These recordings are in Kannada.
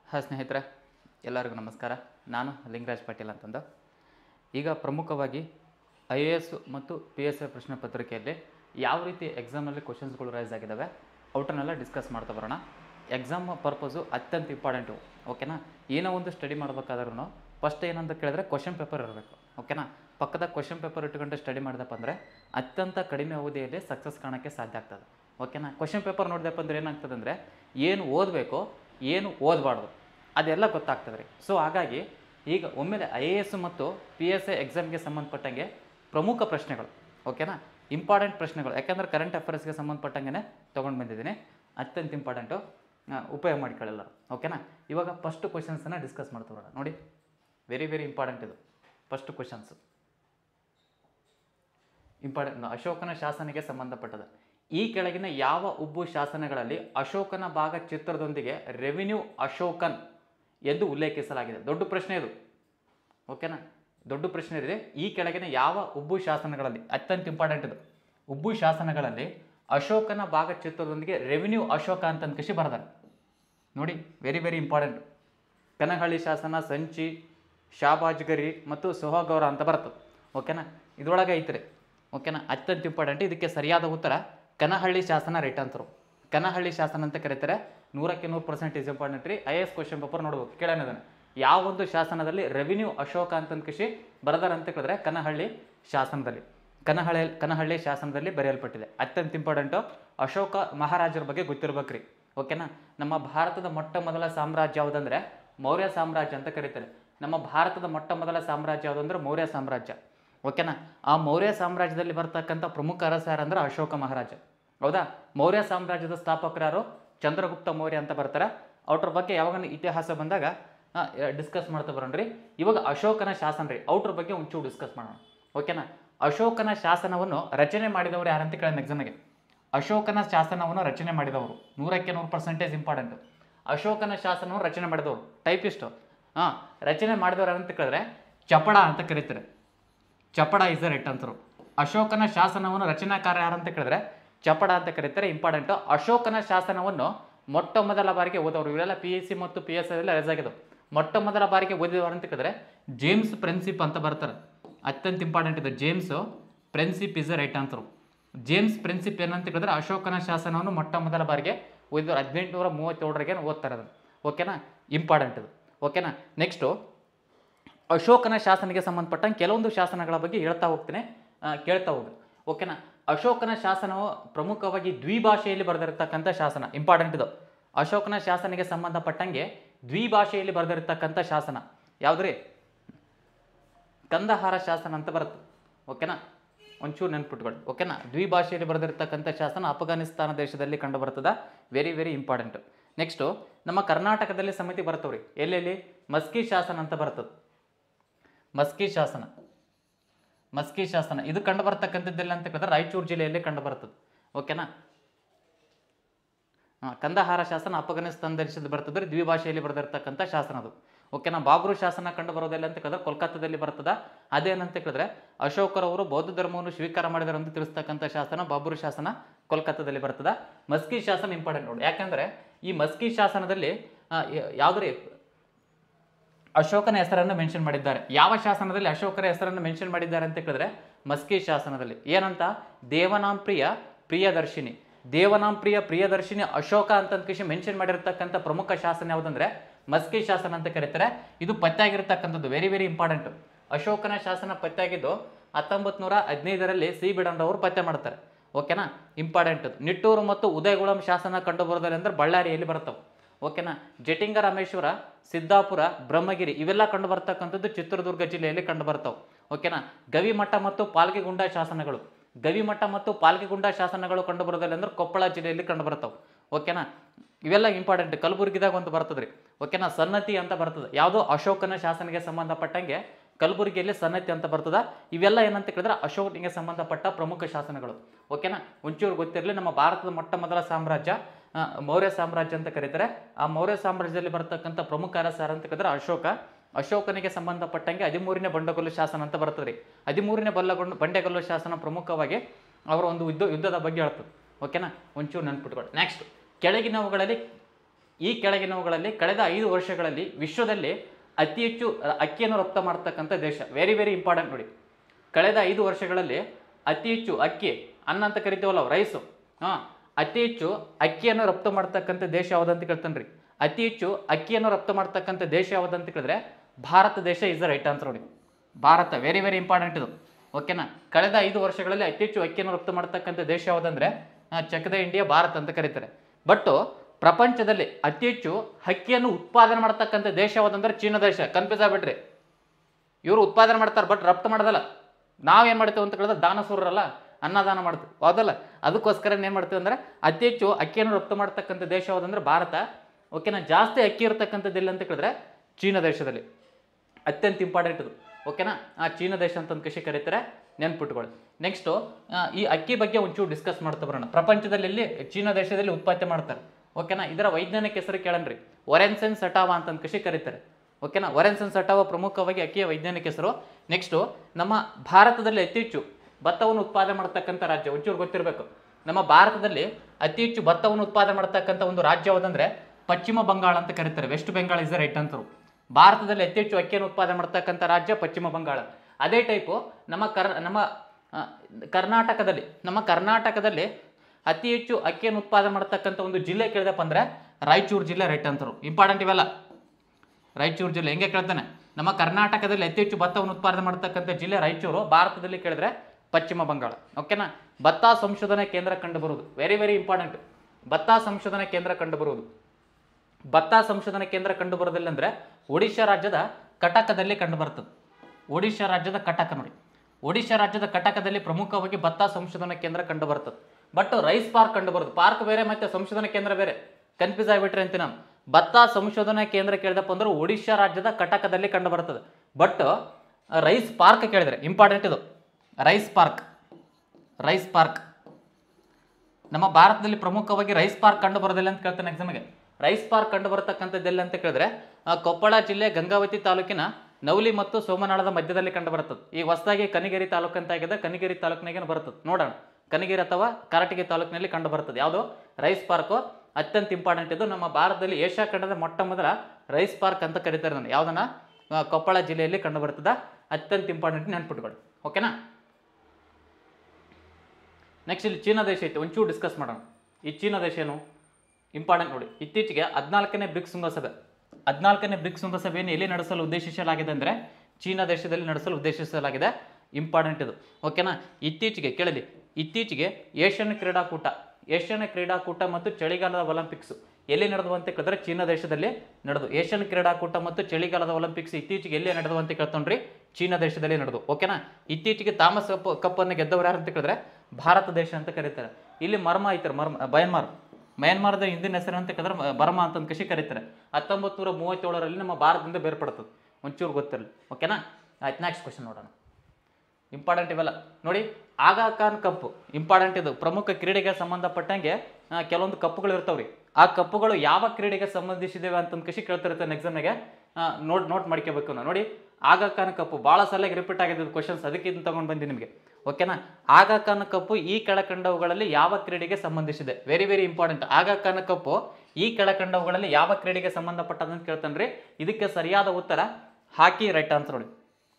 ಹಾಂ ಸ್ನೇಹಿತರೆ ಎಲ್ಲರಿಗೂ ನಮಸ್ಕಾರ ನಾನು ಲಿಂಗರಾಜ್ ಪಾಟೀಲ್ ಅಂತಂದು ಈಗ ಪ್ರಮುಖವಾಗಿ ಐ ಎ ಎಸ್ ಮತ್ತು ಪಿ ಎಸ್ ಐ ಪ್ರಶ್ನೆ ಪತ್ರಿಕೆಯಲ್ಲಿ ಯಾವ ರೀತಿ ಎಕ್ಸಾಮ್ನಲ್ಲಿ ಕ್ವಶನ್ಸ್ಗಳು ರೈಸ್ ಆಗಿದ್ದಾವೆ ಔಟನ್ನೆಲ್ಲ ಡಿಸ್ಕಸ್ ಮಾಡ್ತಾ ಬರೋಣ ಎಕ್ಸಾಮ್ ಪರ್ಪಸು ಅತ್ಯಂತ ಇಂಪಾರ್ಟೆಂಟು ಓಕೆನಾ ಏನೋ ಒಂದು ಸ್ಟಡಿ ಮಾಡ್ಬೇಕಾದ್ರೂ ಫಸ್ಟ್ ಏನಂತ ಕೇಳಿದ್ರೆ ಕ್ವಶನ್ ಪೇಪರ್ ಇರಬೇಕು ಓಕೆನಾ ಪಕ್ಕದ ಕ್ವಶನ್ ಪೇಪರ್ ಇಟ್ಕೊಂಡು ಸ್ಟಡಿ ಮಾಡಿದಪ್ಪ ಅಂದರೆ ಅತ್ಯಂತ ಕಡಿಮೆ ಅವಧಿಯಲ್ಲಿ ಸಕ್ಸಸ್ ಕಾಣೋಕ್ಕೆ ಸಾಧ್ಯ ಆಗ್ತದೆ ಓಕೆನಾ ಕ್ವಶನ್ ಪೇಪರ್ ನೋಡಿದಪ್ಪ ಅಂದ್ರೆ ಏನಾಗ್ತದೆ ಅಂದರೆ ಏನು ಓದಬೇಕು ಏನು ಓದಬಾರ್ದು ಅದೆಲ್ಲ ಗೊತ್ತಾಗ್ತದೆ ರೀ ಸೊ ಹಾಗಾಗಿ ಈಗ ಒಮ್ಮೆಲೆ ಐ ಎ ಎಸ್ ಮತ್ತು ಪಿ ಎಸ್ ಐ ಎಕ್ಸಾಮ್ಗೆ ಸಂಬಂಧಪಟ್ಟಂಗೆ ಪ್ರಮುಖ ಪ್ರಶ್ನೆಗಳು ಓಕೆನಾ ಇಂಪಾರ್ಟೆಂಟ್ ಪ್ರಶ್ನೆಗಳು ಯಾಕಂದ್ರೆ ಕರೆಂಟ್ ಅಫೇರ್ಸ್ಗೆ ಸಂಬಂಧಪಟ್ಟಂಗೆ ತೊಗೊಂಡು ಬಂದಿದ್ದೀನಿ ಅತ್ಯಂತ ಇಂಪಾರ್ಟೆಂಟು ಉಪಯೋಗ ಮಾಡ್ಕೊಳ್ಳಲ್ಲ ಓಕೆನಾ ಇವಾಗ ಫಸ್ಟ್ ಕ್ವಶನ್ಸನ್ನು ಡಿಸ್ಕಸ್ ಮಾಡ್ತೀವಿ ನೋಡಿ ವೆರಿ ವೆರಿ ಇಂಪಾರ್ಟೆಂಟ್ ಇದು ಫಸ್ಟ್ ಕ್ವಶನ್ಸ್ ಇಂಪಾರ್ಟೆಂಟ್ ಅಶೋಕನ ಶಾಸನಿಗೆ ಸಂಬಂಧಪಟ್ಟದ ಈ ಕೆಳಗಿನ ಯಾವ ಉಬ್ಬು ಶಾಸನಗಳಲ್ಲಿ ಅಶೋಕನ ಭಾಗ ಚಿತ್ರದೊಂದಿಗೆ ರೆವಿನ್ಯೂ ಅಶೋಕನ್ ಎಂದು ಉಲ್ಲೇಖಿಸಲಾಗಿದೆ ದೊಡ್ಡ ಪ್ರಶ್ನೆ ಇದು ಓಕೆನಾ ದೊಡ್ಡ ಪ್ರಶ್ನೆ ಇದೆ ಈ ಕೆಳಗಿನ ಯಾವ ಉಬ್ಬು ಶಾಸನಗಳಲ್ಲಿ ಅತ್ಯಂತ ಇಂಪಾರ್ಟೆಂಟ್ ಇದು ಉಬ್ಬು ಶಾಸನಗಳಲ್ಲಿ ಅಶೋಕನ ಭಾಗ ಚಿತ್ರದೊಂದಿಗೆ ರೆವಿನ್ಯೂ ಅಶೋಕ ಅಂತ ಅಂದ್ಕೇಸಿ ಬರ್ದಾರೆ ನೋಡಿ ವೆರಿ ವೆರಿ ಇಂಪಾರ್ಟೆಂಟ್ ಕನಹಳ್ಳಿ ಶಾಸನ ಸಂಚಿ ಶಾಬಾಜ್ಗರಿ ಮತ್ತು ಸುಹಾಗೌರ ಅಂತ ಬರ್ತದೆ ಓಕೆನಾ ಇದ್ರೊಳಗೆ ಐತ್ರಿ ಓಕೆನಾ ಅತ್ಯಂತ ಇಂಪಾರ್ಟೆಂಟ್ ಇದಕ್ಕೆ ಸರಿಯಾದ ಉತ್ತರ ಕನಹಳ್ಳಿ ಶಾಸನ ರೈಟ್ ಅಂತರು ಕನಹಳ್ಳಿ ಶಾಸನ ಅಂತ ಕರೀತಾರೆ ನೂರಕ್ಕೆ ನೂರು ಪರ್ಸೆಂಟ್ ಇಸ್ ಇಂಪಾರ್ಟೆಂಟ್ ರೀ ಐ ಎಸ್ ಕ್ವಶನ್ ಪೇಪರ್ ನೋಡ್ಬೇಕು ಕೇಳೋಣ ಅದನ್ನು ಯಾವ ಒಂದು ಶಾಸನದಲ್ಲಿ ರೆವಿನ್ಯೂ ಅಶೋಕ ಅಂತ ಕೃಷಿ ಬರದಾರ ಅಂತ ಕೇಳಿದ್ರೆ ಕನಹಳ್ಳಿ ಶಾಸನದಲ್ಲಿ ಕನಹಳ್ಳಿ ಕನಹಳ್ಳಿ ಶಾಸನದಲ್ಲಿ ಬರೆಯಲ್ಪಟ್ಟಿದೆ ಅತ್ಯಂತ ಇಂಪಾರ್ಟೆಂಟು ಅಶೋಕ ಮಹಾರಾಜರ ಬಗ್ಗೆ ಗೊತ್ತಿರ್ಬೇಕ್ರಿ ಓಕೆನಾ ನಮ್ಮ ಭಾರತದ ಮೊಟ್ಟ ಮೊದಲ ಸಾಮ್ರಾಜ್ಯ ಯಾವುದಂದ್ರೆ ಮೌರ್ಯ ಸಾಮ್ರಾಜ್ಯ ಅಂತ ಕರೀತಾರೆ ನಮ್ಮ ಭಾರತದ ಮೊಟ್ಟ ಮೊದಲ ಸಾಮ್ರಾಜ್ಯ ಯಾವುದಂದ್ರೆ ಮೌರ್ಯ ಸಾಮ್ರಾಜ್ಯ ಓಕೆನಾ ಆ ಮೌರ್ಯ ಸಾಮ್ರಾಜ್ಯದಲ್ಲಿ ಬರ್ತಕ್ಕಂಥ ಪ್ರಮುಖ ಅರಸ ಯಾರಂದ್ರೆ ಅಶೋಕ ಮಹಾರಾಜ ಹೌದಾ ಮೌರ್ಯ ಸಾಮ್ರಾಜ್ಯದ ಸ್ಥಾಪಕರು ಯಾರು ಚಂದ್ರಗುಪ್ತ ಮೌರ್ಯ ಅಂತ ಬರ್ತಾರೆ ಅವ್ರ ಬಗ್ಗೆ ಯಾವಾಗ ಇತಿಹಾಸ ಬಂದಾಗ ಡಿಸ್ಕಸ್ ಮಾಡ್ತಾ ಬರೋಣ್ರಿ ಇವಾಗ ಅಶೋಕನ ಶಾಸನ ರೀ ಔಟ್ರ ಬಗ್ಗೆ ಒಂಚೂರು ಡಿಸ್ಕಸ್ ಮಾಡೋಣ ಓಕೆನಾ ಅಶೋಕನ ಶಾಸನವನ್ನು ರಚನೆ ಮಾಡಿದವರು ಯಾರಂತ ಕೇಳಿದ ಎಕ್ಸಾಮಿಗೆ ಅಶೋಕನ ಶಾಸನವನ್ನು ರಚನೆ ಮಾಡಿದವರು ನೂರಕ್ಕೆ ನೂರು ಪರ್ಸೆಂಟೇಜ್ ಇಂಪಾರ್ಟೆಂಟ್ ಅಶೋಕನ ಶಾಸನವನ್ನು ರಚನೆ ಮಾಡಿದವರು ಟೈಪಿಸ್ಟು ಹಾಂ ರಚನೆ ಮಾಡಿದವರು ಯಾರಂತ ಕೇಳಿದ್ರೆ ಚಪಡ ಅಂತ ಕರೀತಾರೆ ಚಪಡ ಇಸ್ ದ ರೈಟ್ ಅಂತರು ಅಶೋಕನ ಶಾಸನವನ್ನು ರಚನಾಕಾರ ಯಾರಂತ ಕೇಳಿದ್ರೆ ಚಪಡ ಅಂತ ಕರೀತಾರೆ ಇಂಪಾರ್ಟೆಂಟು ಅಶೋಕನ ಶಾಸನವನ್ನು ಮೊಟ್ಟ ಮೊದಲ ಬಾರಿಗೆ ಓದೋರು ಇವರೆಲ್ಲ ಪಿ ಎಸ್ ಸಿ ಮತ್ತು ಪಿ ಎಸ್ ಐ ಎಲ್ಲ ರಜೆ ಆಗಿದ್ದವು ಮೊಟ್ಟ ಮೊದಲ ಬಾರಿಗೆ ಓದಿದವರು ಅಂತ ಕೇಳಿದ್ರೆ ಜೇಮ್ಸ್ ಪ್ರಿನ್ಸಿಪ್ ಅಂತ ಬರ್ತಾರೆ ಅತ್ಯಂತ ಇಂಪಾರ್ಟೆಂಟ್ ಇದೆ James Prinsep is the right ಅಂತರು ಜೇಮ್ಸ್ ಪ್ರಿನ್ಸಿಪ್ ಏನಂತ ಕೇಳಿದ್ರೆ ಅಶೋಕನ ಶಾಸನವನ್ನು ಮೊಟ್ಟ ಮೊದಲ ಬಾರಿಗೆ ಓದಿದವರು ಹದಿನೆಂಟುನೂರ ಮೂವತ್ತೇಳರಿಗೆ ಓದ್ತಾರೆ ಅದನ್ನು ಓಕೆನಾ ಇಂಪಾರ್ಟೆಂಟ್ ಇದು ಓಕೆನಾ ನೆಕ್ಸ್ಟು ಅಶೋಕನ ಶಾಸನಿಗೆ ಸಂಬಂಧಪಟ್ಟಂಗೆ ಕೆಲವೊಂದು ಶಾಸನಗಳ ಬಗ್ಗೆ ಹೇಳ್ತಾ ಹೋಗ್ತೇನೆ ಆ, ಕೇಳ್ತಾ ಹೋಗಿ ಓಕೆನಾ ಅಶೋಕನ ಶಾಸನವು ಪ್ರಮುಖವಾಗಿ ದ್ವಿಭಾಷೆಯಲ್ಲಿ ಬರೆದಿರ್ತಕ್ಕಂಥ ಶಾಸನ ಇಂಪಾರ್ಟೆಂಟ್ ಇದು ಅಶೋಕನ ಶಾಸನಿಗೆ ಸಂಬಂಧಪಟ್ಟಂಗೆ ದ್ವಿಭಾಷೆಯಲ್ಲಿ ಬರೆದಿರ್ತಕ್ಕಂಥ ಶಾಸನ ಯಾವುದ್ರಿ ಕಂದಹಾರ ಶಾಸನ ಅಂತ ಬರುತ್ತೆ ಓಕೆನಾ ಒಂಚೂರು ನೆನ್ಪಿಟ್ಕೊಳ್ಳಿ ಓಕೆನಾ ದ್ವಿಭಾಷೆಯಲ್ಲಿ ಬರೆದಿರ್ತಕ್ಕಂಥ ಶಾಸನ ಅಫ್ಘಾನಿಸ್ತಾನ ದೇಶದಲ್ಲಿ ಕಂಡು ಬರ್ತದ ವೆರಿ ವೆರಿ ಇಂಪಾರ್ಟೆಂಟ್ ನೆಕ್ಸ್ಟು ನಮ್ಮ ಕರ್ನಾಟಕದಲ್ಲಿ ಸಮಿತಿ ಬರ್ತವ್ರಿ ಎಲ್ಲೆಲ್ಲಿ ಮಸ್ಕಿ ಶಾಸನ ಅಂತ ಬರ್ತದೆ ಮಸ್ಕಿ ಶಾಸನ ಮಸ್ಕಿ ಶಾಸನ ಇದು ಕಂಡು ಬರ್ತಕ್ಕಂಥದ್ದೆಲ್ಲ ಅಂತ ಕೇಳಿದ್ರೆ ರಾಯಚೂರು ಜಿಲ್ಲೆಯಲ್ಲಿ ಕಂಡು ಬರ್ತದೆ ಓಕೆನಾ ಹಾಂ ಕಂದಹಾರ ಶಾಸನ ಅಫ್ಘಾನಿಸ್ತಾನ ದೇಶದಲ್ಲಿ ಬರ್ತದೆ ದ್ವಿಭಾಷೆಯಲ್ಲಿ ಬರೆದಿರ್ತಕ್ಕಂಥ ಶಾಸನ ಅದು ಓಕೆನಾ ಬಾಬ್ರು ಶಾಸನ ಕಂಡು ಬರೋದೆಲ್ಲ ಅಂತ ಕೇಳಿದ್ರೆ ಕೋಲ್ಕತ್ತಾದಲ್ಲಿ ಬರ್ತದ ಅದೇನಂತ ಕೇಳಿದ್ರೆ ಅಶೋಕರವರು ಬೌದ್ಧ ಧರ್ಮವನ್ನು ಸ್ವೀಕಾರ ಮಾಡಿದರು ಅಂತ ತಿಳಿಸ್ತಕ್ಕಂಥ ಶಾಸನ ಬಾಬ್ರು ಶಾಸನ ಕೋಲ್ಕತ್ತಾದಲ್ಲಿ ಬರ್ತದ ಮಸ್ಕಿ ಶಾಸನ ಇಂಪಾರ್ಟೆಂಟ್ ನೋಡಿ ಯಾಕಂದ್ರೆ ಈ ಮಸ್ಕಿ ಶಾಸನದಲ್ಲಿ ಯಾವುದ್ರಿ ಅಶೋಕನ ಹೆಸರನ್ನು ಮೆನ್ಷನ್ ಮಾಡಿದ್ದಾರೆ ಯಾವ ಶಾಸನದಲ್ಲಿ ಅಶೋಕರ ಹೆಸರನ್ನು ಮೆನ್ಷನ್ ಮಾಡಿದ್ದಾರೆ ಅಂತ ಕೇಳಿದ್ರೆ ಮಸ್ಕಿ ಶಾಸನದಲ್ಲಿ ಏನಂತ ದೇವನಾಂಪ್ರಿಯ ಪ್ರಿಯದರ್ಶಿನಿ ದೇವನಾಂಪ್ರಿಯ ಪ್ರಿಯದರ್ಶಿನಿ ಅಶೋಕ ಅಂತ ಅಂದ್ಕೇಸಿ ಮೆನ್ಷನ್ ಮಾಡಿರ್ತಕ್ಕಂಥ ಪ್ರಮುಖ ಶಾಸನ ಯಾವುದಂದ್ರೆ ಮಸ್ಕಿ ಶಾಸನ ಅಂತ ಕರೀತಾರೆ ಇದು ಪತ್ತೆಯಾಗಿರ್ತಕ್ಕಂಥದ್ದು ವೆರಿ ವೆರಿ ಇಂಪಾರ್ಟೆಂಟ್ ಅಶೋಕನ ಶಾಸನ ಪತ್ತೆಯಾಗಿದ್ದು ಹತ್ತೊಂಬತ್ತು ನೂರ ಹದಿನೈದರಲ್ಲಿ ಸಿ ಬಿಡಂಡವರು ಪತ್ತೆ ಮಾಡ್ತಾರೆ ಓಕೆನಾ ಇಂಪಾರ್ಟೆಂಟ್ ನಿಟ್ಟೂರು ಮತ್ತು ಉದಯಗುಳಂ ಶಾಸನ ಕಂಡು ಬರೋದಲ್ಲಿ ಅಂದ್ರೆ ಬಳ್ಳಾರಿಯಲ್ಲಿ ಬರ್ತವೆ ಓಕೆನಾ ಜಟಿಂಗ ರಾಮೇಶ್ವರ ಸಿದ್ದಾಪುರ ಬ್ರಹ್ಮಗಿರಿ ಇವೆಲ್ಲ ಕಂಡು ಬರ್ತಕ್ಕಂಥದ್ದು ಚಿತ್ರದುರ್ಗ ಜಿಲ್ಲೆಯಲ್ಲಿ ಕಂಡು ಬರ್ತಾವೆ ಓಕೆನಾ ಗವಿಮಠ ಮತ್ತು ಪಾಲ್ಗೆಗುಂಡ ಶಾಸನಗಳು ಗವಿಮಠ ಮತ್ತು ಪಾಲ್ಗೆಗುಂಡ ಶಾಸನಗಳು ಕಂಡು ಬರೋದಿಲ್ಲ ಅಂದ್ರೆ ಕೊಪ್ಪಳ ಜಿಲ್ಲೆಯಲ್ಲಿ ಕಂಡು ಬರ್ತಾವೆ ಓಕೆನಾ ಇವೆಲ್ಲ ಇಂಪಾರ್ಟೆಂಟ್ ಕಲಬುರಗಿದಾಗ ಒಂದು ಬರ್ತದೆ ರೀ ಓಕೆನಾ ಸನ್ನತಿ ಅಂತ ಬರ್ತದೆ ಯಾವುದೋ ಅಶೋಕನ ಶಾಸನಿಗೆ ಸಂಬಂಧಪಟ್ಟಂಗೆ ಕಲಬುರಗಿಯಲ್ಲಿ ಸನ್ನತಿ ಅಂತ ಬರ್ತದ ಇವೆಲ್ಲ ಏನಂತ ಕೇಳಿದ್ರೆ ಅಶೋಕನಿಗೆ ಸಂಬಂಧಪಟ್ಟ ಪ್ರಮುಖ ಶಾಸನಗಳು ಓಕೆನಾ ಒಂಚೂರು ಗೊತ್ತಿರಲಿ ನಮ್ಮ ಭಾರತದ ಮೊಟ್ಟ ಮೊದಲ ಸಾಮ್ರಾಜ್ಯ ಆ, ಮೌರ್ಯ ಸಾಮ್ರಾಜ್ಯ ಅಂತ ಕರೀತಾರೆ ಆ ಮೌರ್ಯ ಸಾಮ್ರಾಜ್ಯದಲ್ಲಿ ಬರ್ತಕ್ಕಂಥ ಪ್ರಮುಖ ಅರಸ ಯಾರು ಅಂತ ಕೇಳಿದ್ರೆ ಅಶೋಕ ಅಶೋಕನಿಗೆ ಸಂಬಂಧಪಟ್ಟಂಗೆ ಹದಿಮೂರನೇ ಬಂಡಗೊಲ್ಲು ಶಾಸನ ಅಂತ ಬರ್ತದೆ ರೀ ಹದಿಮೂರನೇ ಬಲ್ಲಗೊಂಡು ಬಂಡೆಗಲ್ಲು ಶಾಸನ ಪ್ರಮುಖವಾಗಿ ಅವರ ಒಂದು ಯುದ್ಧ ಯುದ್ಧದ ಬಗ್ಗೆ ಹೇಳ್ತದೆ ಓಕೆನಾ ಒಂಚೂರು ನೆನ್ಪಿಟ್ಕೊಳ್ಳಿ ನೆಕ್ಸ್ಟ್ ಕೆಳಗಿನವುಗಳಲ್ಲಿ ಈ ಕೆಳಗಿನವುಗಳಲ್ಲಿ ಕಳೆದ ಐದು ವರ್ಷಗಳಲ್ಲಿ ವಿಶ್ವದಲ್ಲಿ ಅತಿ ಹೆಚ್ಚು ಅ- ಅಕ್ಕಿಯನ್ನು ರಫ್ತು ಮಾಡ್ತಕ್ಕಂಥ ದೇಶ ವೆರಿ ವೆರಿ ಇಂಪಾರ್ಟೆಂಟ್ ನೋಡಿ ಕಳೆದ ಐದು ವರ್ಷಗಳಲ್ಲಿ ಅತಿ ಹೆಚ್ಚು ಅಕ್ಕಿ ಅನ್ನ ಅಂತ ಕರಿತೀವಲ್ಲ ರೈಸು ಹಾಂ ಅತಿ ಹೆಚ್ಚು ಅಕ್ಕಿಯನ್ನು ರಫ್ತು ಮಾಡ್ತಕ್ಕಂಥ ದೇಶ ಯಾವುದಂತ ಕೇಳ್ತಾನೆ ರೀ ಅತಿ ಹೆಚ್ಚು ಅಕ್ಕಿಯನ್ನು ರಫ್ತು ಮಾಡ್ತಕ್ಕಂಥ ದೇಶ ಯಾವುದಂತ ಕೇಳಿದ್ರೆ ಭಾರತ ದೇಶ ಇಸ್ ದ ರೈಟ್ ಆನ್ಸರ್ ನೋಡಿ ಭಾರತ ವೆರಿ ವೆರಿ ಇಂಪಾರ್ಟೆಂಟ್ ಇದು ಓಕೆನಾ ಕಳೆದ ಐದು ವರ್ಷಗಳಲ್ಲಿ ಅತಿ ಹೆಚ್ಚು ಅಕ್ಕಿಯನ್ನು ರಫ್ತು ಮಾಡ್ತಕ್ಕಂಥ ದೇಶ ಯಾವುದಂದ್ರೆ ಚಕದ ಇಂಡಿಯಾ ಭಾರತ ಅಂತ ಕರೀತಾರೆ ಬಟ್ ಪ್ರಪಂಚದಲ್ಲಿ ಅತಿ ಹೆಚ್ಚು ಅಕ್ಕಿಯನ್ನು ಉತ್ಪಾದನೆ ಮಾಡ್ತಕ್ಕಂಥ ದೇಶ ಯಾವುದಂದ್ರೆ ಚೀನಾ ದೇಶ ಕನ್ಫ್ಯೂಸ್ ಆಗ್ಬಿಟ್ರಿ ಇವರು ಉತ್ಪಾದನೆ ಮಾಡ್ತಾರೆ ಬಟ್ ರಫ್ತು ಮಾಡೋದಲ್ಲ ನಾವೇನು ಮಾಡ್ತೇವೆ ಅಂತ ಕೇಳಿದ್ರೆ ದಾನಸೂರಲ್ಲ ಅನ್ನದಾನ ಮಾಡ್ತೀವಿ ಹೌದಲ್ಲ ಅದಕ್ಕೋಸ್ಕರ ಏನು ಮಾಡ್ತೀವಿ ಅಂದ್ರೆ ಅತಿ ಹೆಚ್ಚು ಅಕ್ಕಿಯನ್ನು ರಫ್ತು ಮಾಡ್ತಕ್ಕಂಥ ದೇಶ ಯಾವುದಂದ್ರೆ ಭಾರತ ಓಕೆನಾ ಜಾಸ್ತಿ ಅಕ್ಕಿ ಇರತಕ್ಕಂಥದ್ದು ಎಲ್ಲಿ ಅಂತ ಕೇಳಿದ್ರೆ ಚೀನಾ ದೇಶದಲ್ಲಿ ಅತ್ಯಂತ ಇಂಪಾರ್ಟೆಂಟ್ ಇದು ಓಕೆನಾ ಆ ಚೀನಾ ದೇಶ ಅಂತ ಒಂದು ಕೃಷಿ ಕರೀತಾರೆ ನೆನ್ಪಿಟ್ಕೊಳ್ಳಿ ನೆಕ್ಸ್ಟು ಈ ಅಕ್ಕಿ ಬಗ್ಗೆ ಒಂಚೂರು ಡಿಸ್ಕಸ್ ಮಾಡ್ತಾ ಬರೋಣ ಪ್ರಪಂಚದಲ್ಲಿ ಎಲ್ಲಿ ಚೀನಾ ದೇಶದಲ್ಲಿ ಉತ್ಪತ್ತಿ ಮಾಡ್ತಾರೆ ಓಕೆನಾ ಇದರ ವೈಜ್ಞಾನಿಕ ಹೆಸರು ಕೇಳನ್ರಿ ಒರೆನ್ಸೆನ್ ಸಟಾವಾ ಅಂತ ಒಂದು ಕೃಷಿ ಕರೀತಾರೆ ಓಕೆನಾ ಒರೆನ್ಸೆನ್ ಸಟಾವಾ ಪ್ರಮುಖವಾಗಿ ಅಕ್ಕಿಯ ವೈಜ್ಞಾನಿಕ ಹೆಸರು ನೆಕ್ಸ್ಟು ನಮ್ಮ ಭಾರತದಲ್ಲಿ ಅತಿ ಹೆಚ್ಚು ಭತ್ತವನ್ನು ಉತ್ಪಾದನೆ ಮಾಡ್ತಕ್ಕಂಥ ರಾಜ್ಯ ಒಂಚೂರು ಗೊತ್ತಿರಬೇಕು ನಮ್ಮ ಭಾರತದಲ್ಲಿ ಅತಿ ಹೆಚ್ಚು ಭತ್ತವನ್ನು ಉತ್ಪಾದನೆ ಮಾಡ್ತಕ್ಕಂಥ ಒಂದು ರಾಜ್ಯ ಯಾವುದಂದ್ರೆ ಪಶ್ಚಿಮ ಬಂಗಾಳ ಅಂತ ಕರೀತಾರೆ West Bengal is the right answer ಭಾರತದಲ್ಲಿ ಅತಿ ಹೆಚ್ಚು ಅಕ್ಕಿಯನ್ನು ಉತ್ಪಾದನೆ ಮಾಡ್ತಕ್ಕಂಥ ರಾಜ್ಯ ಪಶ್ಚಿಮ ಬಂಗಾಳ ಅದೇ ಟೈಪು ನಮ್ಮ ಕರ್ ನಮ್ಮ ಆ, ಕರ್ನಾಟಕದಲ್ಲಿ ನಮ್ಮ ಕರ್ನಾಟಕದಲ್ಲಿ ಅತಿ ಹೆಚ್ಚು ಅಕ್ಕಿಯನ್ನು ಉತ್ಪಾದನೆ ಮಾಡ್ತಕ್ಕಂಥ ಒಂದು ಜಿಲ್ಲೆ ಕೇಳಿದಪ್ಪ ಅಂದ್ರೆ ರಾಯಚೂರು ಜಿಲ್ಲೆ ರೈಟ್ ಆನ್ಸರು ಇಂಪಾರ್ಟೆಂಟ್ ಇವೆಲ್ಲ ರಾಯಚೂರು ಜಿಲ್ಲೆ ಹೆಂಗೆ ಕೇಳ್ತಾನೆ ನಮ್ಮ ಕರ್ನಾಟಕದಲ್ಲಿ ಅತಿ ಹೆಚ್ಚು ಭತ್ತವನ್ನು ಉತ್ಪಾದನೆ ಮಾಡ್ತಕ್ಕಂಥ ಜಿಲ್ಲೆ ರಾಯಚೂರು ಭಾರತದಲ್ಲಿ ಕೇಳಿದ್ರೆ ಪಶ್ಚಿಮ ಬಂಗಾಳ ಓಕೆನಾ ಭತ್ತ ಸಂಶೋಧನಾ ಕೇಂದ್ರ ಕಂಡು ಬರುವುದು ವೆರಿ ವೆರಿ ಇಂಪಾರ್ಟೆಂಟ್ ಭತ್ತ ಸಂಶೋಧನಾ ಕೇಂದ್ರ ಕಂಡು ಬರುವುದು ಭತ್ತ ಸಂಶೋಧನಾ ಕೇಂದ್ರ ಕಂಡು ಬರೋದಿಲ್ಲ ಅಂದ್ರೆ ಒಡಿಶಾ ರಾಜ್ಯದ ಕಟಕದಲ್ಲಿ ಕಂಡು ಬರ್ತದೆ ಒಡಿಶಾ ರಾಜ್ಯದ ಕಟಕ ನೋಡಿ ಒಡಿಶಾ ರಾಜ್ಯದ ಕಟಕದಲ್ಲಿ ಪ್ರಮುಖವಾಗಿ ಭತ್ತ ಸಂಶೋಧನಾ ಕೇಂದ್ರ ಕಂಡು ಬರ್ತದೆ ಬಟ್ ರೈಸ್ ಪಾರ್ಕ್ ಕಂಡು ಬರುತ್ತೆ ಪಾರ್ಕ್ ಬೇರೆ ಮತ್ತೆ ಸಂಶೋಧನಾ ಕೇಂದ್ರ ಬೇರೆ ಕನ್ಫ್ಯೂಸ್ ಆಗಿಬಿಟ್ರೆ ಅಂತೀನಿ ನಾನು ಭತ್ತ ಸಂಶೋಧನಾ ಕೇಂದ್ರ ಕೇಳಿದಪ್ಪ ಅಂದ್ರೆ ಒಡಿಶಾ ರಾಜ್ಯದ ಕಟಕದಲ್ಲಿ ಕಂಡು ಬರ್ತದೆ ಬಟ್ ರೈಸ್ ಪಾರ್ಕ್ ಕೇಳಿದ್ರೆ ಇಂಪಾರ್ಟೆಂಟ್ ಇದು ರೈಸ್ ಪಾರ್ಕ್ ರೈಸ್ ಪಾರ್ಕ್ ನಮ್ಮ ಭಾರತದಲ್ಲಿ ಪ್ರಮುಖವಾಗಿ ರೈಸ್ ಪಾರ್ಕ್ ಕಂಡು ಬರೋದಿಲ್ಲ ಅಂತ ಕೇಳ್ತಾನೆ ಎಕ್ಸಾಮಿಗೆ ರೈಸ್ ಪಾರ್ಕ್ ಕಂಡು ಬರತಕ್ಕಂಥದ್ದೆಲ್ಲ ಅಂತ ಕೇಳಿದ್ರೆ ಆ, ಕೊಪ್ಪಳ ಜಿಲ್ಲೆ ಗಂಗಾವತಿ ತಾಲೂಕಿನ ನವಲಿ ಮತ್ತು ಸೋಮನಾಳದ ಮಧ್ಯದಲ್ಲಿ ಕಂಡು ಬರ್ತದೆ ಈಗ ಹೊಸದಾಗಿ ಕನಿಗಿರಿ ತಾಲೂಕು ಅಂತ ಆಗಿದೆ ಕನಿಗಿರಿ ತಾಲೂಕಿನಾಗೇನು ಬರ್ತದೆ ನೋಡೋಣ ಕನಿಗಿರಿ ಅಥವಾ ಕಾರಟಗಿ ತಾಲೂಕಿನಲ್ಲಿ ಕಂಡು ಬರ್ತದೆ ಯಾವುದು ರೈಸ್ ಪಾರ್ಕು ಅತ್ಯಂತ ಇಂಪಾರ್ಟೆಂಟ್ ಇದು ನಮ್ಮ ಭಾರತದಲ್ಲಿ ಏಷ್ಯಾ ಖಂಡದ ಮೊಟ್ಟ ಮೊದಲ ರೈಸ್ ಪಾರ್ಕ್ ಅಂತ ಕರೀತಾರೆ ನಾನು ಯಾವುದನ್ನ ಆ, ಕೊಪ್ಪಳ ಜಿಲ್ಲೆಯಲ್ಲಿ ಕಂಡು ಬರ್ತದ ಅತ್ಯಂತ ಇಂಪಾರ್ಟೆಂಟ್ ನೆನ್ಪಿಟ್ಕೊಳ್ಳಿ ಓಕೆನಾ ನೆಕ್ಸ್ಟ್ ಇಲ್ಲಿ ಚೀನಾ ದೇಶ ಐತೆ ಒಂಚೂರು ಡಿಸ್ಕಸ್ ಮಾಡೋಣ ಈ ಚೀನಾ ದೇಶ ಏನು ಇಂಪಾರ್ಟೆಂಟ್ ನೋಡಿ ಇತ್ತೀಚೆಗೆ ಹದಿನಾಲ್ಕನೇ ಬ್ರಿಕ್ಸ್ ಶೃಂಗಸಭೆ ಹದಿನಾಲ್ಕನೇ ಬ್ರಿಕ್ಸ್ ಶೃಂಗಸಭೆಯನ್ನು ಎಲ್ಲಿ ನಡೆಸಲು ಉದ್ದೇಶಿಸಲಾಗಿದೆ ಅಂದರೆ ಚೀನಾ ದೇಶದಲ್ಲಿ ನಡೆಸಲು ಉದ್ದೇಶಿಸಲಾಗಿದೆ ಇಂಪಾರ್ಟೆಂಟ್ ಇದು ಓಕೆನಾ ಇತ್ತೀಚೆಗೆ ಕೇಳಲಿ ಇತ್ತೀಚೆಗೆ ಏಷ್ಯನ್ ಕ್ರೀಡಾಕೂಟ ಏಷ್ಯನ್ ಕ್ರೀಡಾಕೂಟ ಮತ್ತು ಚಳಿಗಾಲದ ಒಲಿಂಪಿಕ್ಸ್ ಎಲ್ಲಿ ನಡೆದವು ಅಂತ ಕೇಳಿದ್ರೆ ಚೀನಾ ದೇಶದಲ್ಲಿ ನಡೆದು ಏಷ್ಯನ್ ಕ್ರೀಡಾಕೂಟ ಮತ್ತು ಚಳಿಗಾಲದ ಒಲಿಂಪಿಕ್ಸ್ ಇತ್ತೀಚೆಗೆ ಎಲ್ಲಿ ನಡೆದವು ಅಂತ ಕೇಳ್ಕೊಂಡ್ರಿ ಚೀನಾ ದೇಶದಲ್ಲಿ ನಡೆದು ಓಕೆನಾ ಇತ್ತೀಚೆಗೆ ಥಾಮಸ್ ಕಪ್ ಕಪ್ಪನ್ನು ಗೆದ್ದವರು ಯಾರು ಅಂತ ಕೇಳಿದ್ರೆ ಭಾರತ ದೇಶ ಅಂತ ಕರೀತಾರೆ ಇಲ್ಲಿ ಮರ್ಮ ಐತಾರೆ ಮರ್ಮ ಬಯನ್ಮಾರ್ ಮಯನ್ಮಾರದ ಹಿಂದಿನ ಹೆಸರು ಅಂತ ಕೇಳಿದ್ರೆ ಮ- ಬರ್ಮಾ ಅಂತ ಒಂದು ಕೃಷಿ ಕರೀತಾರೆ ಹತ್ತೊಂಬತ್ತು ನೂರ ಮೂವತ್ತೇಳರಲ್ಲಿ ನಮ್ಮ ಭಾರತದಿಂದ ಬೇರ್ಪಡ್ತದೆ ಒಂಚೂರು ಗೊತ್ತಿರಲಿ ಓಕೆನಾ ಆಯ್ತು ನೆಕ್ಸ್ಟ್ ಕ್ವಶನ್ ನೋಡೋಣ ಇಂಪಾರ್ಟೆಂಟ್ ಇವೆಲ್ಲ ನೋಡಿ ಆಗಾ ಖಾನ್ ಕಪ್ಪು ಇಂಪಾರ್ಟೆಂಟ್ ಇದು ಪ್ರಮುಖ ಕ್ರೀಡೆಗೆ ಸಂಬಂಧಪಟ್ಟಂಗೆ ಆ, ಕೆಲವೊಂದು ಕಪ್ಪುಗಳು ಇರ್ತಾವ್ರಿ ಆ ಕಪ್ಪುಗಳು ಯಾವ ಕ್ರೀಡೆಗೆ ಸಂಬಂಧಿಸಿದ್ದೇವೆ ಅಂತಂದು ಕೃಷಿ ಕೇಳ್ತಿರ್ತಾನೆ ಎಕ್ಸಾಮ್ನಾಗೆ ನೋಟ್ ನೋಟ್ ಮಾಡ್ಕೋಬೇಕು ನಾವು ನೋಡಿ ಆಗಾ ಖಾನ್ ಕಪ್ಪು ಭಾಳ ಸಲ ರಿಪೀಟ್ ಆಗಿದೆ ಕ್ವಶನ್ಸ್ ಅದಕ್ಕೆ ಇದನ್ನ ತಗೊಂಡು ಬಂದಿ ನಿಮಗೆ ಓಕೆನಾ ಆಗಾ ಖಾನ್ ಕಪ್ಪು ಈ ಕೆಳಕಂಡವುಗಳಲ್ಲಿ ಯಾವ ಕ್ರೀಡೆಗೆ ಸಂಬಂಧಿಸಿದೆ very very important Aga Khan cup ಈ ಕೆಳಕಂಡವುಗಳಲ್ಲಿ ಯಾವ ಕ್ರೀಡೆಗೆ ಸಂಬಂಧಪಟ್ಟದಂತ ಕೇಳ್ತಾನೆ ಇದಕ್ಕೆ ಸರಿಯಾದ ಉತ್ತರ ಹಾಕಿ ರೈಟ್ ಆನ್ಸರ್ ನೋಡಿ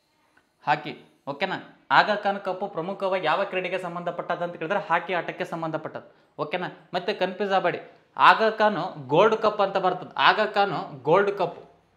ಹಾಕಿ ಓಕೆನಾ ಆಗಾ ಖಾನ್ ಕಪ್ಪು ಪ್ರಮುಖವಾಗಿ ಯಾವ ಕ್ರೀಡೆಗೆ ಸಂಬಂಧಪಟ್ಟದ್ದು ಅಂತ ಕೇಳಿದ್ರೆ ಹಾಕಿ ಆಟಕ್ಕೆ ಸಂಬಂಧಪಟ್ಟದ್ದು ಓಕೆನಾ ಮತ್ತೆ ಕನ್ಫ್ಯೂಸ್ ಆಗಬೇಡಿ ಆಗಾ ಖಾನು ಗೋಲ್ಡ್ ಕಪ್ ಅಂತ ಬರ್ತದೆ Aga Khan gold cup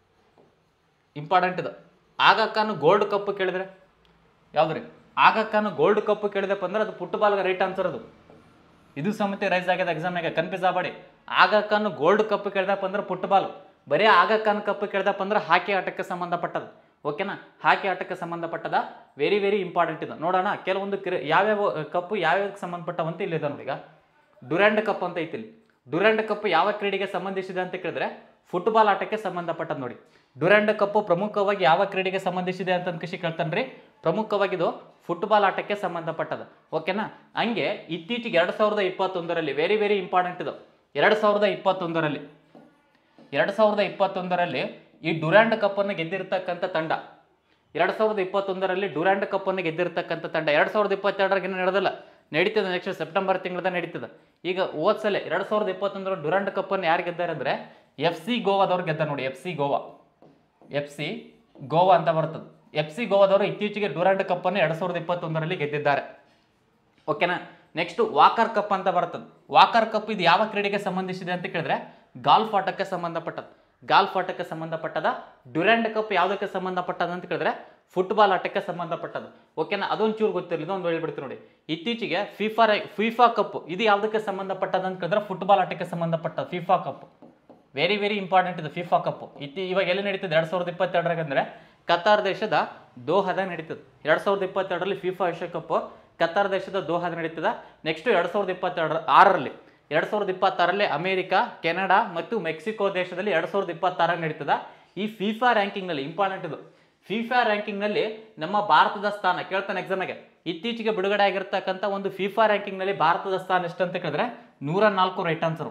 important ಇದು ಆಗಾ ಖಾನು ಗೋಲ್ಡ್ ಕಪ್ ಕೇಳಿದ್ರೆ ಯಾವ್ದು ರೀ ಆಗಾ ಖಾನು ಗೋಲ್ಡ್ ಕಪ್ ಕೇಳಿದಪ್ಪ ಅಂದ್ರೆ ಅದು ಫುಟ್ಬಾಲ್ಗೆ ರೈಟ್ ಆನ್ಸರ್ ಅದು ಇದು ಸಮೇತ ರೈಸ್ ಆಗ್ಯದ ಎಕ್ಸಾಮ್ನಾಗ ಕನ್ಫ್ಯೂಸ್ ಆಗಬೇಡಿ ಆಗಾ ಖಾನ್ ಗೋಲ್ಡ್ ಕಪ್ ಕೇಳ್ದಪ್ಪ ಅಂದ್ರೆ ಫುಟ್ಬಾಲ್ ಬರೀ ಆಗಾ ಖಾನ್ ಕಪ್ ಕೇಳ್ದಪ್ಪ ಅಂದ್ರೆ ಹಾಕಿ ಆಟಕ್ಕೆ ಸಂಬಂಧಪಟ್ಟದ್ದು ಓಕೆನಾ ಹಾಕಿ ಆಟಕ್ಕೆ ಸಂಬಂಧಪಟ್ಟದ ವೆರಿ ವೆರಿ ಇಂಪಾರ್ಟೆಂಟ್ ಇದು ನೋಡೋಣ ಕೆಲವೊಂದು ಕ್ರಿ ಯಾವ್ಯಾವ ಕಪ್ಪು ಯಾವ್ಯಾವಕ್ಕೆ ಸಂಬಂಧಪಟ್ಟವಂತ ಇಲ್ಲಿದೆ ನೋಡಿ ಈಗ ಡುರಾಂಡ್ ಕಪ್ ಅಂತ ಐತಿ ಇಲ್ಲಿ ಡುರಾಂಡ್ ಕಪ್ ಯಾವ ಕ್ರೀಡೆಗೆ ಸಂಬಂಧಿಸಿದೆ ಅಂತ ಕೇಳಿದ್ರೆ ಫುಟ್ಬಾಲ್ ಆಟಕ್ಕೆ ಸಂಬಂಧಪಟ್ಟದ್ದು ನೋಡಿ ಡುರಾಂಡ್ ಕಪ್ಪು ಪ್ರಮುಖವಾಗಿ ಯಾವ ಕ್ರೀಡೆಗೆ ಸಂಬಂಧಿಸಿದೆ ಅಂತ ಕೃಷಿ ಕೇಳ್ತಾನ್ರಿ ಪ್ರಮುಖವಾಗಿ ಇದು ಫುಟ್ಬಾಲ್ ಆಟಕ್ಕೆ ಸಂಬಂಧಪಟ್ಟದ್ದು ಓಕೆನಾ ಹಂಗೆ ಇತ್ತೀಚೆಗೆ ಎರಡು ಸಾವಿರದ ಇಪ್ಪತ್ತೊಂದರಲ್ಲಿ ವೆರಿ ವೆರಿ ಇಂಪಾರ್ಟೆಂಟ್ ಇದು ಎರಡು ಸಾವಿರದ ಇಪ್ಪತ್ತೊಂದರಲ್ಲಿ ಎರಡು ಸಾವಿರದ ಇಪ್ಪತ್ತೊಂದರಲ್ಲಿ ಈ ಡುರಾಂಡ್ ಕಪ್ಪನ್ನು ಗೆದ್ದಿರ್ತಕ್ಕಂಥ ತಂಡ ಎರಡು ಸಾವಿರದ ಇಪ್ಪತ್ತೊಂದರಲ್ಲಿ ಡುರಾಂಡ್ ಕಪ್ಪನ್ನು ಗೆದ್ದಿರ್ತಕ್ಕಂಥ ತಂಡ ಎರಡು ಸಾವಿರದ ಇಪ್ಪತ್ತೆರಡರಾಗ ಇನ್ನೂ ನಡೆದಿಲ್ಲ ನಡೀತದೆ ನೆಕ್ಸ್ಟ್ ಸೆಪ್ಟೆಂಬರ್ ತಿಂಗಳದ ನಡೀತದೆ ಈಗ ಹೋದ್ಸಲ ಎರಡು ಸಾವಿರದ ಇಪ್ಪತ್ತೊಂದರ ಡುರಾಂಡ್ ಕಪ್ಪನ್ನು ಯಾರು ಗೆದ್ದಾರೆ ಅಂದರೆ ಎಫ್ ಸಿ ಗೋವಾದವ್ರು ಗೆದ್ದ ನೋಡಿ F C Goa F C Goa ಅಂತ ಬರ್ತದೆ ಎಫ್ ಸಿ ಗೋವಾದವರು ಇತ್ತೀಚೆಗೆ ಡ್ಯೂರಾಂಡ್ ಕಪ್ ಅನ್ನು ಎರಡ್ ಸಾವಿರದ ಇಪ್ಪತ್ತೊಂದರಲ್ಲಿ ಗೆದ್ದಿದ್ದಾರೆ ಓಕೆನಾ ನೆಕ್ಸ್ಟ್ ವಾಕರ್ ಕಪ್ ಅಂತ ಬರ್ತದೆ ವಾಕರ್ ಕಪ್ ಇದು ಯಾವ ಕ್ರೀಡೆಗೆ ಸಂಬಂಧಿಸಿದೆ ಅಂತ ಕೇಳಿದ್ರೆ ಗಾಲ್ಫ್ ಆಟಕ್ಕೆ ಸಂಬಂಧಪಟ್ಟದ್ದು ಗಾಲ್ಫ್ ಆಟಕ್ಕೆ ಸಂಬಂಧಪಟ್ಟದ ಡ್ಯೂರಾಂಡ್ ಕಪ್ ಯಾವುದಕ್ಕೆ ಸಂಬಂಧಪಟ್ಟದ ಅಂತ ಕೇಳಿದ್ರೆ ಫುಟ್ಬಾಲ್ ಆಟಕ್ಕೆ ಸಂಬಂಧಪಟ್ಟದ್ದು ಓಕೆನಾ ಅದೊಂದು ಚೂರು ಗೊತ್ತಿರಲಿಲ್ಲ ಒಂದು ಹೇಳ್ಬಿಡ್ತೀನಿ ನೋಡಿ ಇತ್ತೀಚೆಗೆ ಫಿಫಾ ಫಿಫಾ ಕಪ್ ಇದು ಯಾವುದಕ್ಕೆ ಸಂಬಂಧಪಟ್ಟದ ಅಂತ ಕೇಳಿದ್ರೆ ಫುಟ್ಬಾಲ್ ಆಟಕ್ಕೆ ಸಂಬಂಧಪಟ್ಟ FIFA cup very very important ಇದು ಫಿಫಾ ಕಪ್ ಇತ್ತಿ ಇವಾಗ ಎಲ್ಲಿ ನಡೀತದೆ ಎರಡು ಸಾವಿರದ ಇಪ್ಪತ್ತೆರಡರಾಗ ಅಂದರೆ ಕತಾರ್ ದೇಶದ ದೋಹದ ನಡೀತದೆ ಎರಡು ಸಾವಿರದ ಇಪ್ಪತ್ತೆರಡರಲ್ಲಿ ಫಿಫಾ ವಿಶ್ವಕಪ್ ಕತಾರ್ ದೇಶದ ದೋಹದ ನಡೀತದ ನೆಕ್ಸ್ಟ್ ಎರಡು ಸಾವಿರದ ಇಪ್ಪತ್ತೆರಡರ ಆರರಲ್ಲಿ ಎರಡು ಸಾವಿರದ ಇಪ್ಪತ್ತಾರರಲ್ಲಿ ಅಮೆರಿಕ ಕೆನಡಾ ಮತ್ತು ಮೆಕ್ಸಿಕೋ ದೇಶದಲ್ಲಿ ಎರಡು ಸಾವಿರದ ಇಪ್ಪತ್ತಾರಾಗ ನಡೀತದ ಈ ಫಿಫಾ ರ್ಯಾಂಕಿಂಗ್ನಲ್ಲಿ ಇಂಪಾರ್ಟೆಂಟ್ ಇದು ಫಿಫಾ ರ್ಯಾಂಕಿಂಗ್ನಲ್ಲಿ ನಮ್ಮ ಭಾರತದ ಸ್ಥಾನ ಕೇಳ್ತಾನೆ ಎಕ್ಸಾಮಿಗೆ ಇತ್ತೀಚೆಗೆ ಬಿಡುಗಡೆ ಆಗಿರ್ತಕ್ಕಂಥ ಒಂದು ಫಿಫಾ ರ್ಯಾಂಕಿಂಗ್ನಲ್ಲಿ ಭಾರತದ ಸ್ಥಾನ ಎಷ್ಟು ಅಂತ ಕೇಳಿದ್ರೆ ನೂರ ನಾಲ್ಕು ರೈಟ್ ಆನ್ಸರು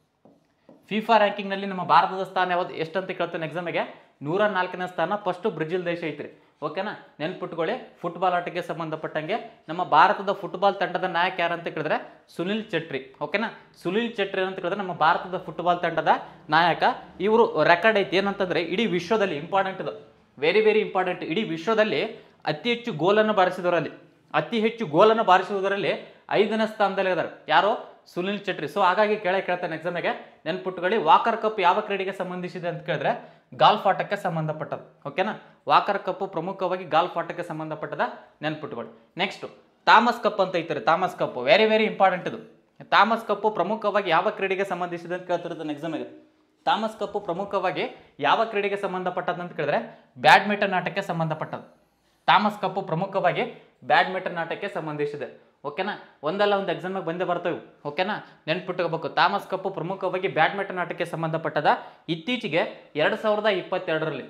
ಫಿಫಾ ರ್ಯಾಂಕಿಂಗ್ನಲ್ಲಿ ನಮ್ಮ ಭಾರತದ ಸ್ಥಾನ ಯಾವ್ದು ಎಷ್ಟಂತ ಕೇಳ್ತಾನೆ ಎಕ್ಸಾಮಿಗೆ ನೂರ ನಾಲ್ಕನೇ ಸ್ಥಾನ ಫಸ್ಟ್ ಬ್ರೆಜಿಲ್ ದೇಶ ಐತ್ರಿ ಓಕೆನಾ ನೆನ್ಪಿಟ್ಕೊಳ್ಳಿ ಫುಟ್ಬಾಲ್ ಆಟಕ್ಕೆ ಸಂಬಂಧಪಟ್ಟಂಗೆ ನಮ್ಮ ಭಾರತದ ಫುಟ್ಬಾಲ್ ತಂಡದ ನಾಯಕ ಯಾರು ಅಂತ ಕೇಳಿದ್ರೆ ಸುನಿಲ್ ಚಟ್ರಿ ಓಕೆನಾ ಸುನಿಲ್ ಚಟ್ರಿ ಅಂತ ಕೇಳಿದ್ರೆ ನಮ್ಮ ಭಾರತದ ಫುಟ್ಬಾಲ್ ತಂಡದ ನಾಯಕ ಇವರು ರೆಕಾರ್ಡ್ ಐತಿ ಏನಂತಂದ್ರೆ ಇಡೀ ವಿಶ್ವದಲ್ಲಿ ಇಂಪಾರ್ಟೆಂಟ್ ಇದು ವೆರಿ ವೆರಿ ಇಂಪಾರ್ಟೆಂಟ್ ಇಡೀ ವಿಶ್ವದಲ್ಲಿ ಅತಿ ಹೆಚ್ಚು ಗೋಲನ್ನು ಬಾರಿಸಿದವರಲ್ಲಿ ಅತಿ ಹೆಚ್ಚು ಗೋಲನ್ನು ಬಾರಿಸುವುದರಲ್ಲಿ ಐದನೇ ಸ್ಥಾನದಲ್ಲಿ ಇದ್ದಾರೆ ಯಾರು ಸುನಿಲ್ ಚಟ್ರಿ ಸೊ ಹಾಗಾಗಿ ಕೇಳೇ ಕೇಳ್ತಾನೆ ಎಕ್ಸಾಮಿಗೆ ನೆನ್ಪುಟ್ಟುಕೊಳ್ಳಿ ವಾಕರ್ ಕಪ್ ಯಾವ ಕ್ರೀಡೆಗೆ ಸಂಬಂಧಿಸಿದೆ ಅಂತ ಕೇಳಿದ್ರೆ ಗಾಲ್ಫ್ ಆಟಕ್ಕೆ ಸಂಬಂಧಪಟ್ಟದ್ದು ಓಕೆನಾ ವಾಕರ್ ಕಪ್ ಪ್ರಮುಖವಾಗಿ ಗಾಲ್ಫ್ ಆಟಕ್ಕೆ ಸಂಬಂಧಪಟ್ಟದ ನೆನ್ಪುಟ್ಟುಕೊಳ್ಳಿ ನೆಕ್ಸ್ಟ್ ಥಾಮಸ್ ಕಪ್ ಅಂತ ಐತಾರೆ Thomas cup very very important ಇದು ಥಾಮಸ್ ಕಪ್ ಪ್ರಮುಖವಾಗಿ ಯಾವ ಕ್ರೀಡೆಗೆ ಸಂಬಂಧಿಸಿದೆ ಅಂತ ಕೇಳ್ತಿರ್ತಾನೆ ಎಕ್ಸಾಮಿಗೆ ಥಾಮಸ್ ಕಪ್ ಪ್ರಮುಖವಾಗಿ ಯಾವ ಕ್ರೀಡೆಗೆ ಸಂಬಂಧಪಟ್ಟದ್ದು ಅಂತ ಕೇಳಿದ್ರೆ ಬ್ಯಾಡ್ಮಿಂಟನ್ ಆಟಕ್ಕೆ ಸಂಬಂಧಪಟ್ಟದ್ದು ಥಾಮಸ್ ಕಪ್ಪು ಪ್ರಮುಖವಾಗಿ ಬ್ಯಾಡ್ಮಿಂಟನ್ ಆಟಕ್ಕೆ ಸಂಬಂಧಿಸಿದೆ ಓಕೆನಾ ಒಂದಲ್ಲ ಒಂದು ಎಕ್ಸಾಮಿಗೆ ಬಂದೇ ಬರ್ತವೆ ಓಕೆನಾ ನೆನ್ಪಿಟ್ಕೋಬೇಕು ಥಾಮಸ್ ಕಪ್ಪು ಪ್ರಮುಖವಾಗಿ ಬ್ಯಾಡ್ಮಿಂಟನ್ ಆಟಕ್ಕೆ ಸಂಬಂಧಪಟ್ಟದ ಇತ್ತೀಚೆಗೆ ಎರಡು ಸಾವಿರದ ಇಪ್ಪತ್ತೆರಡರಲ್ಲಿ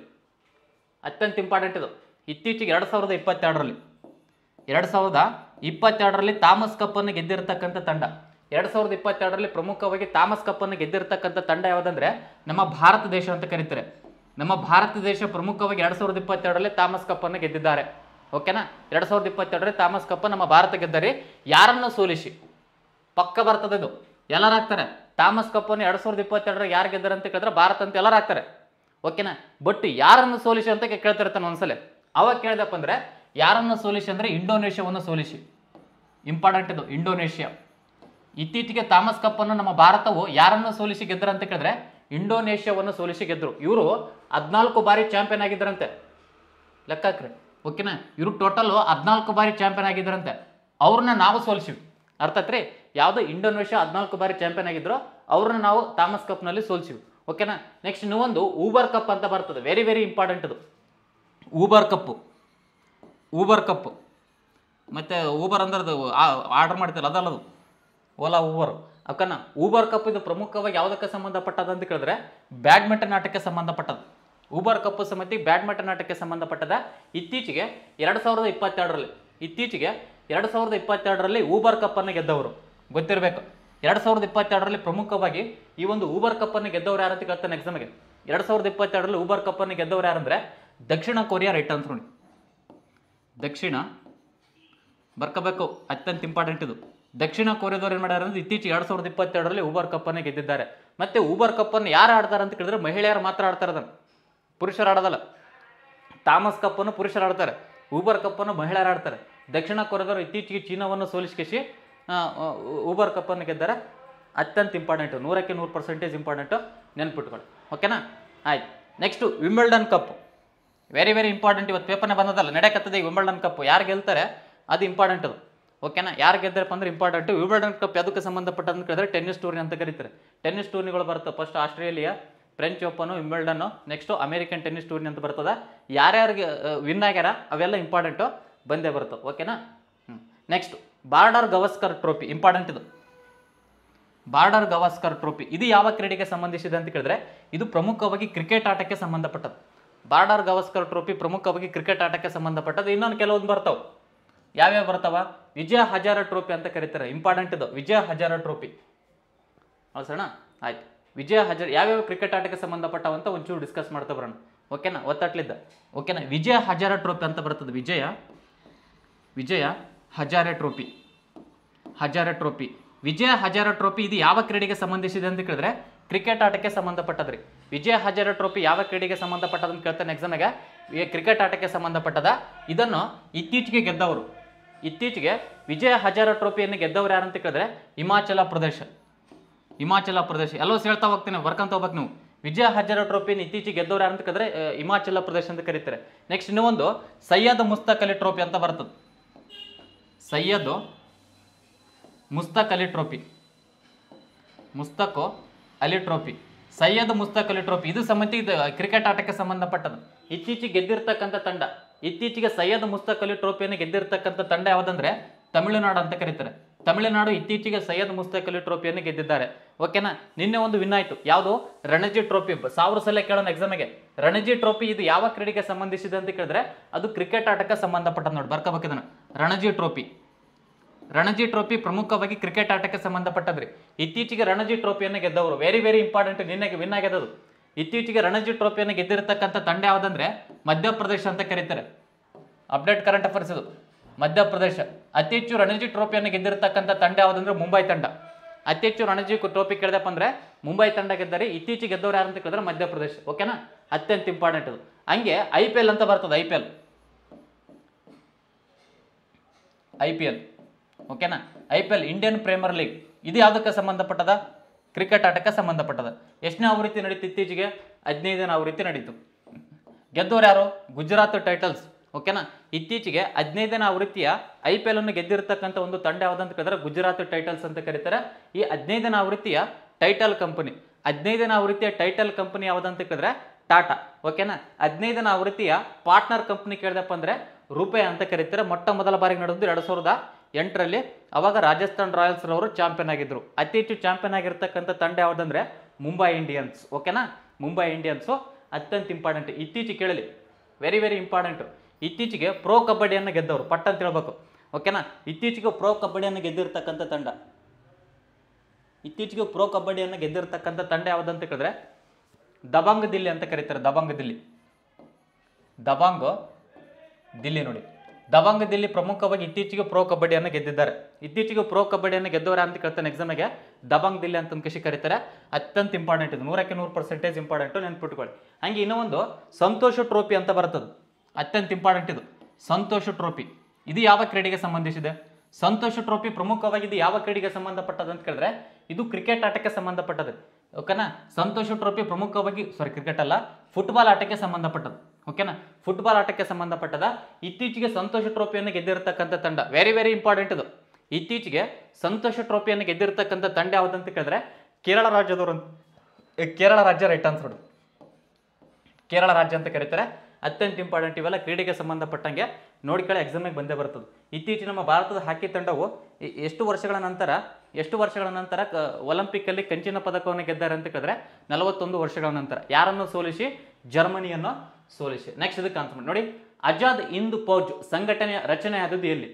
ಅತ್ಯಂತ ಇಂಪಾರ್ಟೆಂಟ್ ಇದು ಇತ್ತೀಚೆಗೆ ಎರಡು ಸಾವಿರದ ಇಪ್ಪತ್ತೆರಡರಲ್ಲಿ ಎರಡು ಸಾವಿರದ ಇಪ್ಪತ್ತೆರಡರಲ್ಲಿ ಥಾಮಸ್ ಕಪ್ಪನ್ನು ಗೆದ್ದಿರತಕ್ಕಂಥ ತಂಡ ಎರಡು ಸಾವಿರದ ಇಪ್ಪತ್ತೆರಡರಲ್ಲಿ ಪ್ರಮುಖವಾಗಿ ಥಾಮಸ್ ಕಪ್ಪನ್ನು ಗೆದ್ದಿರತಕ್ಕಂಥ ತಂಡ ಯಾವುದಂದ್ರೆ ನಮ್ಮ ಭಾರತ ದೇಶ ಅಂತ ಕರೀತಾರೆ ನಮ್ಮ ಭಾರತ ದೇಶ ಪ್ರಮುಖವಾಗಿ ಎರಡು ಸಾವಿರದ ಇಪ್ಪತ್ತೆರಡರಲ್ಲಿ ಥಾಮಸ್ ಕಪ್ಪನ್ನು ಗೆದ್ದಿದ್ದಾರೆ ಓಕೆನಾ ಎರಡು ಸಾವಿರದ ಇಪ್ಪತ್ತೆರಡರಲ್ಲಿ ಥಾಮಸ್ ಕಪ್ ನಮ್ಮ ಭಾರತ ಗೆದ್ದರೆ ಯಾರನ್ನು ಸೋಲಿಸಿ ಪಕ್ಕ ಬರ್ತದೆ ಇದು ಎಲ್ಲರೂ ಹಾಕ್ತಾರೆ ಥಾಮಸ್ ಕಪ್ಪನ್ನು ಎರಡು ಸಾವಿರದ ಇಪ್ಪತ್ತೆರಡರ ಯಾರು ಗೆದ್ದಾರೆ ಅಂತ ಕೇಳಿದ್ರೆ ಭಾರತ ಅಂತ ಎಲ್ಲರೂ ಹಾಕ್ತಾರೆ ಓಕೆನಾ ಬಟ್ ಯಾರನ್ನು ಸೋಲಿಸಿ ಅಂತ ಕೇಳ್ತಿರ್ತಾನೆ ಒಂದ್ಸಲ ಅವಾಗ ಕೇಳಿದಪ್ಪ ಅಂದ್ರೆ ಯಾರನ್ನು ಸೋಲಿಸಿ ಅಂದ್ರೆ ಇಂಡೋನೇಷ್ಯಾವನ್ನು ಸೋಲಿಸಿ ಇಂಪಾರ್ಟೆಂಟ್ ಇದು ಇಂಡೋನೇಷ್ಯಾ ಇತ್ತೀಚೆಗೆ ಥಾಮಸ್ ಕಪ್ಪನ್ನು ನಮ್ಮ ಭಾರತವು ಯಾರನ್ನು ಸೋಲಿಸಿ ಗೆದ್ದರು ಅಂತ ಕೇಳಿದ್ರೆ ಇಂಡೋನೇಷ್ಯಾವನ್ನು ಸೋಲಿಸಿ ಗೆದ್ದರು ಇವರು ಹದಿನಾಲ್ಕು ಬಾರಿ ಚಾಂಪಿಯನ್ ಆಗಿದ್ದರಂತೆ ಲೆಕ್ಕ ಹಾಕ್ರಿ ಓಕೆನಾ ಇವರು ಟೋಟಲ್ ಹದಿನಾಲ್ಕು ಬಾರಿ ಚಾಂಪಿಯನ್ ಆಗಿದ್ದರಂತೆ ಅವ್ರನ್ನ ನಾವು ಸೋಲಿಸಿವಿ ಅರ್ಥ ಆತ್ರಿ ಯಾವುದೋ ಇಂಡೋನೇಷ್ಯಾ ಹದಿನಾಲ್ಕು ಬಾರಿ ಚಾಂಪಿಯನ್ ಆಗಿದ್ರು ಅವ್ರನ್ನ ನಾವು ಥಾಮಸ್ ಕಪ್ನಲ್ಲಿ ಸೋಲಿಸಿವಿ ಓಕೆನಾ ನೆಕ್ಸ್ಟ್ ಇನ್ನೊಂದು ಊಬರ್ ಕಪ್ ಅಂತ ಬರ್ತದೆ ವೆರಿ ವೆರಿ ಇಂಪಾರ್ಟೆಂಟ್ ಇದು ಊಬರ್ ಕಪ್ಪು ಊಬರ್ ಕಪ್ ಮತ್ತು ಊಬರ್ ಅಂದ್ರೆ ಆರ್ಡರ್ ಮಾಡ್ತಿಲ್ಲ ಅದಲ್ಲ ಅದು ಓಲಾ ಊಬರ್ ಅಕ್ಕನ ಊಬರ್ ಕಪ್ ಇದು ಪ್ರಮುಖವಾಗಿ ಯಾವುದಕ್ಕೆ ಸಂಬಂಧಪಟ್ಟದ ಅಂತ ಕೇಳಿದ್ರೆ ಬ್ಯಾಡ್ಮಿಂಟನ್ ಆಟಕ್ಕೆ ಸಂಬಂಧಪಟ್ಟದ್ದು ಊಬರ್ ಕಪ್ ಸಮಿತಿ ಬ್ಯಾಡ್ಮಿಂಟನ್ ಆಟಕ್ಕೆ ಸಂಬಂಧಪಟ್ಟದ ಇತ್ತೀಚೆಗೆ ಎರಡು ಸಾವಿರದ ಇಪ್ಪತ್ತೆರಡರಲ್ಲಿ ಇತ್ತೀಚೆಗೆ ಎರಡು ಸಾವಿರದ ಇಪ್ಪತ್ತೆರಡರಲ್ಲಿ ಊಬರ್ ಕಪ್ಪನ್ನು ಗೆದ್ದವರು ಗೊತ್ತಿರಬೇಕು ಎರಡು ಸಾವಿರದ ಇಪ್ಪತ್ತೆರಡರಲ್ಲಿ ಪ್ರಮುಖವಾಗಿ ಈ ಒಂದು ಊಬರ್ ಕಪ್ಪನ್ನು ಗೆದ್ದವರು ಯಾರು ಅಂತ ಕೇಳ್ತಾನೆ ಎಕ್ಸಾಮ್ಗೆ ಎರಡು ಸಾವಿರದ ಇಪ್ಪತ್ತೆರಡರಲ್ಲಿ ಊಬರ್ ಕಪ್ಪನ್ನು ಗೆದ್ದವರು ಯಾರಂದ್ರೆ ದಕ್ಷಿಣ ಕೊರಿಯಾ ರೈಟ್ ಅಂತ ನೋಡಿ ದಕ್ಷಿಣ ಬರ್ಕೋಬೇಕು ಅತ್ಯಂತ ಇಂಪಾರ್ಟೆಂಟ್ ಇದು ದಕ್ಷಿಣ ಕೊರಿಯಾದವ್ರು ಏನು ಮಾಡ್ಯಾರ ಅಂದ್ರೆ ಇತ್ತೀಚೆಗೆ ಎರಡು ಸಾವಿರದ ಇಪ್ಪತ್ತೆರಡರಲ್ಲಿ ಊಬರ್ ಕಪ್ಪನ್ನು ಗೆದ್ದಿದ್ದಾರೆ ಮತ್ತೆ ಊಬರ್ ಕಪ್ಪನ್ನು ಯಾರು ಆಡ್ತಾರೆ ಅಂತ ಕೇಳಿದ್ರೆ ಮಹಿಳೆಯರು ಮಾತ್ರ ಆಡ್ತಾರೆ ಅದನ್ನು ಪುರುಷರು ಆಡೋದಲ್ಲ ಥಾಮಸ್ ಕಪ್ಪನ್ನು ಪುರುಷರು ಆಡ್ತಾರೆ ಊಬರ್ ಕಪ್ಪನ್ನು ಮಹಿಳೆಯರು ಆಡ್ತಾರೆ ದಕ್ಷಿಣ ಕೊರಿಯಾದವರು ಇತ್ತೀಚೆಗೆ ಚೀನಾವನ್ನು ಸೋಲಿಸಿಸಿ ಊಬರ್ ಕಪ್ಪನ್ನು ಗೆದ್ದಾರೆ ಅತ್ಯಂತ ಇಂಪಾರ್ಟೆಂಟು ನೂರಕ್ಕೆ ನೂರು ಪರ್ಸೆಂಟೇಜ್ ಇಂಪಾರ್ಟೆಂಟು ನೆನ್ಪಿಟ್ಕೊಳ್ಳಿ ಓಕೆನಾ ಆಯ್ತು next Wimbledon cup very very important ಇವತ್ತು ಪೇಪರ್ನೇ ಬಂದದಲ್ಲ ನಡೆಯಕತ್ತದೆ ಈ ವಿಂಬಲ್ಡನ್ ಕಪ್ ಯಾರು ಗೆಲ್ತಾರೆ ಅದು ಇಂಪಾರ್ಟೆಂಟ್ ಅದು ಓಕೆನಾ ಯಾರು ಗೆದ್ದಾರಪ್ಪ ಅಂದ್ರೆ ಇಂಪಾರ್ಟೆಂಟ್ ವಿಂಬಲ್ಡನ್ ಕಪ್ ಯಾವುದಕ್ಕೆ ಸಂಬಂಧಪಟ್ಟ ಅಂತ ಕೇಳಿದ್ರೆ ಟೆನ್ನಿಸ್ ಟೂರ್ನಿ ಅಂತ ಕರೀತಾರೆ ಟೆನ್ನಿಸ್ ಟೂರ್ನಿಗಳು ಬರ್ತವೆ first Australia French open Wimbledon next American tennis tourney ಅಂತ ಬರ್ತದೆ ಯಾರ್ಯಾರಿಗೆ ವಿನ್ ಆಗ್ಯಾರ ಅವೆಲ್ಲ ಇಂಪಾರ್ಟೆಂಟು ಬಂದೇ ಬರ್ತವೆ ಓಕೆನಾ ಹ್ಞೂ next Border Gavaskar trophy important ಇದು ಬಾರ್ಡರ್ ಗವಾಸ್ಕರ್ ಟ್ರೋಫಿ ಇದು ಯಾವ ಕ್ರೀಡೆಗೆ ಸಂಬಂಧಿಸಿದೆ ಅಂತ ಕೇಳಿದ್ರೆ ಇದು ಪ್ರಮುಖವಾಗಿ ಕ್ರಿಕೆಟ್ ಆಟಕ್ಕೆ ಸಂಬಂಧಪಟ್ಟದ್ದು ಬಾರ್ಡರ್ ಗವಾಸ್ಕರ್ ಟ್ರೋಫಿ ಪ್ರಮುಖವಾಗಿ ಕ್ರಿಕೆಟ್ ಆಟಕ್ಕೆ ಸಂಬಂಧಪಟ್ಟದ್ದು ಇನ್ನೊಂದು ಕೆಲವೊಂದು ಬರ್ತಾವೆ ಯಾವ್ಯಾವ ಬರ್ತಾವ ವಿಜಯ ಹಜಾರ ಟ್ರೋಫಿ ಅಂತ ಕರೀತಾರೆ ಇಂಪಾರ್ಟೆಂಟ್ ಇದು ವಿಜಯ ಹಜಾರ ಟ್ರೋಫಿ ಹೌದಣ್ಣ ಆಯ್ತು ವಿಜಯ ಹಜಾರ್ ಯಾವ್ಯಾವ ಕ್ರಿಕೆಟ್ ಆಟಕ್ಕೆ ಸಂಬಂಧಪಟ್ಟವಂತ ಒಂಚೂರು ಡಿಸ್ಕಸ್ ಮಾಡ್ತಾ ಬರೋಣ ಓಕೆನಾ ಒತ್ತಟ್ಲಿದ್ದ ಓಕೆನಾ ವಿಜಯ ಹಜಾರ ಟ್ರೋಫಿ ಅಂತ ಬರ್ತದೆ Vijay Vijay Hazare trophy Hazare trophy Vijay Hazare trophy ಇದು ಯಾವ ಕ್ರೀಡೆಗೆ ಸಂಬಂಧಿಸಿದೆ ಅಂತ ಕೇಳಿದ್ರೆ ಕ್ರಿಕೆಟ್ ಆಟಕ್ಕೆ ಸಂಬಂಧಪಟ್ಟದ್ರಿ ವಿಜಯ ಹಜಾರ ಟ್ರೋಫಿ ಯಾವ ಕ್ರೀಡೆಗೆ ಸಂಬಂಧಪಟ್ಟದ ಅಂತ ಕೇಳ್ತಾನೆ ಎಕ್ಸಾಮ್ನಾಗ ಕ್ರಿಕೆಟ್ ಆಟಕ್ಕೆ ಸಂಬಂಧಪಟ್ಟದ ಇದನ್ನು ಇತ್ತೀಚೆಗೆ ಗೆದ್ದವರು ಇತ್ತೀಚೆಗೆ ವಿಜಯ ಹಜಾರ ಟ್ರೋಫಿಯನ್ನು ಗೆದ್ದವರು ಯಾರು ಅಂತ ಕೇಳಿದ್ರೆ ಹಿಮಾಚಲ ಪ್ರದೇಶ ಹಿಮಾಚಲ ಪ್ರದೇಶ ಎಲ್ಲೋ ಹೇಳ್ತಾ ಹೋಗ್ತೀನಿ ಬರ್ಕಂತ ಹೋಗ್ಬೇಕು ನೀವು ವಿಜಯ ಹಜಾರ ಟ್ರೋಫಿಯನ್ನು ಇತ್ತೀಚೆಗೆ ಗೆದ್ದವ್ರು ಯಾರು ಅಂತ ಕೇಳಿದ್ರೆ ಆ, ಹಿಮಾಚಲ ಪ್ರದೇಶ ಅಂತ ಕರೀತಾರೆ ನೆಕ್ಸ್ಟ್ ಇನ್ನೊಂದು ಸೈಯದ್ ಮುಸ್ತಕ್ ಅಲಿ ಟ್ರೋಫಿ ಅಂತ ಬರ್ತದೆ Syed Mushtaq Ali trophy Mushtaq Ali trophy Syed Mushtaq Ali trophy ಇದು ಸಂಬಂಧ ಇದು ಕ್ರಿಕೆಟ್ ಆಟಕ್ಕೆ ಸಂಬಂಧಪಟ್ಟದ್ದು ಇತ್ತೀಚೆಗೆ ಗೆದ್ದಿರ್ತಕ್ಕಂಥ ತಂಡ ಇತ್ತೀಚೆಗೆ ಸೈಯದ್ ಮುಸ್ತಕ್ ಅಲಿ ಟ್ರೋಫಿಯನ್ನು ಗೆದ್ದಿರ್ತಕ್ಕಂಥ ತಂಡ ಯಾವುದಂದ್ರೆ ತಮಿಳುನಾಡು ಅಂತ ಕರೀತಾರೆ ತಮಿಳುನಾಡು ಇತ್ತೀಚೆಗೆ ಸೈಯದ್ ಮುಸ್ತಕ್ ಅಲಿ ಟ್ರೋಫಿಯನ್ನು ಗೆದ್ದಿದ್ದಾರೆ ಓಕೆನಾ ನಿನ್ನೆ ಒಂದು ವಿನ್ ಆಯ್ತು ಯಾವುದು ರಣಜಿ ಟ್ರೋಫಿ ಸಾವಿರ ಸಲ ಕೇಳೋಣ ಎಕ್ಸಾಮಿಗೆ ರಣಜಿ ಟ್ರೋಫಿ ಇದು ಯಾವ ಕ್ರೀಡೆಗೆ ಸಂಬಂಧಿಸಿದೆ ಅಂತ ಕೇಳಿದ್ರೆ ಅದು ಕ್ರಿಕೆಟ್ ಆಟಕ್ಕೆ ಸಂಬಂಧಪಟ್ಟದ್ದು ನೋಡಿ ಬರ್ಕೋಬೇಕಿದನ್ನು ರಣಜಿ ಟ್ರೋಫಿ ರಣಜಿ ಟ್ರೋಫಿ ಪ್ರಮುಖವಾಗಿ ಕ್ರಿಕೆಟ್ ಆಟಕ್ಕೆ ಸಂಬಂಧಪಟ್ಟದ್ರಿ ಇತ್ತೀಚೆಗೆ ರಣಜಿ ಟ್ರೋಫಿಯನ್ನು ಗೆದ್ದವರು ವೆರಿ ವೆರಿ ಇಂಪಾರ್ಟೆಂಟ್ ನಿನ್ನೆ ವಿನ್ ಆಗ್ಯದದು ಇತ್ತೀಚೆಗೆ ರಣಜಿ ಟ್ರೋಫಿಯನ್ನು ಗೆದ್ದಿರತಕ್ಕಂಥ ತಂಡ ಯಾವುದಂದ್ರೆ ಮಧ್ಯಪ್ರದೇಶ ಅಂತ ಕರೀತಾರೆ ಅಪ್ಡೇಟ್ ಕರೆಂಟ್ ಅಫೇರ್ಸ್ ಇದು ಮಧ್ಯಪ್ರದೇಶ ಅತಿ ಹೆಚ್ಚು ರಣಜಿ ಟ್ರೋಫಿಯನ್ನು ಗೆದ್ದಿರತಕ್ಕಂಥ ತಂಡ ಯಾವುದಂದ್ರೆ ಮುಂಬೈ ತಂಡ ಅತಿ ಹೆಚ್ಚು ರಣಜಿ ಟ್ರೋಫಿ ಕೇಳಿದಪ್ಪ ಅಂದ್ರೆ ಮುಂಬೈ ತಂಡ ಗೆದ್ದಾರೆ ಇತ್ತೀಚೆಗೆ ಗೆದ್ದವ್ರು ಯಾರು ಅಂತ ಕೇಳಿದ್ರೆ ಮಧ್ಯಪ್ರದೇಶ ಓಕೆನಾ ಅತ್ಯಂತ ಇಂಪಾರ್ಟೆಂಟ್ ಇದು ಹಂಗೆ ಐ ಪಿ ಎಲ್ ಅಂತ ಬರ್ತದೆ I P L I P L ಓಕೆನಾ I P L Indian premier league ಇದು ಯಾವುದಕ್ಕೆ ಸಂಬಂಧಪಟ್ಟದ ಕ್ರಿಕೆಟ್ ಆಟಕ್ಕೆ ಸಂಬಂಧಪಟ್ಟದ ಎಷ್ಟನೇ ಆವೃತ್ತಿ ನಡೀತು ಇತ್ತೀಚೆಗೆ ಹದಿನೈದನೇ ಆವೃತ್ತಿ ನಡೀತು ಗೆದ್ದವ್ರು ಯಾರು ಗುಜರಾತ್ ಟೈಟಲ್ಸ್ ಓಕೆನಾ ಇತ್ತೀಚೆಗೆ ಹದಿನೈದನೇ ಆವೃತ್ತಿಯ ಐ ಪಿ ಎಲ್ ಅನ್ನು ಗೆದ್ದಿರತಕ್ಕಂಥ ಒಂದು ತಂಡ ಯಾವುದಂತ ಕೇಳಿದ್ರೆ ಗುಜರಾತ್ ಟೈಟಲ್ಸ್ ಅಂತ ಕರೀತಾರೆ ಈ ಹದಿನೈದನೇ ಆವೃತ್ತಿಯ ಟೈಟಲ್ ಕಂಪನಿ ಹದಿನೈದನೇ ಆವೃತ್ತಿಯ ಟೈಟಲ್ ಕಂಪನಿ ಯಾವುದಂತ ಕೇಳಿದ್ರೆ ಟಾಟಾ ಓಕೆನಾ ಹದಿನೈದನೇ ಆವೃತ್ತಿಯ ಪಾರ್ಟ್ನರ್ ಕಂಪನಿ ಕೇಳಿದಪ್ಪ ಅಂದ್ರೆ ರೂಪೆ ಅಂತ ಕರೀತಾರೆ ಮೊಟ್ಟ ಮೊದಲ ಬಾರಿಗೆ ನಡೆದು ಎರಡು ಸಾವಿರದ ಎಂಟರಲ್ಲಿ ಅವಾಗ ರಾಜಸ್ಥಾನ್ ರಾಯಲ್ಸ್ ರವರು ಚಾಂಪಿಯನ್ ಆಗಿದ್ರು ಅತಿ ಹೆಚ್ಚು ಚಾಂಪಿಯನ್ ಆಗಿರ್ತಕ್ಕಂಥ ತಂಡ ಯಾವುದಂದ್ರೆ ಮುಂಬೈ ಇಂಡಿಯನ್ಸ್ ಓಕೆನಾ ಮುಂಬೈ ಇಂಡಿಯನ್ಸು ಅತ್ಯಂತ ಇಂಪಾರ್ಟೆಂಟ್ ಇತ್ತೀಚೆಗೆ ಕೇಳಲಿ ವೆರಿ ವೆರಿ ಇಂಪಾರ್ಟೆಂಟು ಇತ್ತೀಚೆಗೆ ಪ್ರೋ ಕಬಡ್ಡಿಯನ್ನು ಗೆದ್ದವರು ಪಟ್ ಅಂತ ಹೇಳ್ಬೇಕು ಓಕೆನಾ ಇತ್ತೀಚೆಗೆ ಪ್ರೋ ಕಬಡ್ಡಿಯನ್ನು ಗೆದ್ದಿರ್ತಕ್ಕಂಥ ತಂಡ ಇತ್ತೀಚೆಗೆ ಪ್ರೋ ಕಬಡ್ಡಿಯನ್ನು ಗೆದ್ದಿರ್ತಕ್ಕಂಥ ತಂಡ ಯಾವುದಂತ ಕೇಳಿದ್ರೆ ದಬಾಂಗ್ ದಿಲ್ಲಿ ಅಂತ ಕರೀತಾರೆ ದಬಾಂಗ್ ದಿಲ್ಲಿ ದಬಾಂಗ್ ದಿಲ್ಲಿ ನೋಡಿ ದಬಾಂಗ್ ದಿಲ್ಲಿ ಪ್ರಮುಖವಾಗಿ ಇತ್ತೀಚೆಗೆ ಪ್ರೋ ಕಬಡ್ಡಿಯನ್ನು ಗೆದ್ದಿದ್ದಾರೆ ಇತ್ತೀಚೆಗೆ ಪ್ರೋ ಕಬಡ್ಡಿಯನ್ನು ಗೆದ್ದವರ ಅಂತ ಕೇಳ್ತಾನೆ ಎಕ್ಸಾಮಿಗೆ ದಬಾಂಗ್ ದಿಲ್ಲಿ ಅಂತ ಕೃಷಿ ಕರೀತಾರೆ ಅತ್ಯಂತ ಇಂಪಾರ್ಟೆಂಟ್ ಇದು ನೂರಕ್ಕೆ ನೂರು ಪರ್ಸೆಂಟೇಜ್ ಇಂಪಾರ್ಟೆಂಟು ನೆನ್ಪಿಟ್ಕೊಳ್ಳಿ ಹಂಗೆ ಇನ್ನೂ ಒಂದು ಸಂತೋಷ ಟ್ರೋಫಿ ಅಂತ ಬರ್ತದೆ ಅತ್ಯಂತ ಇಂಪಾರ್ಟೆಂಟ್ ಇದು ಸಂತೋಷ ಟ್ರೋಫಿ ಇದು ಯಾವ ಕ್ರೀಡೆಗೆ ಸಂಬಂಧಿಸಿದೆ ಸಂತೋಷ ಟ್ರೋಫಿ ಪ್ರಮುಖವಾಗಿ ಇದು ಯಾವ ಕ್ರೀಡೆಗೆ ಸಂಬಂಧಪಟ್ಟದ್ದು ಅಂತ ಕೇಳಿದ್ರೆ ಇದು ಕ್ರಿಕೆಟ್ ಆಟಕ್ಕೆ ಸಂಬಂಧಪಟ್ಟದ್ದು ಓಕೆನಾ ಸಂತೋಷ ಟ್ರೋಫಿ ಪ್ರಮುಖವಾಗಿ ಸಾರಿ ಕ್ರಿಕೆಟ್ ಅಲ್ಲ ಫುಟ್ಬಾಲ್ ಆಟಕ್ಕೆ ಸಂಬಂಧಪಟ್ಟದ್ದು ಓಕೆನಾ ಫುಟ್ಬಾಲ್ ಆಟಕ್ಕೆ ಸಂಬಂಧಪಟ್ಟದ ಇತ್ತೀಚೆಗೆ ಸಂತೋಷ ಟ್ರೋಫಿಯನ್ನು ಗೆದ್ದಿರತಕ್ಕಂಥ ತಂಡ ವೆರಿ ವೆರಿ ಇಂಪಾರ್ಟೆಂಟ್ ಇದು ಇತ್ತೀಚೆಗೆ ಸಂತೋಷ ಟ್ರೋಫಿಯನ್ನು ಗೆದ್ದಿರತಕ್ಕಂಥ ತಂಡ ಯಾವುದಂತ ಕೇಳಿದ್ರೆ ಕೇರಳ ರಾಜ್ಯದವರು ಅಂತ ಏ, ಕೇರಳ ರಾಜ್ಯ ರೈಟ್ ಆನ್ಸರ್ ಕೇರಳ ರಾಜ್ಯ ಅಂತ ಕರೀತಾರೆ ಅತ್ಯಂತ ಇಂಪಾರ್ಟೆಂಟ್ ಇವೆಲ್ಲ ಕ್ರೀಡೆಗೆ ಸಂಬಂಧಪಟ್ಟಂಗೆ ನೋಡ್ಕೊಳ್ಳಿ ಎಕ್ಸಾಮಿಗೆ ಬಂದೇ ಬರ್ತದೆ ಇತ್ತೀಚೆಗೆ ನಮ್ಮ ಭಾರತದ ಹಾಕಿ ತಂಡವು ಎ- ಎಷ್ಟು ವರ್ಷಗಳ ನಂತರ ಎಷ್ಟು ವರ್ಷಗಳ ನಂತರ ಕ ಒಲಿಂಪಿಕ್ಕಲ್ಲಿ ಕಂಚಿನ ಪದಕವನ್ನು ಗೆದ್ದಾರೆ ಅಂತ ಕೇಳಿದ್ರೆ ನಲವತ್ತೊಂದು ವರ್ಷಗಳ ನಂತರ ಯಾರನ್ನು ಸೋಲಿಸಿ ಜರ್ಮನಿಯನ್ನು ಸೋಲಿಸಿ ನೆಕ್ಸ್ಟ್ ಇದಕ್ಕೆ ಆನ್ಸರ್ ಮಾಡಿ ನೋಡಿ ಆಜಾದ್ ಹಿಂದ್ ಫೌಜ್ ಸಂಘಟನೆಯ ರಚನೆ ಆದದ್ದು ಎಲ್ಲಿ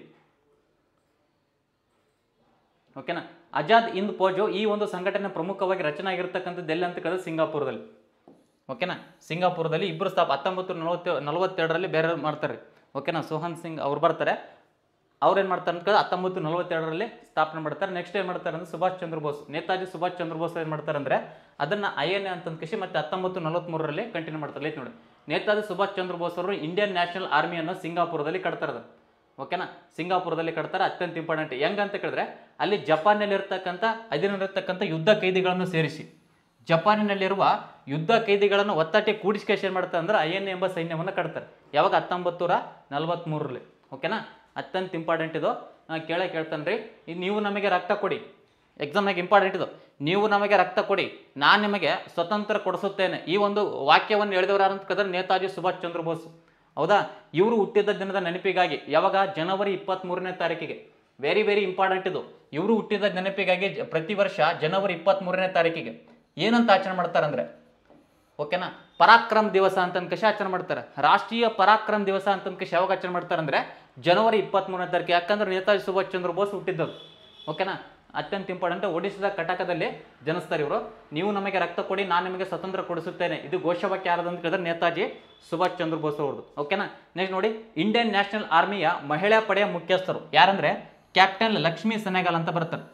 ಓಕೆನಾ ಆಜಾದ್ ಹಿಂದ್ ಫೌಜು ಈ ಒಂದು ಸಂಘಟನೆ ಪ್ರಮುಖವಾಗಿ ರಚನೆ ಆಗಿರ್ತಕ್ಕಂಥದ್ದು ಎಲ್ಲಿ ಅಂತ ಕೇಳಿದ್ರೆ ಸಿಂಗಾಪುರದಲ್ಲಿ ಓಕೆನಾ ಸಿಂಗಾಪುರದಲ್ಲಿ ಇಬ್ಬರು ಸ್ಥಾಪ ಹತ್ತೊಂಬತ್ತು ನಲವತ್ತು ನಲವತ್ತೆರಡರಲ್ಲಿ ಬೇರೆ ಮಾಡ್ತಾರೆ ಓಕೆನಾ ಸೋಹನ್ ಸಿಂಗ್ ಅವ್ರು ಬರ್ತಾರೆ ಅವ್ರು ಏನು ಮಾಡ್ತಾರೆ ಅಂತ ಹತ್ತೊಂಬತ್ತು ನಲವತ್ತೆರಡರಲ್ಲಿ ಸ್ಥಾಪನೆ ಮಾಡ್ತಾರೆ ನೆಕ್ಸ್ಟ್ ಏನು ಮಾಡ್ತಾರೆ ಅಂದ್ರೆ ಸುಭಾಷ್ ಚಂದ್ರ ಬೋಸ್ ನೇತಾಜಿ ಸುಭಾಷ್ ಚಂದ್ರ ಬೋಸ್ ಏನು ಮಾಡ್ತಾರೆ ಅಂದ್ರೆ ಅದನ್ನ ಐ ಎನ್ ಎ ಅಂತ ಕೃಷಿ ಮತ್ತೆ ಹತ್ತೊಂಬತ್ತು ನಲವತ್ತ್ಮೂರರಲ್ಲಿ ಕಂಟಿನ್ಯೂ ಮಾಡ್ತಾರೆ ಲೈಕ್ ನೋಡಿ ನೇತಾಜಿ ಸುಭಾಷ್ ಚಂದ್ರ ಬೋಸ್ ಅವರು ಇಂಡಿಯನ್ ನ್ಯಾಷನಲ್ ಆರ್ಮಿಯನ್ನು ಸಿಂಗಾಪುರದಲ್ಲಿ ಕಟ್ತಾರೆ ಅದನ್ನ. ಓಕೆನಾ ಸಿಂಗಾಪುರದಲ್ಲಿ ಕಟ್ತಾರೆ ಅತ್ಯಂತ ಇಂಪಾರ್ಟೆಂಟ್ ಹೆಂಗ್ ಅಂತ ಕೇಳಿದ್ರೆ ಅಲ್ಲಿ ಜಪಾನ್ನಲ್ಲಿ ಇರ್ತಕ್ಕಂಥ ಅಧೀನಲ್ಲಿರ್ತಕ್ಕಂಥ ಯುದ್ಧ ಕೈದಿಗಳನ್ನು ಸೇರಿಸಿ ಜಪಾನಿನಲ್ಲಿರುವ ಯುದ್ಧ ಕೈದಿಗಳನ್ನು ಒತ್ತಟ್ಟೆ ಕೂಡಿಸ್ಕೇಶ್ ಏನು ಮಾಡ್ತಾರೆ ಅಂದ್ರೆ ಐ ಎನ್ ಎಂಬ ಸೈನ್ಯವನ್ನು ಕಟ್ತಾರೆ ಯಾವಾಗ ಹತ್ತೊಂಬತ್ತು ನೂರ ನಲವತ್ತ್ಮೂರರಲ್ಲಿ ಓಕೆನಾ ಅತ್ಯಂತ ಇಂಪಾರ್ಟೆಂಟ್ ಇದು ನಾ ಕೇಳೇ ಕೇಳ್ತಾನೆ ರೀ ಈಗ ನೀವು ನಮಗೆ ರಕ್ತ ಕೊಡಿ ಎಕ್ಸಾಮ್ನಾಗ ಇಂಪಾರ್ಟೆಂಟ್ ಇದು ನೀವು ನಮಗೆ ರಕ್ತ ಕೊಡಿ ನಾನು ನಿಮಗೆ ಸ್ವತಂತ್ರ ಕೊಡಿಸುತ್ತೇನೆ ಈ ಒಂದು ವಾಕ್ಯವನ್ನು ಹೇಳಿದವರು ಯಾರು ಅಂತ ಕೇಳಿದ್ರೆ ನೇತಾಜಿ ಸುಭಾಷ್ ಚಂದ್ರ ಬೋಸ್ ಹೌದಾ ಇವರು ಹುಟ್ಟಿದ ದಿನದ ನೆನಪಿಗಾಗಿ ಯಾವಾಗ ಜನವರಿ ಇಪ್ಪತ್ತ್ಮೂರನೇ ತಾರೀಕಿಗೆ ವೆರಿ ವೆರಿ ಇಂಪಾರ್ಟೆಂಟ್ ಇದು ಇವರು ಹುಟ್ಟಿದ ನೆನಪಿಗಾಗಿ ಜ- ಪ್ರತಿ ವರ್ಷ ಜನವರಿ ಇಪ್ಪತ್ತ್ಮೂರನೇ ತಾರೀಕಿಗೆ ಏನಂತ ಆಚರಣೆ ಮಾಡ್ತಾರಂದ್ರೆ ಓಕೆನಾ ಪರಾಕ್ರಮ್ ದಿವಸ ಅಂತ ಅನ್ಕೇಶ್ ಆಚರಣೆ ಮಾಡ್ತಾರೆ ರಾಷ್ಟ್ರೀಯ ಪರಾಕ್ರಮ್ ದಿವಸ ಅಂತ ಅನ್ಕೇಶ್ ಯಾವಾಗ ಆಚರಣೆ ಮಾಡ್ತಾರೆ ಅಂದ್ರೆ ಜನವರಿ ಇಪ್ಪತ್ತ್ಮೂರನೇ ತಾರೀಕು ಯಾಕಂದ್ರೆ ನೇತಾಜಿ ಸುಭಾಷ್ ಚಂದ್ರ ಬೋಸ್ ಹುಟ್ಟಿದ್ದದು ಓಕೆನಾ ಅತ್ಯಂತ ಇಂಪಾರ್ಟೆಂಟ್ ಒಡಿಶಾದ ಕಟಕದಲ್ಲಿ ಜನಿಸ್ತಾರೆ ಇವರು ನೀವು ನಮಗೆ ರಕ್ತ ಕೊಡಿ ನಾನು ನಿಮಗೆ ಸ್ವತಂತ್ರ ಕೊಡಿಸುತ್ತೇನೆ ಇದು ಘೋಷವಾಕ್ಯ ಯಾರದು ಅಂತ ಕೇಳಿದ್ರೆ ನೇತಾಜಿ ಸುಭಾಷ್ ಚಂದ್ರ ಬೋಸ್ ಅವ್ರದ್ದು ಓಕೆನಾ ನೆಕ್ಸ್ಟ್ ನೋಡಿ ಇಂಡಿಯನ್ ನ್ಯಾಷನಲ್ ಆರ್ಮಿಯ ಮಹಿಳಾ ಪಡೆಯ ಮುಖ್ಯಸ್ಥರು ಯಾರಂದ್ರೆ ಕ್ಯಾಪ್ಟನ್ ಲಕ್ಷ್ಮೀ ಸೆನೆಗಲ್ ಅಂತ ಬರ್ತಾರೆ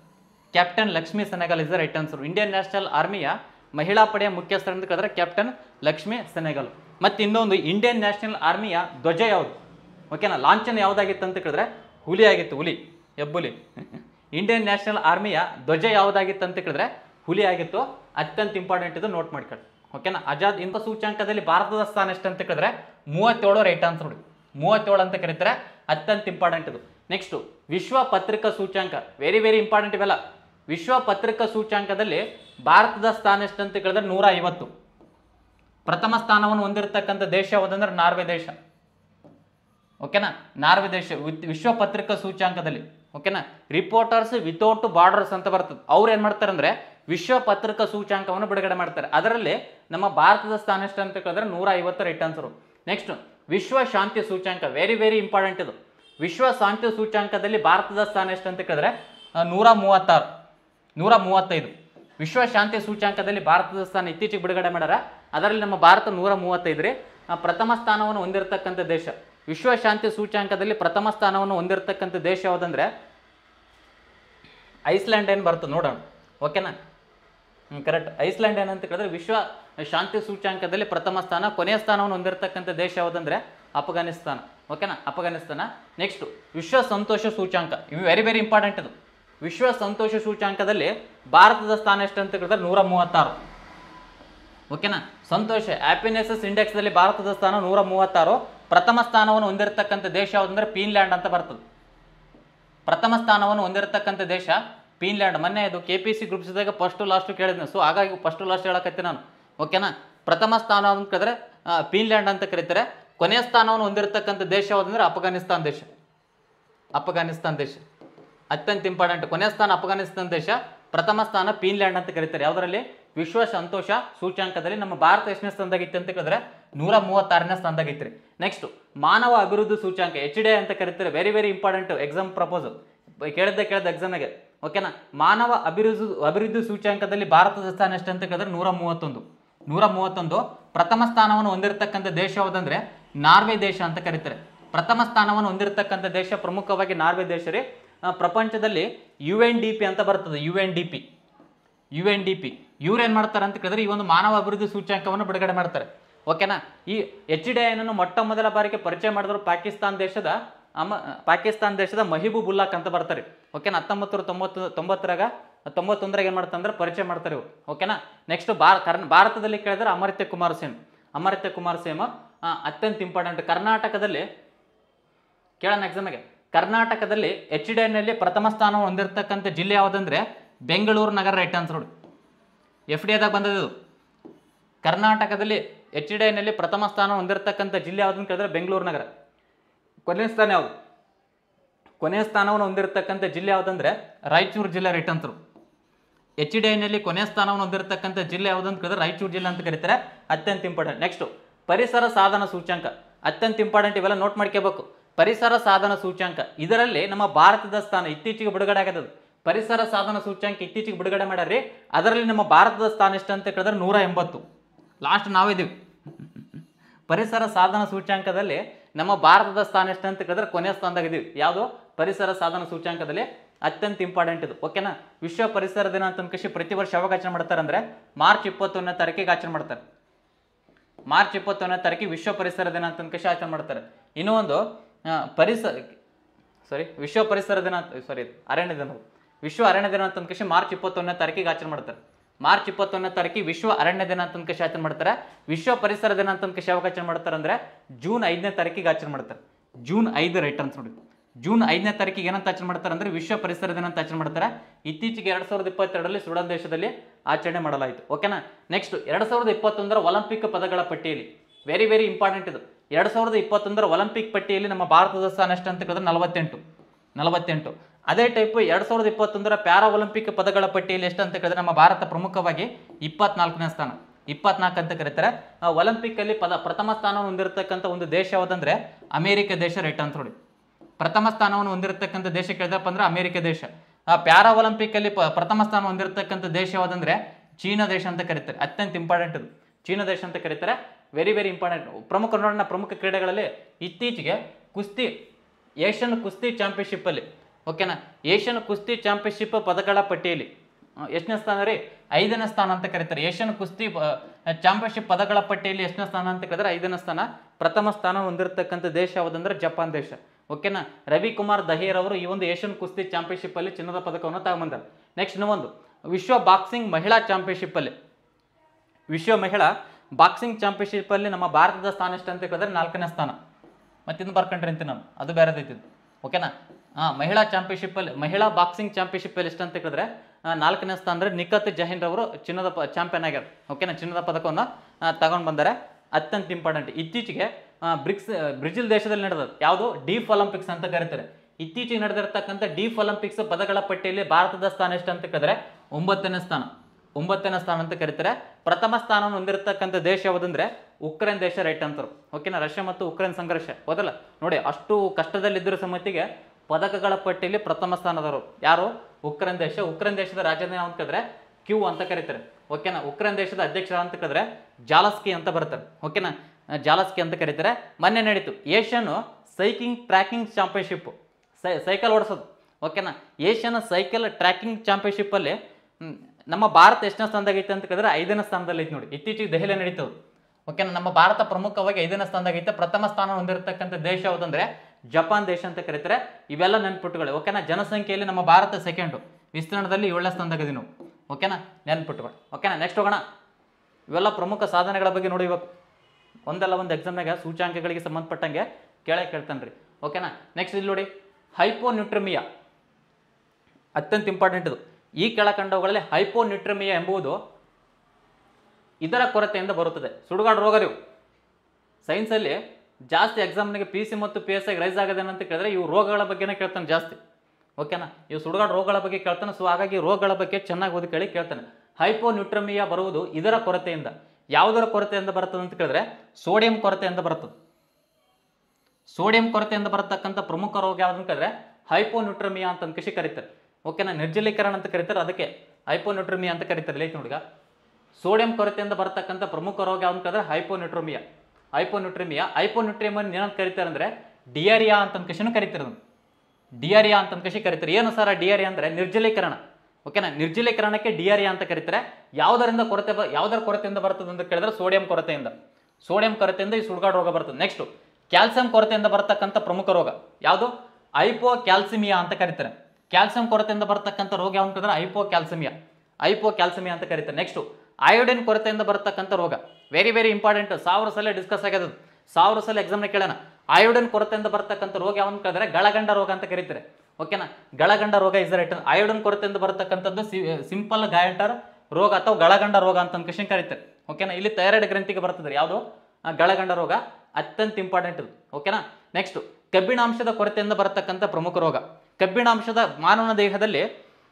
captain Lakshmi Sehgal is the right answer Indian national ಆರ್ಮಿಯ ಮಹಿಳಾ ಪಡೆಯ ಮುಖ್ಯಸ್ಥರು ಅಂತ ಕೇಳಿದ್ರೆ ಕ್ಯಾಪ್ಟನ್ ಲಕ್ಷ್ಮೀ ಸೆನೆಗಲ್ ಮತ್ತು ಇನ್ನೊಂದು ಇಂಡಿಯನ್ ನ್ಯಾಷನಲ್ ಆರ್ಮಿಯ ಧ್ವಜ ಯಾವುದು ಓಕೆನಾ ಲಾಂಛನ ಯಾವುದಾಗಿತ್ತು ಅಂತ ಕೇಳಿದ್ರೆ ಹುಲಿ ಆಗಿತ್ತು ಹುಲಿ ಹೆಬ್ಬುಲಿ ಇಂಡಿಯನ್ ನ್ಯಾಷನಲ್ ಆರ್ಮಿಯ ಧ್ವಜ ಯಾವುದಾಗಿತ್ತು ಅಂತ ಕೇಳಿದ್ರೆ ಹುಲಿ ಆಗಿತ್ತು ಅತ್ಯಂತ ಇಂಪಾರ್ಟೆಂಟ್ ಇದು ನೋಟ್ ಮಾಡ್ಕೊಳ್ಳಿ ಓಕೆನಾ ಆಜಾದ್ ಇಂಥ ಸೂಚ್ಯಾಂಕದಲ್ಲಿ ಭಾರತದ ಸ್ಥಾನ ಎಷ್ಟು ಅಂತ ಕೇಳಿದ್ರೆ ಮೂವತ್ತೇಳು ರೈಟ್ ಆನ್ಸರ್ ನೋಡಿ ಮೂವತ್ತೇಳು ಅಂತ ಕರೀತಾರೆ ಅತ್ಯಂತ ಇಂಪಾರ್ಟೆಂಟ್ ಇದು ನೆಕ್ಸ್ಟು ವಿಶ್ವ ಪತ್ರಿಕಾ ಸೂಚ್ಯಾಂಕ ವೆರಿ ವೆರಿ ಇಂಪಾರ್ಟೆಂಟ್ ಇವೆಲ್ಲ ವಿಶ್ವ ಪತ್ರಿಕಾ ಸೂಚ್ಯಾಂಕದಲ್ಲಿ ಭಾರತದ ಸ್ಥಾನ ಎಷ್ಟು ಅಂತ ಕೇಳಿದ್ರೆ ನೂರ ಐವತ್ತು ಪ್ರಥಮ ಸ್ಥಾನವನ್ನು ಹೊಂದಿರತಕ್ಕಂಥ ದೇಶ ಯಾವುದಂದ್ರೆ ನಾರ್ವೆ ದೇಶ ಓಕೆನಾ ನಾರ್ವೆ ದೇಶ ವಿತ್- ವಿಶ್ವ ಪತ್ರಿಕಾ ಸೂಚ್ಯಾಂಕದಲ್ಲಿ ಓಕೆನಾ ರಿಪೋರ್ಟರ್ಸ್ ವಿತೌಟ್ ಬಾರ್ಡರ್ಸ್ ಅಂತ ಬರ್ತದೆ ಅವ್ರು ಏನು ಮಾಡ್ತಾರೆ ಅಂದ್ರೆ ವಿಶ್ವ ಪತ್ರಿಕಾ ಸೂಚ್ಯಾಂಕವನ್ನು ಬಿಡುಗಡೆ ಮಾಡ್ತಾರೆ ಅದರಲ್ಲಿ ನಮ್ಮ ಭಾರತದ ಸ್ಥಾನ ಎಷ್ಟು ಅಂತ ಕೇಳಿದ್ರೆ ನೂರ ಐವತ್ತು ರೈಟ್ ಆನ್ಸರು ನೆಕ್ಸ್ಟ್ ವಿಶ್ವ ಶಾಂತಿ ಸೂಚ್ಯಾಂಕ ವೆರಿ ವೆರಿ ಇಂಪಾರ್ಟೆಂಟ್ ಇದು ವಿಶ್ವ ಶಾಂತಿ ಸೂಚ್ಯಾಂಕದಲ್ಲಿ ಭಾರತದ ಸ್ಥಾನ ಎಷ್ಟು ಅಂತ ಕೇಳಿದ್ರೆ ಆ, ನೂರ ಮೂವತ್ತಾರು ನೂರ ಮೂವತ್ತೈದು ವಿಶ್ವ ಶಾಂತಿ ಸೂಚ್ಯಾಂಕದಲ್ಲಿ ಭಾರತದ ಸ್ಥಾನ ಇತ್ತೀಚೆಗೆ ಬಿಡುಗಡೆ ಮಾಡ್ಯಾರ ಅದರಲ್ಲಿ ನಮ್ಮ ಭಾರತ ನೂರ ಮೂವತ್ತೈದು ರೀ ಆ, ಪ್ರಥಮ ಸ್ಥಾನವನ್ನು ಹೊಂದಿರತಕ್ಕಂಥ ದೇಶ ವಿಶ್ವ ಶಾಂತಿ ಸೂಚ್ಯಾಂಕದಲ್ಲಿ ಪ್ರಥಮ ಸ್ಥಾನವನ್ನು ಹೊಂದಿರತಕ್ಕಂಥ ದೇಶ ಯಾವುದಂದ್ರೆ ಐಸ್ಲ್ಯಾಂಡ್ ಏನು ಬರ್ತದೆ ನೋಡೋಣ ಓಕೆನಾ ಹ್ಞೂ ಕರೆಕ್ಟ್ ಐಸ್ಲ್ಯಾಂಡ್ ಏನಂತ ಕೇಳಿದ್ರೆ ವಿಶ್ವ ಶಾಂತಿ ಸೂಚ್ಯಾಂಕದಲ್ಲಿ ಪ್ರಥಮ ಸ್ಥಾನ ಕೊನೆಯ ಸ್ಥಾನವನ್ನು ಹೊಂದಿರತಕ್ಕಂಥ ದೇಶ ಯಾವುದಂದ್ರೆ ಅಫ್ಘಾನಿಸ್ತಾನ ಓಕೆನಾ ಅಫ್ಘಾನಿಸ್ತಾನ ನೆಕ್ಸ್ಟು ವಿಶ್ವ ಸಂತೋಷ ಸೂಚ್ಯಾಂಕ ಇವು ವೆರಿ ವೆರಿ ಇಂಪಾರ್ಟೆಂಟ್ ಇದು ವಿಶ್ವ ಸಂತೋಷ ಸೂಚ್ಯಾಂಕದಲ್ಲಿ ಭಾರತದ ಸ್ಥಾನ ಎಷ್ಟು ಅಂತ ಕೇಳಿದ್ರೆ ನೂರ ಮೂವತ್ತಾರು ಓಕೆನಾ ಸಂತೋಷ ಹ್ಯಾಪಿನೆಸಸ್ ಇಂಡೆಕ್ಸ್ದಲ್ಲಿ ಭಾರತದ ಸ್ಥಾನ ನೂರ ಮೂವತ್ತಾರು ಪ್ರಥಮ ಸ್ಥಾನವನ್ನು ಹೊಂದಿರತಕ್ಕಂಥ ದೇಶ ಯಾವುದಂದ್ರೆ ಫಿನ್ಲ್ಯಾಂಡ್ ಅಂತ ಬರ್ತದೆ ಪ್ರಥಮ ಸ್ಥಾನವನ್ನು ಹೊಂದಿರತಕ್ಕಂಥ ದೇಶ ಫಿನ್ಲ್ಯಾಂಡ್ ಮೊನ್ನೆ ಇದು ಕೆ ಪಿ ಸಿ ಗ್ರೂಪ್ಸ್ದಾಗ ಫಸ್ಟು ಲಾಸ್ಟು ಕೇಳಿದ್ನೆ ಸೊ ಹಾಗಾಗಿ ಫಸ್ಟು ಲಾಸ್ಟ್ ಹೇಳಕತ್ತೀನಿ ನಾನು ಓಕೆನಾ ಪ್ರಥಮ ಸ್ಥಾನ ಅಂತ ಕೇಳಿದ್ರೆ ಆ, ಫಿನ್ಲ್ಯಾಂಡ್ ಅಂತ ಕರೀತಾರೆ ಕೊನೆಯ ಸ್ಥಾನವನ್ನು ಹೊಂದಿರತಕ್ಕಂಥ ದೇಶ ಯಾವುದಂದ್ರೆ ಅಫ್ಘಾನಿಸ್ತಾನ್ ದೇಶ ಅಫ್ಘಾನಿಸ್ತಾನ್ ದೇಶ ಅತ್ಯಂತ ಇಂಪಾರ್ಟೆಂಟ್ ಕೊನೆಯ ಸ್ಥಾನ ಅಫ್ಘಾನಿಸ್ತಾನ್ ದೇಶ ಪ್ರಥಮ ಸ್ಥಾನ ಫಿನ್ಲ್ಯಾಂಡ್ ಅಂತ ಕರೀತಾರೆ ಯಾವುದರಲ್ಲಿ ವಿಶ್ವ ಸಂತೋಷ ಸೂಚ್ಯಾಂಕದಲ್ಲಿ ನಮ್ಮ ಭಾರತ ಎಷ್ಟನೇ ಸ್ಥಾನದಾಗಿತ್ತು ಅಂತ ಕೇಳಿದ್ರೆ ನೂರ ಮೂವತ್ತಾರನೇ ಸ್ಥಾನದಾಗಿತ್ತು ನೆಕ್ಸ್ಟ್ ಮಾನವ ಅಭಿವೃದ್ಧಿ ಸೂಚ್ಯಾಂಕ ಎಚ್ ಡಿ ಅಂತ ಕರೀತಾರೆ very very important exam proposal ಕೇಳಿದ್ದೆ ಕೇಳಿದ ಎಕ್ಸಾಮ್ನಾಗೆ ಓಕೆನಾ ಮಾನವ ಅಭಿವೃದ್ಧಿ ಅಭಿವೃದ್ಧಿ ಸೂಚ್ಯಾಂಕದಲ್ಲಿ ಭಾರತದ ಸ್ಥಾನ ಎಷ್ಟು ಅಂತ ಕೇಳಿದ್ರೆ ನೂರ ಮೂವತ್ತೊಂದು ನೂರ ಮೂವತ್ತೊಂದು ಪ್ರಥಮ ಸ್ಥಾನವನ್ನು ಹೊಂದಿರತಕ್ಕಂಥ ದೇಶ ಯಾವುದಂದ್ರೆ ನಾರ್ವೆ ದೇಶ ಅಂತ ಕರೀತಾರೆ ಪ್ರಥಮ ಸ್ಥಾನವನ್ನು ಹೊಂದಿರತಕ್ಕಂಥ ದೇಶ ಪ್ರಮುಖವಾಗಿ ನಾರ್ವೆ ದೇಶ ರೀ ಆ, ಪ್ರಪಂಚದಲ್ಲಿ ಯು ಎನ್ ಡಿ ಪಿ ಅಂತ ಬರ್ತದೆ U N D P U N D P ಇವ್ರು ಏನು ಮಾಡ್ತಾರೆ ಅಂತ ಕೇಳಿದ್ರೆ ಈ ಒಂದು ಮಾನವ ಅಭಿವೃದ್ಧಿ ಸೂಚ್ಯಾಂಕವನ್ನು ಬಿಡುಗಡೆ ಮಾಡ್ತಾರೆ ಓಕೆನಾ ಈ ಎಚ್ ಡಿ ಐನನ್ನು ಮೊಟ್ಟ ಮೊದಲ ಬಾರಿಗೆ ಪರಿಚಯ ಮಾಡಿದ್ರು ಪಾಕಿಸ್ತಾನ ದೇಶದ ಅಮ ಪಾಕಿಸ್ತಾನ ದೇಶದ ಮಹಿಬುಬುಲ್ಲಾಕ್ ಅಂತ ಬರ್ತಾರೆ ಓಕೆನಾ ಹತ್ತೊಂಬತ್ತು ನೂರ ತೊಂಬತ್ತು ತೊಂಬತ್ತರಾಗ ತೊಂಬತ್ತೊಂದರಾಗ ಏನು ಮಾಡ್ತಾರೆ ಅಂದ್ರೆ ಪರಿಚಯ ಮಾಡ್ತಾರೆ ಇವ್ರು ಓಕೆನಾ ನೆಕ್ಸ್ಟ್ ಭಾರ ಕರ್ನ ಭಾರತದಲ್ಲಿ ಕೇಳಿದ್ರೆ ಅಮರ್ತ್ಯ ಕುಮಾರ್ ಸೇನ್ ಅಮರ್ತ್ಯ ಕುಮಾರ್ ಸೇಮ್ ಆ, ಅತ್ಯಂತ ಇಂಪಾರ್ಟೆಂಟ್ ಕರ್ನಾಟಕದಲ್ಲಿ ಕೇಳೋಣ ಎಕ್ಸಾಮಿಗೆ ಕರ್ನಾಟಕದಲ್ಲಿ ಎಚ್ ಡಿ ಐನಲ್ಲಿ ಪ್ರಥಮ ಸ್ಥಾನ ಹೊಂದಿರತಕ್ಕಂಥ ಜಿಲ್ಲೆ ಯಾವುದಂದ್ರೆ ಬೆಂಗಳೂರು ನಗರ ರೈಟ್ ಆನ್ಸರ್ ನೋಡಿ ಎಫ್ ಡಿ ಎದಾಗ ಬಂದದ್ದು ಇದು. ಕರ್ನಾಟಕದಲ್ಲಿ ಎಚ್ ಡಿ ಐನಲ್ಲಿ ಪ್ರಥಮ ಸ್ಥಾನ ಹೊಂದಿರತಕ್ಕಂಥ ಜಿಲ್ಲೆ ಯಾವುದಂತ ಕೇಳಿದ್ರೆ ಬೆಂಗಳೂರು ನಗರ ಕೊನೆಯ ಸ್ಥಾನ ಯಾವುದು ಕೊನೆಯ ಸ್ಥಾನವನ್ನು ಹೊಂದಿರತಕ್ಕಂಥ ಜಿಲ್ಲೆ ಯಾವುದಂದ್ರೆ ರಾಯಚೂರು ಜಿಲ್ಲೆ ರೈಟ್ ಆನ್ಸರ್ ಎಚ್ ಡಿ ಐನಲ್ಲಿ ಕೊನೆಯ ಸ್ಥಾನವನ್ನು ಹೊಂದಿರತಕ್ಕಂಥ ಜಿಲ್ಲೆ ಯಾವುದಂತ ಕೇಳಿದ್ರೆ ರಾಯಚೂರು ಜಿಲ್ಲೆ ಅಂತ ಕರೀತಾರೆ ಅತ್ಯಂತ ಇಂಪಾರ್ಟೆಂಟ್ ನೆಕ್ಸ್ಟ್ ಪರಿಸರ ಸಾಧನ ಸೂಚ್ಯಾಂಕ ಅತ್ಯಂತ ಇಂಪಾರ್ಟೆಂಟ್ ಇವೆಲ್ಲ ನೋಟ್ ಮಾಡ್ಕೋಬೇಕು ಪರಿಸರ ಸಾಧನ ಸೂಚ್ಯಾಂಕ ಇದರಲ್ಲಿ ನಮ್ಮ ಭಾರತದ ಸ್ಥಾನ ಇತ್ತೀಚೆಗೆ ಬಿಡುಗಡೆ ಆಗದ ಪರಿಸರ ಸಾಧನ ಸೂಚ್ಯಾಂಕ ಇತ್ತೀಚೆಗೆ ಬಿಡುಗಡೆ ಮಾಡ್ಯಾರ್ರಿ ಅದರಲ್ಲಿ ನಮ್ಮ ಭಾರತದ ಸ್ಥಾನ ಎಷ್ಟು ಅಂತ ಕೇಳಿದ್ರೆ ನೂರ ಎಂಬತ್ತು ಲಾಸ್ಟ್ ನಾವಿದ್ದೀವಿ ಪರಿಸರ ಸಾಧನ ಸೂಚ್ಯಾಂಕದಲ್ಲಿ ನಮ್ಮ ಭಾರತದ ಸ್ಥಾನ ಎಷ್ಟು ಅಂತ ಕೇಳಿದ್ರೆ ಕೊನೆಯ ಸ್ಥಾನದಾಗ ಇದೀವಿ ಯಾವುದು ಪರಿಸರ ಸಾಧನ ಸೂಚ್ಯಾಂಕದಲ್ಲಿ ಅತ್ಯಂತ ಇಂಪಾರ್ಟೆಂಟ್ ಇದು ಓಕೆನಾ ವಿಶ್ವ ಪರಿಸರ ದಿನ ಅಂತ ಅಂದ್ಕೇಸಿ ಪ್ರತಿ ವರ್ಷ ಯಾವಾಗ ಆಚರಣೆ ಮಾಡ್ತಾರೆ ಅಂದ್ರೆ ಮಾರ್ಚ್ ಇಪ್ಪತ್ತೊಂದನೇ ತಾರೀಕಿಗೆ ಆಚರಣೆ ಮಾಡ್ತಾರೆ ಮಾರ್ಚ್ ಇಪ್ಪತ್ತೊಂದನೇ ತಾರೀಕಿಗೆ ವಿಶ್ವ ಪರಿಸರ ದಿನ ಅಂತ ಅಂದ್ಕೇಸಿ ಆಚರಣೆ ಮಾಡ್ತಾರೆ ಇನ್ನೂ ಒಂದು ಆ, ಪರಿಸರ ಸಾರಿ ವಿಶ್ವ ಪರಿಸರ ದಿನ ಅಂತ ಸಾರಿ ಅರಣ್ಯ ದಿನ ವಿಶ್ವ ಅರಣ್ಯ ದಿನ ಅಂತ ಅಂದ್ಕೇಸಿ ಮಾರ್ಚ್ ಇಪ್ಪತ್ತೊಂದನೇ ತಾರೀಕಿಗೆ ಆಚರಣೆ ಮಾಡ್ತಾರೆ ಮಾರ್ಚ್ ಇಪ್ಪತ್ತೊಂದನೇ ತಾರೀಕಿಗೆ ವಿಶ್ವ ಅರಣ್ಯ ದಿನ ಅಂತ ಅಂದ್ಕೇಸಿ ಆಚರಣೆ ಮಾಡ್ತಾರೆ ವಿಶ್ವ ಪರಿಸರ ದಿನ ಅಂತ ಅಂದ್ಕೇಸಿ ಯಾವಾಗ ಆಚರಣೆ ಮಾಡ್ತಾರೆ ಅಂದ್ರೆ ಜೂನ್ ಐದನೇ ತಾರೀಕಿಗೆ ಆಚರಣೆ ಮಾಡ್ತಾರೆ ಜೂನ್ ಐದು ರೈಟ್ ಅಂತ ನೋಡಿ ಜೂನ್ ಐದನೇ ತಾರೀಕಿಗೆ ಏನಂತ ಆಚರಣೆ ಮಾಡ್ತಾರೆ ಅಂದ್ರೆ ವಿಶ್ವ ಪರಿಸರ ದಿನ ಅಂತ ಆಚರಣೆ ಮಾಡ್ತಾರೆ ಇತ್ತೀಚೆಗೆ ಎರಡ್ ಸಾವಿರದ ಇಪ್ಪತ್ತೆರಡರಲ್ಲಿ ಸುಡನ್ ದೇಶದಲ್ಲಿ ಆಚರಣೆ ಮಾಡಲಾಯಿತು ಓಕೆನಾ ನೆಕ್ಸ್ಟ್ ಎರಡ್ ಸಾವಿರದ ಇಪ್ಪತ್ತೊಂದರ ಒಲಿಂಪಿಕ್ ಪದಗಳ ಪಟ್ಟಿಯಲ್ಲಿ ವೆರಿ ವೆರಿ ಇಂಪಾರ್ಟೆಂಟ್ ಇದು ಎರಡ್ ಸಾವಿರದ ಇಪ್ಪತ್ತೊಂದರ ಒಲಿಂಪಿಕ್ ಪಟ್ಟಿಯಲ್ಲಿ ನಮ್ಮ ಭಾರತದ ಸ್ಥಾನ ಎಷ್ಟು ಅಂತ ಕೇಳಿದ್ರೆ ನಲವತ್ತೆಂಟು ನಲವತ್ತೆಂಟು ಅದೇ ಟೈಪ್ ಎರಡ್ ಸಾವಿರದ ಇಪ್ಪತ್ತೊಂದರ ಪ್ಯಾರಾ ಒಲಿಂಪಿಕ್ ಪದಗಳ ಪಟ್ಟಿಯಲ್ಲಿ ಎಷ್ಟು ಅಂತ ಕೇಳಿದ್ರೆ ನಮ್ಮ ಭಾರತ ಪ್ರಮುಖವಾಗಿ ಇಪ್ಪತ್ನಾಲ್ಕನೇ ಸ್ಥಾನ ಇಪ್ಪತ್ನಾಲ್ಕು ಅಂತ ಕರೀತಾರೆ ಆ ಒಲಿಂಪಿಕ್ ಅಲ್ಲಿ ಪದ ಪ್ರಥಮ ಸ್ಥಾನವನ್ನು ಹೊಂದಿರತಕ್ಕಂಥ ಒಂದು ದೇಶ ಯಾವುದಂದ್ರೆ ಅಮೇರಿಕ ದೇಶ ರೈಟ್ ಅಂತ ನೋಡಿ ಪ್ರಥಮ ಸ್ಥಾನವನ್ನು ಹೊಂದಿರತಕ್ಕಂಥ ದೇಶ ಕೇಳಿದಪ್ಪ ಅಂದ್ರೆ ಅಮೇರಿಕ ದೇಶ ಆ ಪ್ಯಾರಾ ಒಲಿಂಪಿಕ್ ಅಲ್ಲಿ ಪ- ಪ್ರಥಮ ಸ್ಥಾನ ಹೊಂದಿರತಕ್ಕಂಥ ದೇಶ ಯಾವುದಂದ್ರೆ ಚೀನಾ ದೇಶ ಅಂತ ಕರೀತಾರೆ ಅತ್ಯಂತ ಇಂಪಾರ್ಟೆಂಟ್ ಇದು ಚೀನಾ ದೇಶ ಅಂತ ಕರೀತಾರೆ ವೆರಿ ವೆರಿ ಇಂಪಾರ್ಟೆಂಟ್ ಪ್ರಮುಖ ನೋಡೋಣ ಪ್ರಮುಖ ಕ್ರೀಡೆಗಳಲ್ಲಿ ಇತ್ತೀಚೆಗೆ ಕುಸ್ತಿ ಏಷ್ಯನ್ ಕುಸ್ತಿ ಚಾಂಪಿಯನ್ಶಿಪ್ ಅಲ್ಲಿ ಓಕೆನಾ ಏಷ್ಯನ್ ಕುಸ್ತಿ ಚಾಂಪಿಯನ್ಶಿಪ್ ಪದಕಗಳ ಪಟ್ಟಿಯಲ್ಲಿ ಆ, ಎಷ್ಟನೇ ಸ್ಥಾನ ರೀ ಐದನೇ ಸ್ಥಾನ ಅಂತ ಕರೀತಾರೆ ಏಷ್ಯನ್ ಕುಸ್ತಿ ಚಾಂಪಿಯನ್ಶಿಪ್ ಪದಕಗಳ ಪಟ್ಟಿಯಲ್ಲಿ ಎಷ್ಟನೇ ಸ್ಥಾನ ಅಂತ ಕರೆದ್ರೆ ಐದನೇ ಸ್ಥಾನ ಪ್ರಥಮ ಸ್ಥಾನ ಹೊಂದಿರತಕ್ಕಂಥ ದೇಶ ಯಾವುದಂದ್ರೆ ಜಪಾನ್ ದೇಶ ಓಕೆನಾ ರವಿಕುಮಾರ್ ದಹೇರ್ ಅವರು ಈ ಒಂದು ಏಷ್ಯನ್ ಕುಸ್ತಿ ಚಾಂಪಿಯನ್ಶಿಪ್ ಅಲ್ಲಿ ಚಿನ್ನದ ಪದಕವನ್ನು ತಗೊಂಬಂದಾರೆ ನೆಕ್ಸ್ಟ್ ಇನ್ನೊಂದು ವಿಶ್ವ ಬಾಕ್ಸಿಂಗ್ ಮಹಿಳಾ ಚಾಂಪಿಯನ್ಶಿಪ್ ಅಲ್ಲಿ ವಿಶ್ವ ಮಹಿಳಾ ಬಾಕ್ಸಿಂಗ್ ಚಾಂಪಿಯನ್ಶಿಪ್ ಅಲ್ಲಿ ನಮ್ಮ ಭಾರತದ ಸ್ಥಾನ ಎಷ್ಟು ಅಂತ ಕೇಳಿದ್ರೆ ನಾಲ್ಕನೇ ಸ್ಥಾನ ಮತ್ತಿನ್ನು ಬರ್ಕೊಂಡ್ರಿ ಅಂತ ನಾನು ಅದು ಬೇರೆದೈತಿ ಓಕೆನಾ ಹಾಂ ಮಹಿಳಾ ಚಾಂಪಿಯನ್ಶಿಪ್ ಅಲ್ಲಿ ಮಹಿಳಾ ಬಾಕ್ಸಿಂಗ್ ಚಾಂಪಿಯನ್ಶಿಪ್ ಅಲ್ಲಿ ಎಷ್ಟು ಅಂತ ಕೇಳಿದ್ರೆ ಆ, ನಾಲ್ಕನೇ ಸ್ಥಾನ ಅಂದ್ರೆ ನಿಖತ್ ಜಹೀನ್ ಅವರು ಚಿನ್ನದ ಪ ಚಾಂಪಿಯನ್ ಆಗ್ಯಾರ ಓಕೆನಾ ಚಿನ್ನದ ಪದಕವನ್ನು ತಗೊಂಡು ಬಂದ್ದಾರೆ ಅತ್ಯಂತ ಇಂಪಾರ್ಟೆಂಟ್ ಇತ್ತೀಚೆಗೆ ಆ, ಬ್ರಿಕ್ಸ್ ಬ್ರೆಜಿಲ್ ದೇಶದಲ್ಲಿ ನಡೆದದ್ದು ಯಾವುದು ಡೀಫ್ ಒಲಿಂಪಿಕ್ಸ್ ಅಂತ ಕರೀತಾರೆ ಇತ್ತೀಚೆಗೆ ನಡೆದಿರ್ತಕ್ಕಂಥ ಡೀಫ್ ಒಲಿಂಪಿಕ್ಸ್ ಪದಗಳ ಪಟ್ಟಿಯಲ್ಲಿ ಭಾರತದ ಸ್ಥಾನ ಎಷ್ಟು ಅಂತ ಕೇಳಿದ್ರೆ ಒಂಬತ್ತನೇ ಸ್ಥಾನ ಒಂಬತ್ತನೇ ಸ್ಥಾನ ಅಂತ ಕರೀತಾರೆ ಪ್ರಥಮ ಸ್ಥಾನವನ್ನು ಹೊಂದಿರತಕ್ಕಂಥ ದೇಶ ಯಾವುದಂದ್ರೆ ಉಕ್ರೇನ್ ದೇಶ ರೈಟ್ ಅಂತಾರೆ ಓಕೆನಾ ರಷ್ಯಾ ಮತ್ತು ಉಕ್ರೇನ್ ಸಂಘರ್ಷ ಹೌದಲ್ಲ ನೋಡಿ ಅಷ್ಟು ಕಷ್ಟದಲ್ಲಿದ್ದರೂ ಸಮಿತಿಗೆ ಪದಕಗಳ ಪಟ್ಟಿಯಲ್ಲಿ ಪ್ರಥಮ ಸ್ಥಾನದವರು ಯಾರು ಉಕ್ರೇನ್ ದೇಶ ಉಕ್ರೇನ್ ದೇಶದ ರಾಜಧಾನಿ ಯಾವ ಅಂತ ಕೇಳಿದ್ರೆ ಕ್ಯೂ ಅಂತ ಕರೀತಾರೆ ಓಕೆನಾ ಉಕ್ರೇನ್ ದೇಶದ ಅಧ್ಯಕ್ಷ ಅಂತ ಕೇಳಿದ್ರೆ ಜಾಲಸ್ಕಿ ಅಂತ ಬರ್ತಾರೆ ಓಕೆನಾ ಆ, ಜಾಲಸ್ಕಿ ಅಂತ ಕರೀತಾರೆ ಮೊನ್ನೆ ನಡೀತು ಏಷ್ಯನ್ ಸೈಕಿಂಗ್ ಟ್ರ್ಯಾಕಿಂಗ್ ಚಾಂಪಿಯನ್ಶಿಪ್ ಸೈ ಸೈಕಲ್ ಓಡಿಸೋದು ಓಕೆನಾ ಏಷ್ಯನ್ ಸೈಕಲ್ ಟ್ರ್ಯಾಕಿಂಗ್ ಚಾಂಪಿಯನ್ಶಿಪ್ಪಲ್ಲಿ ನಮ್ಮ ಭಾರತ ಎಷ್ಟನೇ ಸ್ಥಾನದಾಗ ಐತೆ ಅಂತ ಕೇಳಿದ್ರೆ ಐದನೇ ಸ್ಥಾನದಲ್ಲಿ ಐತೆ ನೋಡಿ ಇತ್ತೀಚೆಗೆ ದೆಹಲಿ ನಡೀತದೆ ಓಕೆನಾ ನಮ್ಮ ಭಾರತ ಪ್ರಮುಖವಾಗಿ ಐದನೇ ಸ್ಥಾನದಾಗ ಐತೆ ಪ್ರಥಮ ಸ್ಥಾನ ಹೊಂದಿರತಕ್ಕಂಥ ದೇಶ ಯಾವುದಂದ್ರೆ ಜಪಾನ್ ದೇಶ ಅಂತ ಕರೀತಾರೆ ಇವೆಲ್ಲ ನೆನ್ಪಿಟ್ಟುಗಳು ಓಕೆನಾ ಜನಸಂಖ್ಯೆಯಲ್ಲಿ ನಮ್ಮ ಭಾರತ ಸೆಕೆಂಡು ವಿಸ್ತೀರ್ಣದಲ್ಲಿ ಏಳನೇ ಸ್ಥಾನದಾಗ ಇದೀವಿ ನಾವು ಓಕೆನಾ ನೆನ್ಪಿಟ್ಟುಗಳು ಓಕೆನಾ ನೆಕ್ಸ್ಟ್ ಹೋಗೋಣ ಇವೆಲ್ಲ ಪ್ರಮುಖ ಸಾಧನೆಗಳ ಬಗ್ಗೆ ನೋಡಿ ಇವತ್ತು ಒಂದಲ್ಲ ಒಂದು ಎಕ್ಸಾಮ್ನಾಗ ಸೂಚಾಂಕಗಳಿಗೆ ಸಂಬಂಧಪಟ್ಟಂಗೆ ಕೇಳೇ ಕೇಳ್ತಾನೆ ರೀ ಓಕೆನಾ ನೆಕ್ಸ್ಟ್ ಇಲ್ಲಿ ನೋಡಿ ಹೈಪೋನ್ಯೂಟ್ರಮಿಯಾ ಅತ್ಯಂತ ಇಂಪಾರ್ಟೆಂಟ್ ಇದು ಈ ಕೆಳಕಂಡವುಗಳಲ್ಲಿ ಹೈಪೋನ್ಯೂಟ್ರಮಿಯಾ ಎಂಬುದು ಇದರ ಕೊರತೆಯಿಂದ ಬರುತ್ತದೆ ಸುಡುಗಾಡು ರೋಗ ಇವು ಸೈನ್ಸಲ್ಲಿ ಜಾಸ್ತಿ ಎಕ್ಸಾಮ್ನಿಗೆ ಪಿ ಸಿ ಮತ್ತು ಪಿ ಎಸ್ ಐಗೆ ರೈಸ್ ಆಗೋದೇನಂತ ಕೇಳಿದ್ರೆ ಇವು ರೋಗಗಳ ಬಗ್ಗೆನೇ ಕೇಳ್ತಾನೆ ಜಾಸ್ತಿ ಓಕೆನಾ ಇವು ಸುಡುಗಾಡು ರೋಗಗಳ ಬಗ್ಗೆ ಕೇಳ್ತಾನೆ ಸೊ ಹಾಗಾಗಿ ರೋಗಗಳ ಬಗ್ಗೆ ಚೆನ್ನಾಗಿ ಓದಿ ಕೇಳಿ ಕೇಳ್ತಾನೆ ಹೈಪೋನ್ಯೂಟ್ರಮಿಯಾ ಬರುವುದು ಇದರ ಕೊರತೆಯಿಂದ ಯಾವುದರ ಕೊರತೆಯಿಂದ ಬರ್ತದೆ ಅಂತ ಕೇಳಿದ್ರೆ ಸೋಡಿಯಂ ಕೊರತೆಯಿಂದ ಬರ್ತದೆ ಸೋಡಿಯಂ ಕೊರತೆಯಿಂದ ಬರತಕ್ಕಂಥ ಪ್ರಮುಖ ರೋಗ ಯಾವ್ದು ಅಂತ ಕೇಳಿದ್ರೆ ಹೈಪೋನ್ಯೂಟ್ರಮಿಯಾ ಅಂತ ಅಂದ್ಕೇಸಿ ಕರೀತಾರೆ ಓಕೆನಾ ನಿರ್ಜಲೀಕರಣ ಅಂತ ಕರೀತಾರೆ ಅದಕ್ಕೆ ಹೈಪೋನ್ಯೂಟ್ರಮಿಯಾ ಅಂತ ಕರೀತಾರೆ ಲೈಕ್ ನೋಡಿಗ ಸೋಡಿಯಂ ಕೊರತೆಯಿಂದ ಬರತಕ್ಕಂಥ ಪ್ರಮುಖ ರೋಗ ಯಾವ್ದು ಅಂತಂದ್ರೆ ಹೈಪೋನ್ಯೂಟ್ರಮಿಯಾ ಹೈಪೋನ್ಯೂಟ್ರಮಿಯಾ ಹೈಪೋನ್ಯೂಟ್ರಿಯಮ್ ಏನಂತ ಕರೀತಾರೆ ಅಂದ್ರೆ ಡಿಯಾರಿಯಾ ಅಂತ ಅಂದ್ಕೇಶನು ಕರೀತಾರೆ ಅದನ್ನ ಡಿಯಾರಿಯಾ ಅಂತ ಅಂದ್ಕೇಸಿ ಕರೀತಾರೆ ಏನು ಸರ ಡಿಯಾರಿಯಾ ಅಂದ್ರೆ ನಿರ್ಜಲೀಕರಣ ಓಕೆನಾ ನಿರ್ಜಲೀಕರಣಕ್ಕೆ ಡಿಯಾರಿಯಾ ಅಂತ ಕರೀತಾರೆ ಯಾವುದರಿಂದ ಕೊರತೆ ಬ ಯಾವುದರ ಕೊರತೆಯಿಂದ ಬರ್ತದೆ ಅಂತ ಕೇಳಿದ್ರೆ ಸೋಡಿಯಂ ಕೊರತೆಯಿಂದ ಸೋಡಿಯಂ ಕೊರತೆಯಿಂದ ಈ ಸುಡುಗಾಡು ರೋಗ ಬರ್ತದೆ ನೆಕ್ಸ್ಟ್ ಕ್ಯಾಲ್ಸಿಯಂ ಕೊರತೆಯಿಂದ ಬರ್ತಕ್ಕಂಥ ಪ್ರಮುಖ ರೋಗ ಯಾವುದು ಐಪೋ ಕ್ಯಾಲ್ಸಿಮಿಯಾ ಅಂತ ಕರೀತಾರೆ ಕ್ಯಾಲ್ಸಿಯಂ ಕೊರತೆಯಿಂದ ಬರ್ತಕ್ಕಂಥ ರೋಗ ಯಾವ್ದು ಅಂತಂದ್ರೆ ಐಪೋ ಕ್ಯಾಲ್ಸಿಮಿಯಾ ಐಪೋ ಕ್ಯಾಲ್ಸಿಮಿಯಾ ಅಂತ ಕರೀತಾರೆ ನೆಕ್ಸ್ಟ್ ಅಯೋಡಿನ್ ಕೊರತೆಯಿಂದ ಬರ್ತಕ್ಕಂಥ ರೋಗ ವೆರಿ ವೆರಿ ಇಂಪಾರ್ಟೆಂಟ್ ಸಾವಿರ ಸಲ ಡಿಸ್ಕಸ್ ಆಗ್ಯದ ಅದು. ಸಾವಿರ ಸಲ ಎಕ್ಸಾಮ್ನ ಕೇಳೋಣ ಅಯೋಡಿನ್ ಕೊರತೆಯಿಂದ ಬರ್ತಕ್ಕಂಥ ರೋಗ ಯಾವ್ದು ಕೇಳಿದ್ರೆ ಗಳಗಂಡ ರೋಗ ಅಂತ ಕರೀತಾರೆ ಓಕೆನಾ ಗಳಗಂಡ ರೋಗ ಇಸ್ ರೈಟ್ ಅಯೋಡಿನ್ ಕೊರತೆಯಿಂದ ಬರ್ತಕ್ಕಂಥದ್ದು ಸಿಂಪಲ್ ಗಾಯಟರ್ ರೋಗ ಅಥವಾ ಗಳಗಂಡ ರೋಗ ಅಂತ ಕ್ವಶನ್ ಕರೀತಾರೆ ಓಕೆನಾ ಇಲ್ಲಿ ಥೈರಾಯ್ಡ್ ಗ್ರಂಥಿಗೆ ಬರ್ತದೆ ಯಾವುದು ಆ, ಗಳಗಂಡ ರೋಗ ಅತ್ಯಂತ ಇಂಪಾರ್ಟೆಂಟ್ ಇದು ಓಕೆನಾ ನೆಕ್ಸ್ಟ್ ಕಬ್ಬಿಣಾಂಶದ ಕೊರತೆಯಿಂದ ಬರತಕ್ಕಂಥ ಪ್ರಮುಖ ರೋಗ ಕಬ್ಬಿಣಾಂಶದ ಮಾನವನ ದೇಹದಲ್ಲಿ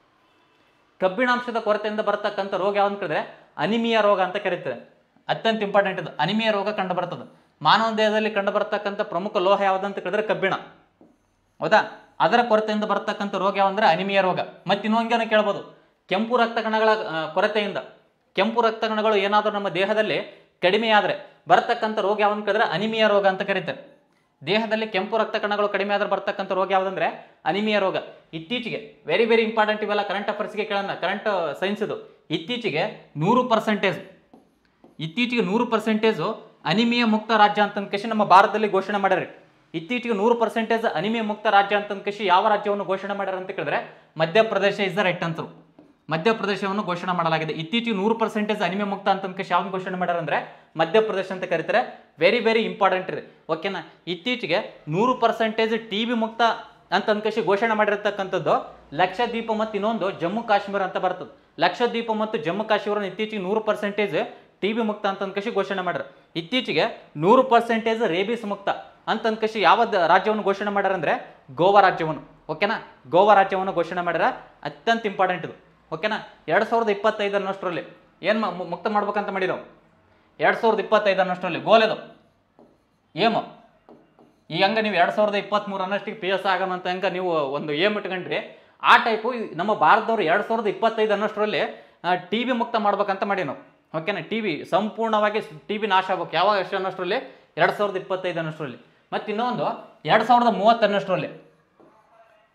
ಕಬ್ಬಿಣಾಂಶದ ಕೊರತೆಯಿಂದ ಬರತಕ್ಕಂಥ ರೋಗ ಯಾವ್ದು ಕೇಳಿದ್ರೆ ಅನಿಮಿಯಾ ರೋಗ ಅಂತ ಕರೀತಾರೆ ಅತ್ಯಂತ ಇಂಪಾರ್ಟೆಂಟ್ ಇದು ಅನಿಮಿಯಾ ರೋಗ ಕಂಡು ಬರ್ತದೆ ಮಾನವ ದೇಹದಲ್ಲಿ ಕಂಡು ಬರ್ತಕ್ಕಂಥ ಪ್ರಮುಖ ಲೋಹ ಯಾವ್ದಂತ ಕೇಳಿದ್ರೆ ಕಬ್ಬಿಣ ಹೌದಾ ಅದರ ಕೊರತೆಯಿಂದ ಬರ್ತಕ್ಕಂಥ ರೋಗ ಯಾವಂದ್ರೆ ಅನಿಮಿಯಾ ರೋಗ ಮತ್ತೆ ಇನ್ನೊಂದೇನೋ ಕೇಳ್ಬೋದು ಕೆಂಪು ರಕ್ತ ಕಣಗಳ ಆ, ಕೊರತೆಯಿಂದ ಕೆಂಪು ರಕ್ತ ಕಣಗಳು ಏನಾದರೂ ನಮ್ಮ ದೇಹದಲ್ಲಿ ಕಡಿಮೆಯಾದರೆ ಬರ್ತಕ್ಕಂಥ ರೋಗ ಯಾವಂತ ಕೇಳಿದ್ರೆ ಅನಿಮಿಯಾ ರೋಗ ಅಂತ ಕರೀತಾರೆ ದೇಹದಲ್ಲಿ ಕೆಂಪು ರಕ್ತ ಕಣಗಳು ಕಡಿಮೆ ಆದ್ರೆ ಬರ್ತಕ್ಕಂಥ ರೋಗ ಯಾವುದಂದ್ರೆ ಅನಿಮಿಯಾ ರೋಗ ಇತ್ತೀಚೆಗೆ ವೆರಿ ವೆರಿ ಇಂಪಾರ್ಟೆಂಟ್ ಇವೆಲ್ಲ ಕರೆಂಟ್ ಅಫೇರ್ಸ್ಗೆ ಕೇಳೋಣ ಕರೆಂಟ್ ಸೈನ್ಸ್ ಇದು ಇತ್ತೀಚೆಗೆ ನೂರು ಪರ್ಸೆಂಟೇಜ್ ಇತ್ತೀಚೆಗೆ ನೂರು ಪರ್ಸೆಂಟೇಜು ಅನಿಮಿಯ ಮುಕ್ತ ರಾಜ್ಯ ಅಂತ ಅಂದ್ಕೇಶಿ ನಮ್ಮ ಭಾರತದಲ್ಲಿ ಘೋಷಣೆ ಮಾಡ್ಯಾರ ಇತ್ತೀಚೆಗೆ ನೂರು ಪರ್ಸೆಂಟೇಜ್ ಅನಿಮಿಯ ಮುಕ್ತ ರಾಜ್ಯ ಅಂತ ಅಂದ್ಕೇಶಿ ಯಾವ ರಾಜ್ಯವನ್ನು ಘೋಷಣೆ ಮಾಡ್ಯಾರ ಅಂತ ಕೇಳಿದ್ರೆ ಮಧ್ಯಪ್ರದೇಶ ಇಸ್ ದ ರೈಟ್ ಅಂತರು ಮಧ್ಯಪ್ರದೇಶವನ್ನು ಘೋಷಣೆ ಮಾಡಲಾಗಿದೆ ಇತ್ತೀಚೆಗೆ ನೂರು ಪರ್ಸೆಂಟೇಜ್ ಅನಿಮೆ ಮುಕ್ತ ಅಂತ ಅಂದ್ಕೇಶಿ ಯಾವ್ದು ಘೋಷಣೆ ಮಾಡ್ಯಾರ ಅಂದ್ರೆ ಮಧ್ಯಪ್ರದೇಶ ಅಂತ ಕರೀತಾರೆ ವೆರಿ ವೆರಿ ಇಂಪಾರ್ಟೆಂಟ್ ರೀ ಓಕೆನಾ ಇತ್ತೀಚೆಗೆ ನೂರು ಪರ್ಸೆಂಟೇಜ್ ಟಿ ಬಿ ಮುಕ್ತ ಅಂತ ಅಂದ್ಕೇಶಿ ಘೋಷಣೆ ಮಾಡಿರ್ತಕ್ಕಂಥದ್ದು ಲಕ್ಷದ್ವೀಪ ಮತ್ತು ಇನ್ನೊಂದು ಜಮ್ಮು ಕಾಶ್ಮೀರ ಅಂತ ಬರ್ತದೆ ಲಕ್ಷದ್ವೀಪ ಮತ್ತು ಜಮ್ಮು ಕಾಶ್ಮೀರ ಇತ್ತೀಚೆಗೆ ನೂರು ಪರ್ಸೆಂಟೇಜ್ ಟಿ ಬಿ ಮುಕ್ತ ಅಂತ ಅಂದ್ಕೇಶಿ ಘೋಷಣೆ ಮಾಡ್ಯಾರ ಇತ್ತೀಚೆಗೆ ನೂರು ಪರ್ಸೆಂಟೇಜ್ ರೇಬಿಸ್ ಮುಕ್ತ ಅಂತ ಅಂದ್ಕೇಶಿ ಯಾವ ದ- ರಾಜ್ಯವನ್ನು ಘೋಷಣೆ ಮಾಡ್ಯಾರ ಅಂದ್ರೆ ಗೋವಾ ರಾಜ್ಯವನ್ನು ಓಕೆನಾ ಗೋವಾ ರಾಜ್ಯವನ್ನು ಘೋಷಣೆ ಮಾಡ್ಯಾರ ಅತ್ಯಂತ ಇಂಪಾರ್ಟೆಂಟ್ ಇದು ಓಕೆನಾ ಎರಡು ಸಾವಿರದ ಇಪ್ಪತ್ತೈದು ಅನ್ನೋಷ್ಟರಲ್ಲಿ ಏನು ಮುಕ್ತ ಮಾಡ್ಬೇಕಂತ ಮಾಡಿರೋ ಎರಡು ಸಾವಿರದ ಇಪ್ಪತ್ತೈದು ಅನ್ನೋಷ್ಟರಲ್ಲಿ ಗೋಲ್ ಇದು ಏಮು ಈಗ ಹಂಗೆ ನೀವು ಎರಡು ಸಾವಿರದ ಇಪ್ಪತ್ತ್ಮೂರು ಅನ್ನೋಷ್ಟಿಗೆ ಪಿ ಎಸ್ ಆಗಮಂತ ಹಂಗೆ ನೀವು ಒಂದು ಏಮ್ ಇಟ್ಕೊಂಡ್ರಿ ಆ ಟೈಪು ನಮ್ಮ ಭಾರತದವ್ರು ಎರಡು ಸಾವಿರದ ಇಪ್ಪತ್ತೈದು ಅನ್ನೋಷ್ಟರಲ್ಲಿ ಟಿ ವಿ ಮುಕ್ತ ಮಾಡ್ಬೇಕಂತ ಮಾಡಿ ನಾವು ಓಕೆನಾ ಟಿ ವಿ ಸಂಪೂರ್ಣವಾಗಿ ಟಿ ವಿ ನಾಶ ಆಗ್ಬೇಕು ಯಾವಾಗ ಎಷ್ಟು ಅನ್ನೋಷ್ಟರಲ್ಲಿ ಎರಡು ಸಾವಿರದ ಇಪ್ಪತ್ತೈದು ಅನ್ನೋಷ್ಟರಲ್ಲಿ ಮತ್ತು ಇನ್ನೊಂದು ಎರಡು ಸಾವಿರದ ಮೂವತ್ತು ಅನ್ನೋಷ್ಟರಲ್ಲಿ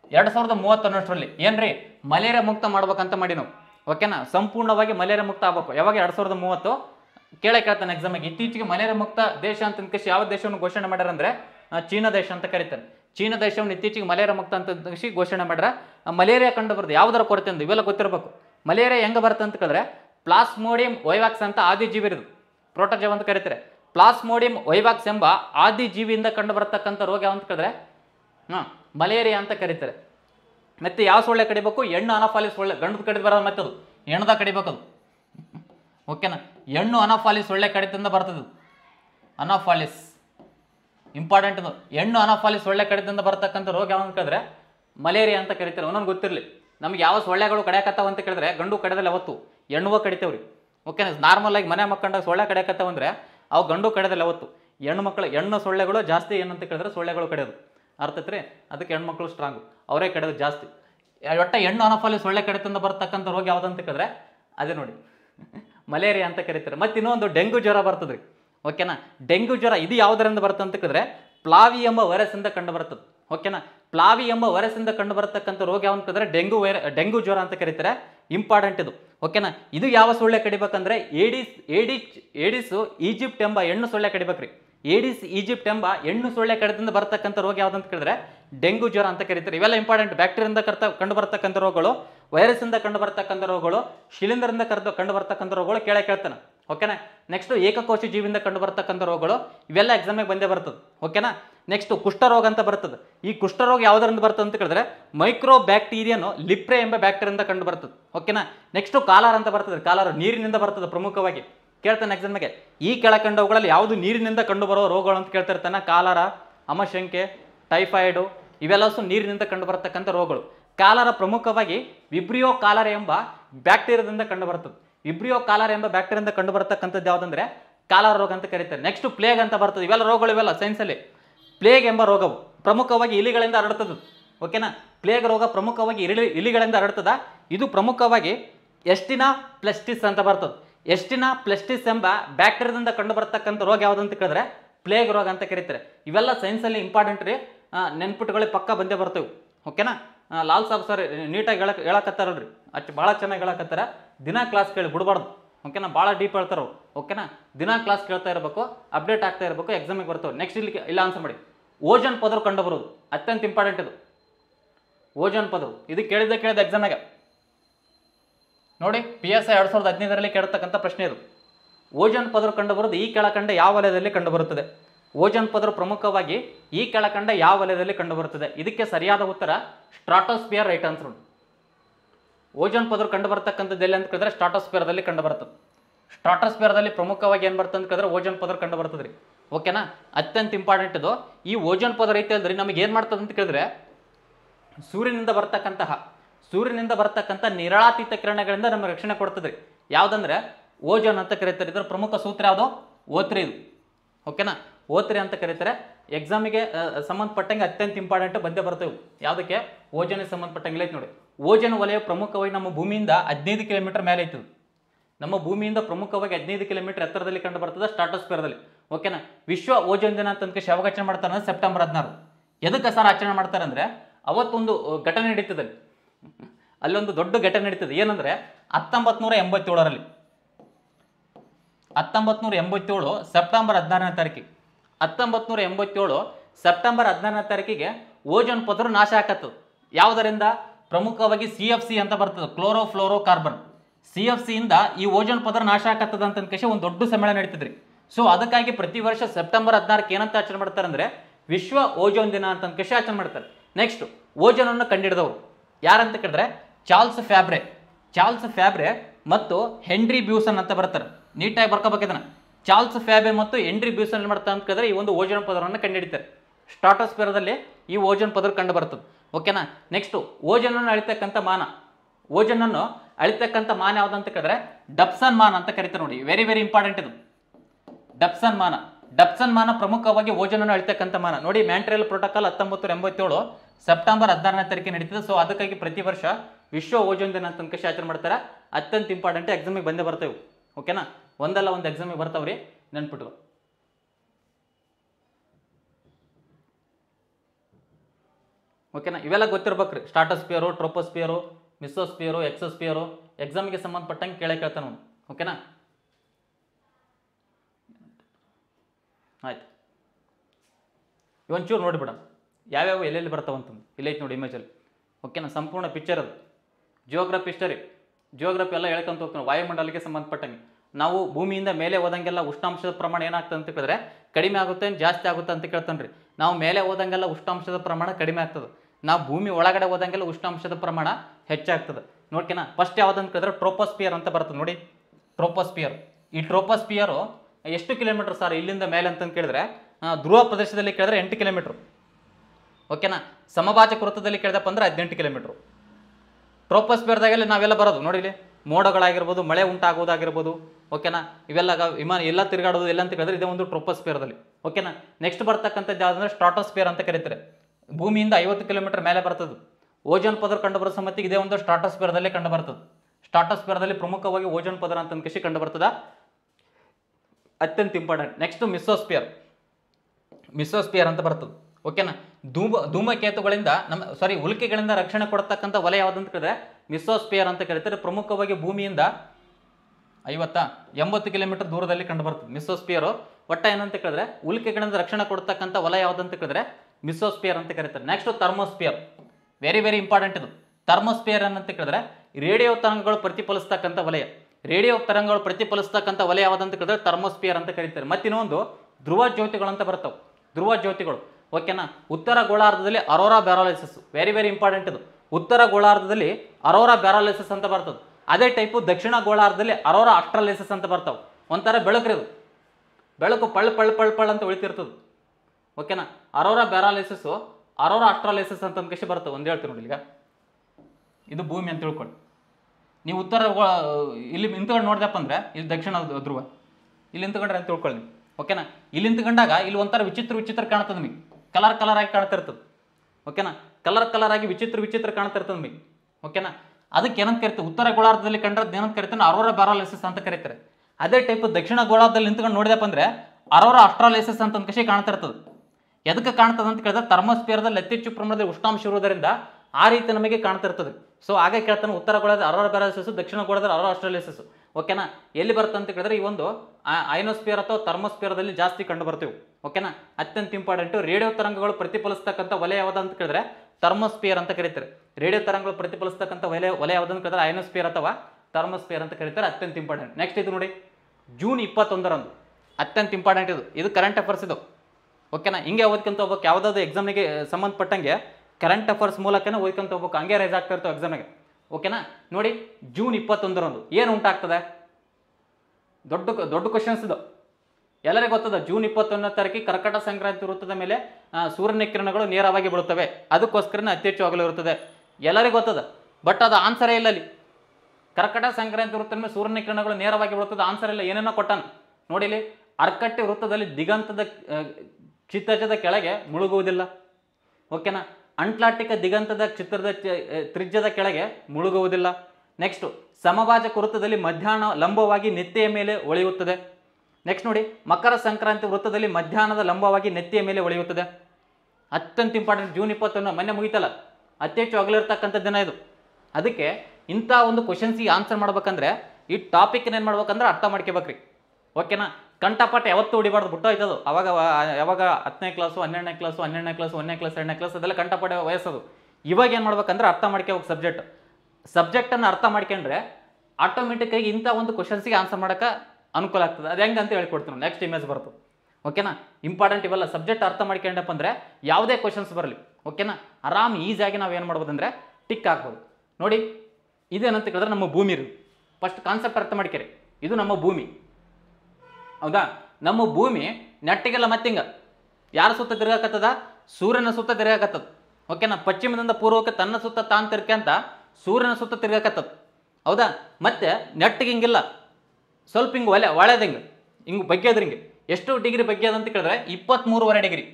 ಎರಡು ಸಾವಿರದ ಮೂವತ್ತೊಂದಷ್ಟರಲ್ಲಿ ಏನ್ರಿ ಮಲೇರಿಯಾ ಮುಕ್ತ ಮಾಡ್ಬೇಕಂತ ಮಾಡಿ ನಾವು ಓಕೆನಾ ಸಂಪೂರ್ಣವಾಗಿ ಮಲೇರಿಯಾ ಮುಕ್ತ ಆಗ್ಬೇಕು ಯಾವಾಗ ಎರಡು ಸಾವಿರದ ಮೂವತ್ತು ಕೇಳೇ ಕೇಳ್ತಾನೆ ಎಕ್ಸಾಮಿಗೆ ಇತ್ತೀಚೆಗೆ ಮಲೇರಿಯಾ ಮುಕ್ತ ದೇಶ ಅಂತ ಅಂದ್ಕೇಸಿ ಯಾವ ದೇಶವನ್ನು ಘೋಷಣೆ ಮಾಡ್ಯಾರ ಅಂದ್ರೆ ಆ, ಚೀನಾ ದೇಶ ಅಂತ ಕರೀತಾರೆ ಚೀನಾ ದೇಶವನ್ನು ಇತ್ತೀಚೆಗೆ ಮಲೇರಿಯಾ ಮುಕ್ತ ಅಂತ ಅಂದ್ಕೇಸಿ ಘೋಷಣೆ ಮಾಡ್ಯಾರ ಆ, ಮಲೇರಿಯಾ ಕಂಡು ಬರ್ತದೆ ಯಾವ್ದಾರ ಕೊರತೆ ಅಂತ ಇವೆಲ್ಲ ಗೊತ್ತಿರಬೇಕು ಮಲೇರಿಯಾ ಹೆಂಗೆ ಬರುತ್ತೆ ಅಂತ ಕೇಳಿದ್ರೆ ಪ್ಲಾಸ್ಮೋಡಿಯಂ ವೈವಾಕ್ಸ್ ಅಂತ ಆದಿಜೀವಿ ಇರೋದು ಪ್ರೋಟೋಜವ್ ಅಂತ ಕರೀತಾರೆ ಪ್ಲಾಸ್ಮೋಡಿಯಂ ವೈವಾಕ್ಸ್ ಎಂಬ ಆದಿಜೀವಿಯಿಂದ ಕಂಡು ಬರತಕ್ಕಂಥ ರೋಗ ಯಾವ ಅಂತ ಕೇಳಿದ್ರೆ ಹಾಂ ಮಲೇರಿಯಾ ಅಂತ ಕರೀತಾರೆ ಮತ್ತೆ ಯಾವ ಸೊಳ್ಳೆ ಕಡಿಬೇಕು ಹೆಣ್ಣು ಅನಫಾಲಿಸ್ ಸೊಳ್ಳೆ ಗಂಡು ಕಡಿದು ಬರೋದು ಮತ್ತೆ ಅದು ಹೆಣ್ಣದ ಕಡಿಬೇಕು ಅದು ಓಕೆನಾ ಹೆಣ್ಣು ಅನಫಾಲಿಸ್ ಸೊಳ್ಳೆ ಕಡಿತದಿಂದ ಬರ್ತದೆ ಅನಫಾಲಿಸ್ ಇಂಪಾರ್ಟೆಂಟ್ ಇದು ಹೆಣ್ಣು ಅನಫಾಲಿಸ್ ಸೊಳ್ಳೆ ಕಡಿತದಿಂದ ಬರ್ತಕ್ಕಂಥ ರೋಗ ಯಾವ ಅಂತ ಕೇಳಿದ್ರೆ ಮಲೇರಿಯಾ ಅಂತ ಕರಿತಾರೆ ಒಂದೊಂದು ಗೊತ್ತಿರಲಿ ನಮ್ಗೆ ಯಾವ ಸೊಳ್ಳೆಗಳು ಕಡಿಯಕತ್ತಾವ ಅಂತ ಕೇಳಿದ್ರೆ ಗಂಡು ಕಡಿದಲ್ಲಿ ಅವತ್ತು ಹೆಣ್ಣುವ ಕಡಿತೇವ್ರಿ ಓಕೆನಾ ನಾರ್ಮಲ್ ಆಗಿ ಮನೆ ಮಕ್ಕಂಡಾಗ ಸೊಳ್ಳೆ ಕಡಿಯಕತ್ತಾವ ಅಂದ್ರೆ ಅವು ಗಂಡು ಕಡಿದಲ್ಲಿ ಅವತ್ತು ಹೆಣ್ಣು ಮಕ್ಕಳು ಹೆಣ್ಣು ಸೊಳ್ಳೆಗಳು ಜಾಸ್ತಿ ಏನಂತ ಕೇಳಿದ್ರೆ ಸೊಳ್ಳೆಗಳು ಕಡಿಯೋದು ಅರ್ಥತ್ರಿ ಅದಕ್ಕೆ ಹೆಣ್ಮಕ್ಳು ಸ್ಟ್ರಾಂಗು ಅವರೇ ಕಡಿಯೋದು ಜಾಸ್ತಿ ಒಟ್ಟ ಹೆಣ್ಣು ಅನಫಾಲಿ ಸೊಳ್ಳೆ ಕಡಿತದಿಂದ ಬರ್ತಕ್ಕಂಥ ರೋಗ ಯಾವ್ದಂತ ಕೇಳಿದ್ರೆ ಅದೇ ನೋಡಿ ಮಲೇರಿಯಾ ಅಂತ ಕರೀತಾರೆ ಮತ್ತೆ ಇನ್ನೊಂದು ಡೆಂಗು ಜ್ವರ ಬರ್ತದ್ರಿ ಓಕೆನಾ ಡೆಂಗು ಜ್ವರ ಇದು ಯಾವುದರಿಂದ ಬರುತ್ತೆ ಅಂತ ಕೇಳಿದ್ರೆ ಪ್ಲಾವಿ ಎಂಬ ವೈರಸ್ ಇಂದ ಕಂಡು ಬರ್ತದೆ ಓಕೆನಾ ಪ್ಲಾವಿ ಎಂಬ ವೈರಸ್ ಇಂದ ಕಂಡು ಬರತಕ್ಕಂಥ ರೋಗ ಯಾವ ಅಂತಂದ್ರೆ ಡೆಂಗು ವೈರ ಡೆಂಗು ಜ್ವರ ಅಂತ ಕರೀತಾರೆ ಇಂಪಾರ್ಟೆಂಟ್ ಇದು ಓಕೆನಾ ಇದು ಯಾವ ಸೊಳ್ಳೆ ಕಡಿಬೇಕಂದ್ರೆ ಏಡಿಸ್ ಏಡಿಸ್ ಏಡಿಸು ಈಜಿಪ್ಟ್ ಎಂಬ ಹೆಣ್ಣು ಸೊಳ್ಳೆ ಕಡಿಬೇಕ್ರಿ ಏಡಿಸ್ ಈಜಿಪ್ಟ್ ಎಂಬ ಹೆಣ್ಣು ಸೊಳ್ಳೆ ಕಡಿದಿಂದ ಬರ್ತಕ್ಕಂಥ ರೋಗ ಯಾವ್ದಂತ ಕೇಳಿದ್ರೆ ಡೆಂಗು ಜ್ವರ ಅಂತ ಕರೀತಾರೆ ಇವೆಲ್ಲ ಇಂಪಾರ್ಟೆಂಟ್ ಬ್ಯಾಕ್ಟೀರಿಯಿಂದ ಕರ್ತ ಕಂಡು ಬರ್ತಕ್ಕಂಥ ರೋಗಗಳು ವೈರಸ್ ಇಂದ ಕಂಡು ಬರ್ತಕ್ಕಂಥ ರೋಗಗಳು ಶಿಲೀಂಧ್ರದಿಂದ ಕರೆದು ಕಂಡು ಬರ್ತಕ್ಕಂಥ ರೋಗಗಳು ಕೇಳೇ ಕೇಳ್ತಾನೆ ಓಕೆನಾ ನೆಕ್ಸ್ಟ್ ಏಕಕೋಶ ಜೀವಿಯಿಂದ ಕಂಡು ಬರ್ತಕ್ಕಂಥ ರೋಗಗಳು ಇವೆಲ್ಲ ಎಕ್ಸಾಮಿಗೆ ಬಂದೇ ಬರ್ತದೆ ಓಕೆನಾ ನೆಕ್ಸ್ಟ್ ಕುಷ್ಠರೋಗ ಅಂತ ಬರ್ತದೆ ಈ ಕುಷ್ಠರೋಗ ಯಾವುದರಿಂದ ಬರ್ತದೆ ಅಂತ ಕೇಳಿದ್ರೆ ಮೈಕ್ರೋ ಬ್ಯಾಕ್ಟೀರಿಯನು ಲಿಪ್ರೆ ಎಂಬ ಬ್ಯಾಕ್ಟೀರಿಯಿಂದ ಕಂಡು ಬರ್ತದೆ ಓಕೆನಾ ನೆಕ್ಸ್ಟ್ ಕಾಲಾರ ಅಂತ ಬರ್ತದೆ ಕಾಲಾರ ನೀರಿನಿಂದ ಬರ್ತದೆ ಪ್ರಮುಖವಾಗಿ ಕೇಳ್ತಾನೆ ಎಕ್ಸಾಮಿಗೆ ಈ ಕೆಳಕಂಡವುಗಳಲ್ಲಿ ಯಾವುದು ನೀರಿನಿಂದ ಕಂಡು ಬರೋ ರೋಗಗಳು ಅಂತ ಕೇಳ್ತಿರ್ತಾನೆ ಕಾಲಾರ ಅಮಶಂಕೆ ಟೈಫಾಯ್ಡು ಇವೆಲ್ಲ ಸಹ ನೀರಿನಿಂದ ಕಂಡು ಬರತಕ್ಕಂಥ ರೋಗಗಳು ಕಾಲಾರ ಪ್ರಮುಖವಾಗಿ ವಿಬ್ರಿಯೋ ಕಾಲಾರ ಎಂಬ ಬ್ಯಾಕ್ಟೀರಿಯಾದಿಂದ ಕಂಡು ಬರ್ತದೆ ವಿಬ್ರಿಯೋ ಕಾಲಾರ ಎಂಬ ಬ್ಯಾಕ್ಟೀರಿಯಿಂದ ಕಂಡು ಬರತಕ್ಕಂಥದ್ದು ಯಾವುದಂದ್ರೆ ಕಾಲಾರ ರೋಗ ಅಂತ ಕರೀತಾರೆ ನೆಕ್ಸ್ಟ್ ಪ್ಲೇಗ್ ಅಂತ ಬರ್ತದೆ ಇವೆಲ್ಲ ರೋಗಗಳು ಇವೆಲ್ಲ ಸೈನ್ಸಲ್ಲಿ ಪ್ಲೇಗ್ ಎಂಬ ರೋಗವು ಪ್ರಮುಖವಾಗಿ ಇಲಿಗಳಿಂದ ಹರಡ್ತದೆ ಓಕೆನಾ ಪ್ಲೇಗ್ ರೋಗ ಪ್ರಮುಖವಾಗಿ ಇಲಿ ಇಲಿಗಳಿಂದ ಹರಡ್ತದ ಇದು ಪ್ರಮುಖವಾಗಿ ಎಸ್ಟಿನಾ ಪ್ಲೆಸ್ಟಿಸ್ ಅಂತ ಬರ್ತದೆ ಎಸ್ಟಿನಾ ಪ್ಲೆಸ್ಟಿಸ್ ಎಂಬ ಬ್ಯಾಕ್ಟೀರಿಯಾದಿಂದ ಕಂಡು ಬರ್ತಕ್ಕಂಥ ರೋಗ ಯಾವುದು ಅಂತ ಕೇಳಿದ್ರೆ ಪ್ಲೇಗ್ ರೋಗ ಅಂತ ಕರೀತಾರೆ ಇವೆಲ್ಲ ಸೈನ್ಸಲ್ಲಿ ಇಂಪಾರ್ಟೆಂಟ್ ರೀ ನೆನ್ಪಿಟ್ಟುಗಳಿಗೆ ಪಕ್ಕ ಬಂದೇ ಬರ್ತವೆ ಓಕೆನಾ ಆ, ಲಾಲ್ ಸಾಬ್ ಸರ್ ನೀಟಾಗಿ ಹೇಳಕ್ ಹೇಳಕತ್ತಾರಲ್ರಿ ಅಷ್ಟು ಭಾಳ ಚೆನ್ನಾಗಿ ಹೇಳಕತ್ತಾರ ದಿನ ಕ್ಲಾಸ್ ಕೇಳಿ ಬಿಡಬಾರ್ದು ಓಕೆನಾ ಭಾಳ ಡೀಪ್ ಹೇಳ್ತಾರ ಅವ್ರು ಓಕೆನಾ ದಿನ ಕ್ಲಾಸ್ ಕೇಳ್ತಾ ಇರಬೇಕು ಅಪ್ಡೇಟ್ ಆಗ್ತಾ ಇರಬೇಕು ಎಕ್ಸಾಮಿಗೆ ಬರ್ತವೆ ನೆಕ್ಸ್ಟ್ ಇಲ್ಲಿ ಇಲ್ಲ ಆನ್ಸರ್ ಮಾಡಿ ಓಜನ್ ಪದರು ಕಂಡು ಬರೋದು ಅತ್ಯಂತ ಇಂಪಾರ್ಟೆಂಟ್ ಇದು ಓಜನ್ ಪದರು ಇದು ಕೇಳಿದ್ದೆ ಕೇಳಿದ ಎಕ್ಸಾಮಾಗ ನೋಡಿ ಪಿ ಎಸ್ ಐ ಎರಡು ಸಾವಿರದ ಹದಿನೈದರಲ್ಲಿ ಕೇಳತಕ್ಕಂಥ ಪ್ರಶ್ನೆ ಇದು ಓಜನ್ ಪದರು ಕಂಡು ಬರೋದು ಈ ಕೆಳಕಂಡ ಯಾವ ವಲಯದಲ್ಲಿ ಕಂಡುಬರುತ್ತದೆ ಓಜನ್ ಪದರು ಪ್ರಮುಖವಾಗಿ ಈ ಕೆಳಕಂಡ ಯಾವ ವಲಯದಲ್ಲಿ ಕಂಡುಬರುತ್ತದೆ ಇದಕ್ಕೆ ಸರಿಯಾದ ಉತ್ತರ ಸ್ಟ್ರಾಟೋಸ್ಪಿಯರ್ ರೈಟ್ ಆನ್ಸರ್ ಓಜನ್ ಪದರು ಕಂಡು ಬರ್ತಕ್ಕಂಥದ್ದು ಎಲ್ಲಿ ಅಂತ ಕೇಳಿದ್ರೆ ಸ್ಟ್ರಾಟೋಸ್ಪಿಯರ್ದಲ್ಲಿ ಕಂಡು ಬರ್ತದೆ ಸ್ಟ್ರಾಟೋಸ್ಪಿಯರ್ದಲ್ಲಿ ಪ್ರಮುಖವಾಗಿ ಏನು ಬರ್ತದೆ ಅಂತ ಕೇಳಿದ್ರೆ ಓಜನ್ ಪದರು ಕಂಡು ಬರ್ತದೆ ರೀ ಓಕೆನಾ ಅತ್ಯಂತ ಇಂಪಾರ್ಟೆಂಟ್ ಇದು ಈ ಓಜನ್ ಪದರ ಐತೆ ಅಲ್ರಿ ನಮಗೆ ಏನು ಮಾಡ್ತದೆ ಅಂತ ಕೇಳಿದ್ರೆ ಸೂರ್ಯನಿಂದ ಬರ್ತಕ್ಕಂತಹ ಸೂರ್ಯನಿಂದ ಬರ್ತಕ್ಕಂಥ ನಿರಾಳಾತೀತ ಕಿರಣಗಳಿಂದ ನಮಗೆ ರಕ್ಷಣೆ ಕೊಡ್ತದೆ ಯಾವುದಂದ್ರೆ ಓಜೋನ್ ಅಂತ ಕರೀತಾರೆ ಇದರ ಪ್ರಮುಖ ಸೂತ್ರ ಯಾವುದು ಓತ್ರಿ ಇದು ಓಕೆನಾ ಓತ್ರಿ ಅಂತ ಕರೀತಾರೆ ಎಕ್ಸಾಮಿಗೆ ಸಂಬಂಧಪಟ್ಟಂಗೆ ಅತ್ಯಂತ ಇಂಪಾರ್ಟೆಂಟ್ ಬಂದೇ ಬರ್ತವೆ ಯಾವುದಕ್ಕೆ ಓಜನಿಗೆ ಸಂಬಂಧಪಟ್ಟಂಗೆ ಐತೆ ನೋಡಿ ಓಜನ್ ವಲಯ ಪ್ರಮುಖವಾಗಿ ನಮ್ಮ ಭೂಮಿಯಿಂದ ಹದಿನೈದು ಕಿಲೋಮೀಟರ್ ಮೇಲೆ ಐತದು ನಮ್ಮ ಭೂಮಿಯಿಂದ ಪ್ರಮುಖವಾಗಿ ಹದಿನೈದು ಕಿಲೋಮೀಟರ್ ಎತ್ತರದಲ್ಲಿ ಕಂಡು ಬರ್ತದೆ ಸ್ಟಾಟೋಸ್ಪಿಯರ್ದಲ್ಲಿ ಓಕೆನಾ ವಿಶ್ವ ಓಜೋನ್ ದಿನ ಅಂತ ಅಂದ್ಕೆ ಯಾವಾಗ ಮಾಡ್ತಾರೆ ಅಂದ್ರೆ ಸೆಪ್ಟೆಂಬರ್ ಹದಿನಾರು ಎದಕ್ಕೆ ಸರ್ ಆಚರಣೆ ಮಾಡ್ತಾರೆ ಅಂದ್ರೆ ಅವತ್ತೊಂದು ಅಹ್, ಘಟನೆ ನಡೀತದೆ ಅಲ್ಲಿ. ಅಲ್ಲೊಂದು ದೊಡ್ಡ ಘಟನೆ ನಡೀತದೆ ಏನಂದ್ರೆ ಹತ್ತೊಂಬತ್ತು ನೂರ ಎಂಬತ್ತೇಳರಲ್ಲಿ ಹತ್ತೊಂಬತ್ತು ನೂರ ಎಂಬತ್ತೇಳು ಸೆಪ್ಟೆಂಬರ್ ಹದಿನಾರನೇ ತಾರೀಕಿಗೆ ಹತ್ತೊಂಬತ್ತು ನೂರ ಎಂಬತ್ತೇಳು ಸೆಪ್ಟೆಂಬರ್ ಹದಿನಾರನೇ ತಾರೀಕಿಗೆ ಓಜೋನ್ ಪದರು ನಾಶ ಆಕತ್ತದ ಯಾವುದರಿಂದ ಪ್ರಮುಖವಾಗಿ ಸಿ ಎಫ್ ಸಿ ಅಂತ ಬರ್ತದೆ chloro fluoro carbon C F ಸಿಯಿಂದ ಈ ಓಜೋನ್ ಪದರ ನಾಶ ಆಕತ್ತದ ಅಂತ ಕೇಶ ಒಂದು ದೊಡ್ಡ ಸಮ್ಮೇಳನ ನಡೀತದ್ರಿ ಸೊ ಅದಕ್ಕಾಗಿ ಪ್ರತಿ ವರ್ಷ ಸೆಪ್ಟೆಂಬರ್ ಹದಿನಾರಕ್ಕೆ ಏನಂತ ಆಚರಣೆ ಮಾಡ್ತಾರೆ ಅಂದ್ರೆ ವಿಶ್ವ ಓಜೋನ್ ದಿನ ಅಂತ ಕೇಶ ಆಚರಣೆ ಮಾಡ್ತಾರೆ ನೆಕ್ಸ್ಟ್ ಓಜೋನ್ ಅನ್ನು ಕಂಡಿಡಿದವರು ಯಾರಂತ ಕೇಳಿದ್ರೆ ಚಾರ್ಲ್ಸ್ ಫ್ಯಾಬ್ರೆ ಚಾರ್ಲ್ಸ್ ಫ್ಯಾಬ್ರೆ ಮತ್ತು ಹೆನ್ರಿ ಬ್ಯೂಸನ್ ಅಂತ ಬರ್ತಾರೆ ನೀಟಾಗಿ ಬರ್ಕೋಬೇಕು ಇದನ್ನ ಚಾರ್ಲ್ಸ್ ಫ್ಯಾಬ್ರೆ ಮತ್ತು ಹೆನ್ರಿ ಬ್ಯೂಸನ್ ಏನು ಮಾಡ್ತಾರೆ ಅಂತ ಕೇಳಿದ್ರೆ ಈ ಒಂದು ಓಜೋನ್ ಪದರವನ್ನು ಕಂಡುಹಿಡಿತಾರೆ ಸ್ಟಾಟೋಸ್ಪಿಯರದಲ್ಲಿ ಈ ಓಜೋನ್ ಪದರ ಕಂಡು ಬರ್ತದೆ ಓಕೆನಾ ನೆಕ್ಸ್ಟ್ ಓಜನನ್ನು ಅಳಿತಕ್ಕಂಥ ಮಾನ ಓಜನನ್ನು ಅಳಿತಕ್ಕಂಥ ಮಾನ ಯಾವ್ದಂತ ಕೇಳಿದ್ರೆ ಡಬ್ಸನ್ ಮಾನ ಅಂತ ಕರೀತಾರೆ ನೋಡಿ ವೆರಿ ವೆರಿ ಇಂಪಾರ್ಟೆಂಟ್ ಇದು ಡಬ್ಸನ್ ಮಾನ ಡಬ್ಸನ್ ಮಾನ ಪ್ರಮುಖವಾಗಿ ಓಜನನ್ನು ಅಳಿತಕ್ಕಂಥ ಮಾನ ನೋಡಿ ಮ್ಯಾಂಟ್ರಿಯಲ್ ಪ್ರೋಟೋಕಾಲ್ ಹತ್ತೊಂಬತ್ತು ನೂರ ಎಂಬತ್ತೇಳು ಸೆಪ್ಟೆಂಬರ್ ಹದಿನಾರನೇ ತಾರೀಕಿಗೆ ನಡೀತದೆ ಸೊ ಅದಕ್ಕಾಗಿ ಪ್ರತಿ ವರ್ಷ ವಿಶ್ವ ಓಜೋನ್ ದಿನ ಅಂತ ಅಂದ್ಕೇಶ್ ಆಚರಣೆ ಮಾಡ್ತಾರೆ ಅತ್ಯಂತ ಇಂಪಾರ್ಟೆಂಟ್ ಎಕ್ಸಾಮಿಗೆ ಬಂದೇ ಬರ್ತೇವೆ ಓಕೆನಾ ಒಂದಲ್ಲ ಒಂದು ಎಕ್ಸಾಮಿಗೆ ಬರ್ತಾವ್ರಿ ನೆನ್ಪಿಟ್ಟು ಓಕೆನಾ ಇವೆಲ್ಲ ಗೊತ್ತಿರ್ಬೇಕ್ರಿ ಸ್ಟಾಟಸ್ಪಿಯರು ಟ್ರೋಪೋಸ್ಪಿಯರು ಮಿಸೋಸ್ಪಿಯರು ಎಕ್ಸೋಸ್ಪಿಯರು ಎಕ್ಸಾಮಿಗೆ ಸಂಬಂಧಪಟ್ಟಂಗೆ ಕೇಳೇ ಕೇಳ್ತಾನೆ ಅವನು ಓಕೆನಾ ಆಯ್ತು ಒಂಚೂರು ನೋಡಿಬಿಡ ಯಾವ್ಯಾವ ಎಲ್ಲೆಲ್ಲಿ ಬರ್ತಾವಂತಂದು ಇಲ್ಲೈತೆ ನೋಡಿ ಇಮೇಜಲ್ಲಿ ಓಕೆನಾ ಸಂಪೂರ್ಣ ಪಿಕ್ಚರ್ ಅದು ಜಿಯೋಗ್ರಫಿ ಹಿಸ್ಟರಿ ಜಿಯೋಗ್ರಫಿ ಎಲ್ಲ ಹೇಳ್ಕೊಂತ ಹೋಗ್ತಾನೆ ವಾಯುಮಂಡಲಕ್ಕೆ ಸಂಬಂಧಪಟ್ಟಂಗೆ ನಾವು ಭೂಮಿಯಿಂದ ಮೇಲೆ ಹೋದಂಗೆಲ್ಲ ಉಷ್ಣಾಂಶದ ಪ್ರಮಾಣ ಏನಾಗ್ತದೆ ಅಂತ ಕೇಳಿದ್ರೆ ಕಡಿಮೆ ಆಗುತ್ತೆ ಜಾಸ್ತಿ ಆಗುತ್ತೆ ಅಂತ ಕೇಳ್ತಾನೆ ರೀ ನಾವು ಮೇಲೆ ಹೋದಂಗೆಲ್ಲ ಉಷ್ಣಾಂಶದ ಪ್ರಮಾಣ ಕಡಿಮೆ ಆಗ್ತದೆ ನಾವು ಭೂಮಿ ಒಳಗಡೆ ಹೋದಂಗೆಲ್ಲ ಉಷ್ಣಾಂಶದ ಪ್ರಮಾಣ ಹೆಚ್ಚಾಗ್ತದೆ ನೋಡ್ಕಿನ ಫಸ್ಟ್ ಯಾವ್ದಂತ ಕೇಳಿದ್ರೆ ಟ್ರೋಪೋಸ್ಪಿಯರ್ ಅಂತ ಬರ್ತದೆ ನೋಡಿ ಟ್ರೋಪೋಸ್ಪಿಯರ್ ಈ ಟ್ರೋಪೋಸ್ಪಿಯರು ಎಷ್ಟು ಕಿಲೋಮೀಟರ್ ಸರ್ ಇಲ್ಲಿಂದ ಮೇಲೆ ಅಂತಂದು ಕೇಳಿದ್ರೆ ಆ, ಧ್ರುವ ಪ್ರದೇಶದಲ್ಲಿ ಕೇಳಿದ್ರೆ ಎಂಟು ಕಿಲೋಮೀಟ್ರು ಓಕೆನಾ ಸಮಭಾಜಕ ವೃತ್ತದಲ್ಲಿ ಕೇಳಿದಪ್ಪ ಅಂದ್ರೆ ಹದಿನೆಂಟು ಕಿಲೋಮೀಟ್ರು ಟ್ರೋಪೋಸ್ಪಿಯರ್ದಾಗೆಲ್ಲ ನಾವೆಲ್ಲ ಬರೋದು ನೋಡಿ ಇಲ್ಲಿ ಮೋಡಗಳಾಗಿರ್ಬೋದು ಮಳೆ ಉಂಟಾಗೋದಾಗಿರ್ಬೋದು ಓಕೆನಾ ಇವೆಲ್ಲ ಗ- ವಿಮಾನ ಎಲ್ಲ ತಿರುಗಾಡೋದು ಎಲ್ಲ ಅಂತ ಕೇಳಿದ್ರೆ ಇದೇ ಒಂದು ಟ್ರೋಪೋಸ್ಪಿಯರ್ದಲ್ಲಿ ಓಕೆನಾ ನೆಕ್ಸ್ಟ್ ಬರ್ತಕ್ಕಂಥದ್ದು ಯಾವ್ದಂದ್ರೆ ಸ್ಟಾಟೋಸ್ಪಿಯರ್ ಅಂತ ಕರೀತಾರೆ ಭೂಮಿಯಿಂದ ಐವತ್ತು ಕಿಲೋಮೀಟರ್ ಮೇಲೆ ಬರ್ತದೆ ಓಜೋನ್ ಪದರ ಕಂಡು ಬರೋ ಸಮ್ಮತಿಗೆ ಇದೇ ಒಂದು ಸ್ಟಾಟೋಸ್ಪಿಯರ್ದಲ್ಲಿ ಕಂಡು ಬರ್ತದೆ ಸ್ಟಾಟೋಸ್ಪಿಯರ್ದಲ್ಲಿ ಪ್ರಮುಖವಾಗಿ ಓಜೋನ್ ಪದರ ಅಂತ ಕೃಷಿ ಕಂಡು ಬರ್ತದ ಅತ್ಯಂತ ಇಂಪಾರ್ಟೆಂಟ್ ನೆಕ್ಸ್ಟ್ ಮಿಸೋಸ್ಪಿಯರ್ ಮಿಸೋಸ್ಪಿಯರ್ ಅಂತ ಬರ್ತದೆ ಓಕೆನಾ ಧೂಮ ಧೂಮಕೇತುಗಳಿಂದ ನಮ್ಮ ಸಾರಿ ಉಲ್ಕೆಗಳಿಂದ ರಕ್ಷಣೆ ಕೊಡ್ತಕ್ಕಂಥ ವಲಯ ಯಾವುದಂತ ಕೇಳಿದ್ರೆ ಮಿಸೋಸ್ಪಿಯರ್ ಅಂತ ಕರೀತಾರೆ ಪ್ರಮುಖವಾಗಿ ಭೂಮಿಯಿಂದ ಐವತ್ತಾ ಎಂಬತ್ತು ಕಿಲೋಮೀಟರ್ ದೂರದಲ್ಲಿ ಕಂಡು ಬರ್ತದೆ ಮಿಸೋಸ್ಪಿಯರು ಒಟ್ಟ ಏನಂತ ಕೇಳಿದ್ರೆ ಉಲ್ಕೆಗಳಿಂದ ರಕ್ಷಣೆ ಕೊಡ್ತಕ್ಕಂಥ ವಲಯ ಯಾವುದಂತ ಕೇಳಿದ್ರೆ ಮಿಸೋಸ್ಪಿಯರ್ ಅಂತ ಕರೀತಾರೆ next thermosphere very very important ಇದು ಥರ್ಮೋಸ್ಪಿಯರ್ ಏನಂತ ಕೇಳಿದ್ರೆ ರೇಡಿಯೋ ತರಂಗಗಳು ಪ್ರತಿಫಲಿಸ್ತಕ್ಕಂಥ ವಲಯ ರೇಡಿಯೋ ತರಂಗಗಳು ಪ್ರತಿಫಲಿಸ್ತಕ್ಕಂಥ ವಲಯ ಯಾವುದಂತ ಕೇಳಿದ್ರೆ ಥರ್ಮೋಸ್ಪಿಯರ್ ಅಂತ ಕರೀತಾರೆ ಮತ್ತಿನ್ನೊಂದು ಧ್ರುವ ಜ್ಯೋತಿಗಳು ಅಂತ ಬರ್ತಾವೆ ಧ್ರುವ ಜ್ಯೋತಿಗಳು ಓಕೆನಾ ಉತ್ತರ ಗೋಳಾರ್ಧದಲ್ಲಿ aurora borealis very very important ಇದು ಉತ್ತರ ಗೋಳಾರ್ಧದಲ್ಲಿ ಅರೋರಾ ಬ್ಯಾರಾಲಿಸಿಸ್ ಅಂತ ಬರ್ತದೆ ಅದೇ ಟೈಪು ದಕ್ಷಿಣ ಗೋಳಾರ್ಧದಲ್ಲಿ ಅರೋರಾ ಅಸ್ಟ್ರಾಲಿಸಿಸ್ ಅಂತ ಬರ್ತಾವೆ ಒಂಥರ ಬೆಳಕ್ರಿ ಅದು ಬೆಳಕು ಪಳ್ ಪಳ್ ಪಳ್ ಪಳ್ ಅಂತ ಉಳಿತಿರ್ತದೆ ಓಕೆನಾ ಅರೋರಾ ಬ್ಯಾರಾಲಿಸಿಸು ಅರೋರಾ ಅಸ್ಟ್ರಾಲಿಸಿಸ್ ಅಂತ ಕೃಷಿ ಬರ್ತವೆ ಒಂದು ಹೇಳ್ತೀನಿ ನೋಡಿ ಈಗ ಇದು ಭೂಮಿ ಅಂತ ತಿಳ್ಕೊಳ್ಳಿ ನೀವು ಉತ್ತರ ಗೋ- ಇಲ್ಲಿ ನಿಂತ್ಕೊಂಡು ನೋಡ್ದಪ್ಪ ಅಂದ್ರೆ ಇಲ್ಲಿ ದಕ್ಷಿಣ ಧ್ರುವ ಇಲ್ಲಿ ನಿಂತ್ಕೊಂಡ್ರೆ ಅಂತ ತಿಳ್ಕೊಳ್ಳಿ ನೀವು ಓಕೆನಾ ಇಲ್ಲಿ ನಿಂತ್ಕೊಂಡಾಗ ಇಲ್ಲಿ ಒಂಥರ ವಿಚಿತ್ರ ವಿಚಿತ್ರ ಕಾಣ್ತದೆ ನಿಮಗೆ ಕಲರ್ ಕಲರ್ ಆಗಿ ಕಾಣ್ತಾ ಇರ್ತದೆ ಓಕೆನಾ ಕಲರ್ ಕಲರ್ ಆಗಿ ವಿಚಿತ್ರ ವಿಚಿತ್ರ ಕಾಣ್ತಾ ಇರ್ತದೆ ನಿಮಗೆ ಓಕೆನಾ ಅದಕ್ಕೆ ಏನಂತ ಕರಿತಾರೆ ಉತ್ತರ ಗೋಳಾರ್ಧದಲ್ಲಿ ಕಂಡ್ರದ್ದು ಏನಂತ ಕರಿತಾನೆ ಅರೋರಾ ಬ್ಯಾರಾಲಿಸಿಸ್ ಅಂತ ಕರೀತಾರೆ ಅದೇ ಟೈಪ್ ದಕ್ಷಿಣ ಗೋಳಾರ್ಧದಲ್ಲಿ ನಿಂತ್ಕೊಂಡು ನೋಡಿದಪ್ಪ ಅಂದ್ರೆ ಅರೋರಾ ಅಸ್ಟ್ರಾಲಿಸಿಸ್ ಅಂತ ಒಂದು ಕೃಷಿ ಕಾಣ್ತಾ ಇರ್ತದೆ ಎದಕ್ಕೆ ಕಾಣ್ತದೆ ಅಂತ ಕೇಳಿದ್ರೆ ಥರ್ಮೋಸ್ಪಿಯರ್ದಲ್ಲಿ ಅತಿ ಹೆಚ್ಚು ಪ್ರಮಾಣದಲ್ಲಿ ಉಷ್ಣಾಂಶ ಇರುವುದರಿಂದ ಆ ರೀತಿ ನಮಗೆ ಕಾಣ್ತಾ ಇರ್ತದೆ ಸೊ ಹಾಗೆ ಕೇಳ್ತಾನೆ ಉತ್ತರ ಗೋಳದ ಅರೋರ ಬ್ಯಾರಾಲಿಸಿಸ್ ದಕ್ಷಿಣ ಗೋಳದ ಅರೋರ ಆಸ್ಟ್ರೇಲಿಯಸಿಸ್ ಓಕೆನಾ ಎಲ್ಲಿ ಬರುತ್ತೆ ಅಂತ ಕೇಳಿದ್ರೆ ಈ ಒಂದು ಐನೋಸ್ಪಿಯರ್ ಅಥವಾ ಥರ್ಮೋಸ್ಪಿಯರ್ದಲ್ಲಿ ಜಾಸ್ತಿ ಕಂಡು ಬರ್ತೀವಿ ಓಕೆನಾ ಅತ್ಯಂತ ಇಂಪಾರ್ಟೆಂಟು ರೇಡಿಯೋ ತರಂಗಗಳು ಪ್ರತಿಫಲಿಸ್ತಕ್ಕಂಥ ವಲಯ ಯಾವ್ದು ಅಂತ ಕೇಳಿದ್ರೆ ಥರ್ಮೋಸ್ಪಿಯರ್ ಅಂತ ಕರೀತಾರೆ ರೇಡಿಯೋ ತರಂಗಗಳು ಪ್ರತಿಫಲಿಸ್ತಕ್ಕಂಥ ವಲಯ ವಲಯ ಯಾವ್ದು ಅಂತ ಕೇಳಿದ್ರೆ ಐನೋಸ್ಪಿಯರ್ ಅಥವಾ ಥರ್ಮೋಸ್ಪಿಯರ್ ಅಂತ ಕರೀತಾರೆ ಅತ್ಯಂತ ಇಂಪಾರ್ಟೆಂಟ್ ನೆಕ್ಸ್ಟ್ ಇದು ನೋಡಿ ಜೂನ್ ಇಪ್ಪತ್ತೊಂದರಂದು ಅತ್ಯಂತ ಇಂಪಾರ್ಟೆಂಟ್ ಇದು ಇದು ಕರೆಂಟ್ ಅಫೇರ್ಸ್ ಇದು ಓಕೆನಾ ಹಿಂಗೆ ಓದ್ಕೊಂತ ಹೋಗ್ಬೇಕು ಯಾವುದಾದ್ರು ಎಕ್ಸಾಮಿಗೆ ಸಂಬಂಧಪಟ್ಟಂಗೆ ಕರೆಂಟ್ ಅಫೇರ್ಸ್ ಮೂಲಕನೇ ಓದ್ಕೊಂತ ಹೋಗ್ಬೇಕು ಹಂಗೆ ರೈಸ್ ಆಗ್ತಾ ಇರ್ತವೆ ಎಕ್ಸಾಮಿಗೆ ಓಕೆನಾ ನೋಡಿ ಜೂನ್ ಇಪ್ಪತ್ತೊಂದರಂದು ಏನು ಉಂಟಾಗ್ತದೆ ದೊಡ್ಡ ದೊಡ್ಡ ಕ್ವಶನ್ಸ್ ಇದು ಎಲ್ಲರಿಗೂ ಗೊತ್ತದ ಜೂನ್ ಇಪ್ಪತ್ತೊಂದನೇ ತಾರೀಕಿಗೆ ಕರ್ಕಟ ಸಂಕ್ರಾಂತಿ ವೃತ್ತದ ಮೇಲೆ ಆ, ಸೂರ್ಯನ ಕಿರಣಗಳು ನೇರವಾಗಿ ಬೀಳುತ್ತವೆ ಅದಕ್ಕೋಸ್ಕರನೇ ಅತಿ ಹೆಚ್ಚು ಹಗಲು ಇರುತ್ತದೆ ಎಲ್ಲರಿಗೂ ಗೊತ್ತದ ಬಟ್ ಅದು ಆನ್ಸರೇ ಇಲ್ಲ ಅಲ್ಲಿ ಕರ್ಕಟ ಸಂಕ್ರಾಂತಿ ವೃತ್ತದ ಮೇಲೆ ಸೂರ್ಯನ ಕಿರಣಗಳು ನೇರವಾಗಿ ಬೀಳುತ್ತದೆ ಆನ್ಸರ್ ಇಲ್ಲ ಏನೇನೋ ಕೊಟ್ಟಾನ ನೋಡಿಲಿ ಅರ್ಕಟ್ಟೆ ವೃತ್ತದಲ್ಲಿ ದಿಗಂತದ ಆ, ಕ್ಷಿತಜದ ಕೆಳಗೆ ಮುಳುಗುವುದಿಲ್ಲ ಓಕೆನಾ ಅಂಟ್ಲಾಂಟಿಕ ದಿಗಂತದ ಚಿತ್ರದ ಚ- ಆ, ತ್ರಿಜ್ಯದ ಕೆಳಗೆ ಮುಳುಗುವುದಿಲ್ಲ ನೆಕ್ಸ್ಟು ಸಮಭಾಜಕ ವೃತ್ತದಲ್ಲಿ ಮಧ್ಯಾಹ್ನ ಲಂಬವಾಗಿ ನೆತ್ತೆಯ ಮೇಲೆ ಒಳೆಯುತ್ತದೆ ನೆಕ್ಸ್ಟ್ ನೋಡಿ ಮಕರ ಸಂಕ್ರಾಂತಿ ವೃತ್ತದಲ್ಲಿ ಮಧ್ಯಾಹ್ನದ ಲಂಬವಾಗಿ ನೆತ್ತಿಯ ಮೇಲೆ ಒಳೆಯುತ್ತದೆ ಅತ್ಯಂತ ಇಂಪಾರ್ಟೆಂಟ್ ಜೂನ್ ಇಪ್ಪತ್ತೊಂದು ಮೊನ್ನೆ ಮುಗಿತಲ್ಲ ಅತಿ ಹೆಚ್ಚು ಹಗಲಿರ್ತಕ್ಕಂಥ ದಿನ ಇದು ಅದಕ್ಕೆ ಇಂಥ ಒಂದು ಕ್ವಶನ್ಸಿಗೆ ಆನ್ಸರ್ ಮಾಡ್ಬೇಕಂದ್ರೆ ಈ ಟಾಪಿಕ್ನ ಏನು ಮಾಡ್ಬೇಕಂದ್ರೆ ಅರ್ಥ ಮಾಡ್ಕೋಬೇಕ್ರಿ ಓಕೆನಾ ಕಂಠಪಾಠ ಯಾವತ್ತೂ ಹೊಡಿಬಾರ್ದು ಬಿಟ್ಟು ಆಯ್ತದು ಅವಾಗ ವ- ಯಾವಾಗ ಹತ್ತನೇ ಕ್ಲಾಸು ಹನ್ನೆರಡನೇ ಕ್ಲಾಸು ಹನ್ನೆರಡನೇ ಕ್ಲಾಸು ಒಂದನೇ ಕ್ಲಾಸ್ ಎರಡನೇ ಕ್ಲಾಸ್ ಅದೆಲ್ಲ ಕಂಠಪಾಠ ವಯಸ್ಸದು ಇವಾಗ ಏನು ಮಾಡ್ಬೇಕಂದ್ರೆ ಅರ್ಥ ಮಾಡ್ಕೋಬೇಕು ಸಬ್ಜೆಕ್ಟ್ ಸಬ್ಜೆಕ್ಟನ್ನು ಅರ್ಥ ಮಾಡ್ಕೊಂಡ್ರೆ ಆಟೋಮೆಟಿಕ್ಕಾಗಿ ಇಂಥ ಒಂದು ಕ್ವಶನ್ಸಿಗೆ ಆನ್ಸರ್ ಮಾಡೋಕೆ ಅನುಕೂಲ ಆಗ್ತದೆ ಅದು ಹೆಂಗೆ ಅಂತ ಹೇಳ್ಕೊಡ್ತೀನಿ ನೆಕ್ಸ್ಟ್ ಇಮೇಜ್ ಬರ್ತದೆ ಓಕೆನಾ ಇಂಪಾರ್ಟೆಂಟ್ ಇವೆಲ್ಲ ಸಬ್ಜೆಕ್ಟ್ ಅರ್ಥ ಮಾಡ್ಕೊಂಡಪ್ಪ ಅಂದರೆ ಯಾವುದೇ ಕ್ವಶನ್ಸ್ ಬರಲಿ ಓಕೆನಾ ಆರಾಮ್ ಈಸಿಯಾಗಿ ನಾವು ಏನು ಮಾಡ್ಬೋದು ಅಂದರೆ ಟಿಕ್ ಹಾಕ್ಬೋದು ನೋಡಿ ಇದೇನಂತ ಕೇಳಿದ್ರೆ ನಮ್ಮ ಭೂಮಿ ರೀ ಫಸ್ಟ್ ಕಾನ್ಸೆಪ್ಟ್ ಅರ್ಥ ಮಾಡ್ಕೊರಿ ಇದು ನಮ್ಮ ಭೂಮಿ ಹೌದಾ ನಮ್ಮ ಭೂಮಿ ನೆಟ್ಟಿಗೆಲ್ಲ ಮತ್ತಿಂಗ ಯಾರ ಸುತ್ತ ತಿರುಗಾಕತ್ತದ ಸೂರ್ಯನ ಸುತ್ತ ತಿರುಗಾಕತ್ತದ ಓಕೆನಾ ಪಶ್ಚಿಮದಿಂದ ಪೂರ್ವಕ್ಕೆ ತನ್ನ ಸುತ್ತ ತಾನು ತಿರ್ಕಂತ ಸೂರ್ಯನ ಸುತ್ತ ತಿರುಗಾಕತ್ತದ ಹೌದಾ ಮತ್ತೆ ನೆಟ್ಟಿಗೆ ಹಿಂಗಿಲ್ಲ ಸ್ವಲ್ಪ ಹಿಂಗೆ ಒಲೆ ಒಳ್ಳೆದು ಹಿಂಗೆ ಹಿಂಗೆ ಬಗ್ಗೆದ ಹಿಂಗೆ ಎಷ್ಟು ಡಿಗ್ರಿ ಬಗ್ಗೆದ ಅಂತ ಕೇಳಿದ್ರೆ ಇಪ್ಪತ್ತ್ಮೂರುವರೆ ಡಿಗ್ರಿ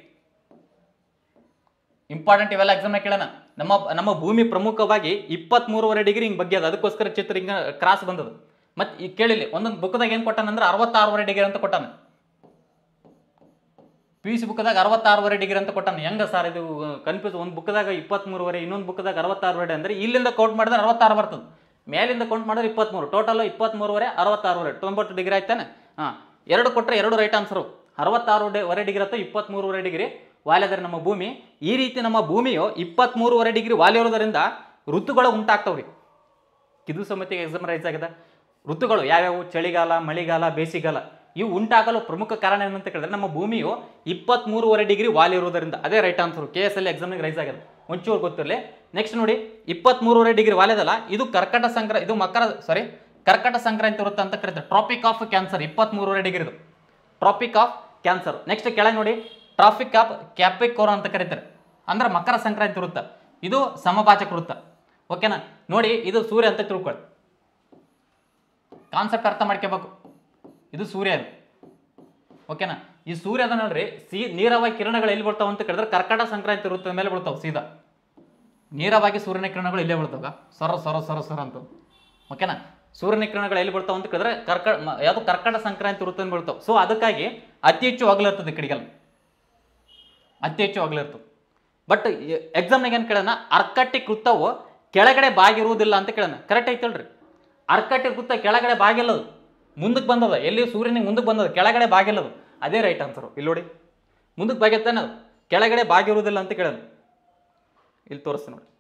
ಇಂಪಾರ್ಟೆಂಟ್ ಇವೆಲ್ಲ ಎಕ್ಸಾಮ್ನ ಕೇಳೋಣ ನಮ್ಮ ನಮ್ಮ ಭೂಮಿ ಪ್ರಮುಖವಾಗಿ ಇಪ್ಪತ್ತ್ಮೂರುವರೆ ಡಿಗ್ರಿ ಹಿಂಗೆ ಬಗ್ಗೆದ ಅದಕ್ಕೋಸ್ಕರ ಚಿತ್ರ ಹಿಂಗೆ ಕ್ರಾಸ್ ಬಂದದು ಮತ್ತೆ ಈಗ ಕೇಳಿಲಿ ಒಂದೊಂದು ಬುಕ್ದಾಗ ಏನು ಕೊಟ್ಟಾನಂದ್ರೆ ಅರವತ್ತಾರೂವರೆ ಡಿಗ್ರಿ ಅಂತ ಕೊಟ್ಟಾನ ಪಿ ಯು ಸಿ ಬುಕ್ದಾಗ ಅರವತ್ತಾರುವರೆ ಡಿಗ್ರಿ ಅಂತ ಕೊಟ್ಟಾನ ಹೆಂಗ ಸರ್ ಇದು ಕನ್ಫ್ಯೂಸ್ ಒಂದು ಬುಕ್ದಾಗ ಇಪ್ಪತ್ತ್ಮೂರುವರೆ ಇನ್ನೊಂದು ಬುಕ್ದಾಗ ಅರವತ್ತಾರುವರೆ ಅಂದರೆ ಇಲ್ಲಿಂದ ಕೌಂಟ್ ಮಾಡಿದ್ರೆ ಅರವತ್ತಾರು ಬರ್ತದೆ ಮೇಲಿಂದ ಕೌಂಟ್ ಮಾಡಿದ್ರೆ ಇಪ್ಪತ್ತ್ಮೂರು ಟೋಟಲ್ ಇಪ್ಪತ್ತ್ಮೂರುವರೆ ಅರವತ್ತಾರುವರೆ ತೊಂಬತ್ತು ಡಿಗ್ರಿ ಆಯ್ತಾನೆ ಹಾಂ ಎರಡು ಕೊಟ್ಟರೆ ಎರಡು ರೈಟ್ ಆನ್ಸರು ಅರವತ್ತಾರು ಡಿ ವರೆ ಡಿಗ್ರಿ ಅಥವಾ ಇಪ್ಪತ್ತ್ಮೂರುವರೆ ಡಿಗ್ರಿ ವಾಲಿದರೆ ನಮ್ಮ ಭೂಮಿ ಈ ರೀತಿ ನಮ್ಮ ಭೂಮಿಯು ಇಪ್ಪತ್ತ್ಮೂರುವರೆ ಡಿಗ್ರಿ ವಾಲಿ ಇರೋದರಿಂದ ಋತುಗಳು ಉಂಟಾಗ್ತಾವ್ರಿ ಇದು ಸಮಿತಿಗೆ ಎಕ್ಸಾಮ್ ರೈಸ್ ಆಗಿದೆ ಋತುಗಳು ಯಾವ್ಯಾವು ಚಳಿಗಾಲ ಮಳೆಗಾಲ ಬೇಸಿಗೆಗಾಲ ಇವು ಉಂಟಾಗಲು ಪ್ರಮುಖ ಕಾರಣ ಏನಂತ ಕೇಳಿದ್ರೆ ನಮ್ಮ ಭೂಮಿಯು ಇಪ್ಪತ್ತ್ಮೂರುವರೆ ಡಿಗ್ರಿ ವಾಲ್ ಇರೋದರಿಂದ ಅದೇ ರೈಟ್ ಆನ್ಸರ್ ಕೆ ಎಸ್ ಅಲ್ಲಿ ಎಕ್ಸಾಮ್ಗೆ ರೈಸ್ ಆಗಿದೆ ಒಂಚೂರು ಗೊತ್ತಿರಲಿ ನೆಕ್ಸ್ಟ್ ನೋಡಿ ಇಪ್ಪತ್ತ್ಮೂರುವರೆ ಡಿಗ್ರಿ ವಾಲ್ಯದಲ್ಲ ಇದು ಕರ್ಕಟ ಸಂಕ್ರ ಇದು ಮಕರ ಸಾರಿ ಕರ್ಕಟ ಸಂಕ್ರಾಂತಿ ವೃತ್ತ ಅಂತ ಕರೀತಾರೆ ಟ್ರಾಪಿಕ್ ಆಫ್ ಕ್ಯಾನ್ಸರ್ ಇಪ್ಪತ್ತ್ಮೂರುವರೆ ಡಿಗ್ರಿದು ಟ್ರಾಪಿಕ್ ಆಫ್ ಕ್ಯಾನ್ಸರ್ ನೆಕ್ಸ್ಟ್ ಕೆಳಗೆ ನೋಡಿ ಟ್ರಾಫಿಕ್ ಆಫ್ ಕ್ಯಾಪಿಕೋರ ಅಂತ ಕರೀತಾರೆ ಅಂದ್ರೆ ಮಕರ ಸಂಕ್ರಾಂತಿ ವೃತ್ತ ಇದು ಸಮಭಾಜಕ ವೃತ್ತ ಓಕೆನಾ ನೋಡಿ ಇದು ಸೂರ್ಯ ಅಂತ ತಿಳ್ಕೊಳ್ಳಿ ಕಾನ್ಸೆಪ್ಟ್ ಅರ್ಥ ಮಾಡ್ಕೋಬೇಕು ಇದು ಸೂರ್ಯ ಇದು ಓಕೆನಾ ಈ ಸೂರ್ಯ ಅದ ನೋಡ್ರಿ ಸಿ ನೀರವಾಗಿ ಕಿರಣಗಳು ಎಲ್ಲಿ ಬೀಳ್ತಾವ ಅಂತ ಕೇಳಿದ್ರೆ ಕರ್ಕಟ ಸಂಕ್ರಾಂತಿ ವೃತ್ತದ ಮೇಲೆ ಬೀಳ್ತಾವ ಸೀದಾ ನೇರವಾಗಿ ಸೂರ್ಯನ ಕಿರಣಗಳು ಇಲ್ಲೇ ಬೀಳ್ತಾವ ಸೊರ ಸೊರ ಸೊರ ಸೊರ ಅಂತ ಓಕೆನಾ ಸೂರ್ಯನ ಕಿರಣಗಳು ಎಲ್ಲಿ ಬೀಳ್ತಾವ ಅಂತ ಕೇಳಿದ್ರೆ ಕರ್ಕ ಮ- ಯಾವುದು ಕರ್ಕಟ ಸಂಕ್ರಾಂತಿ ವೃತ್ತದ ಬೀಳ್ತಾವ ಸೊ ಅದಕ್ಕಾಗಿ ಅತಿ ಹೆಚ್ಚು ಅಗಲಿರ್ತದೆ ಈ ಕಡೆಗೆಲ್ಲ ಅತಿ ಹೆಚ್ಚು ಅಗಲಿರ್ತದೆ ಬಟ್ ಎಕ್ಸಾಮ್ನಾಗ ಏನು ಕೇಳೋಣ ಅರ್ಕಟಿಕ್ ವೃತ್ತವು ಕೆಳಗಡೆ ಬಾಗಿರುವುದಿಲ್ಲ ಅಂತ ಕೇಳೋಣ ಕರೆಕ್ಟ್ ಐತಲ್ರಿ ಅರ್ಕಟಿಕ್ ವೃತ್ತ ಕೆಳಗಡೆ ಬಾಗಿಲ್ಲದು ಮುಂದಕ್ಕೆ ಬಂದದ ಎಲ್ಲಿ ಸೂರ್ಯನಿಗೆ ಮುಂದಕ್ಕೆ ಬಂದದ ಕೆಳಗಡೆ ಬಾಗಿಲ್ಲದು ಅದೇ ರೈಟ್ ಆನ್ಸರು ಇಲ್ಲಿ ನೋಡಿ ಮುಂದಕ್ಕೆ ಬಾಗಿತ್ತಾನೆ ಅದು ಕೆಳಗಡೆ ಬಾಗಿರುವುದಿಲ್ಲ ಅಂತ ಕೇಳೋಣ ಇಲ್ಲಿ ತೋರಿಸ್ತೀನಿ ನೋಡಿ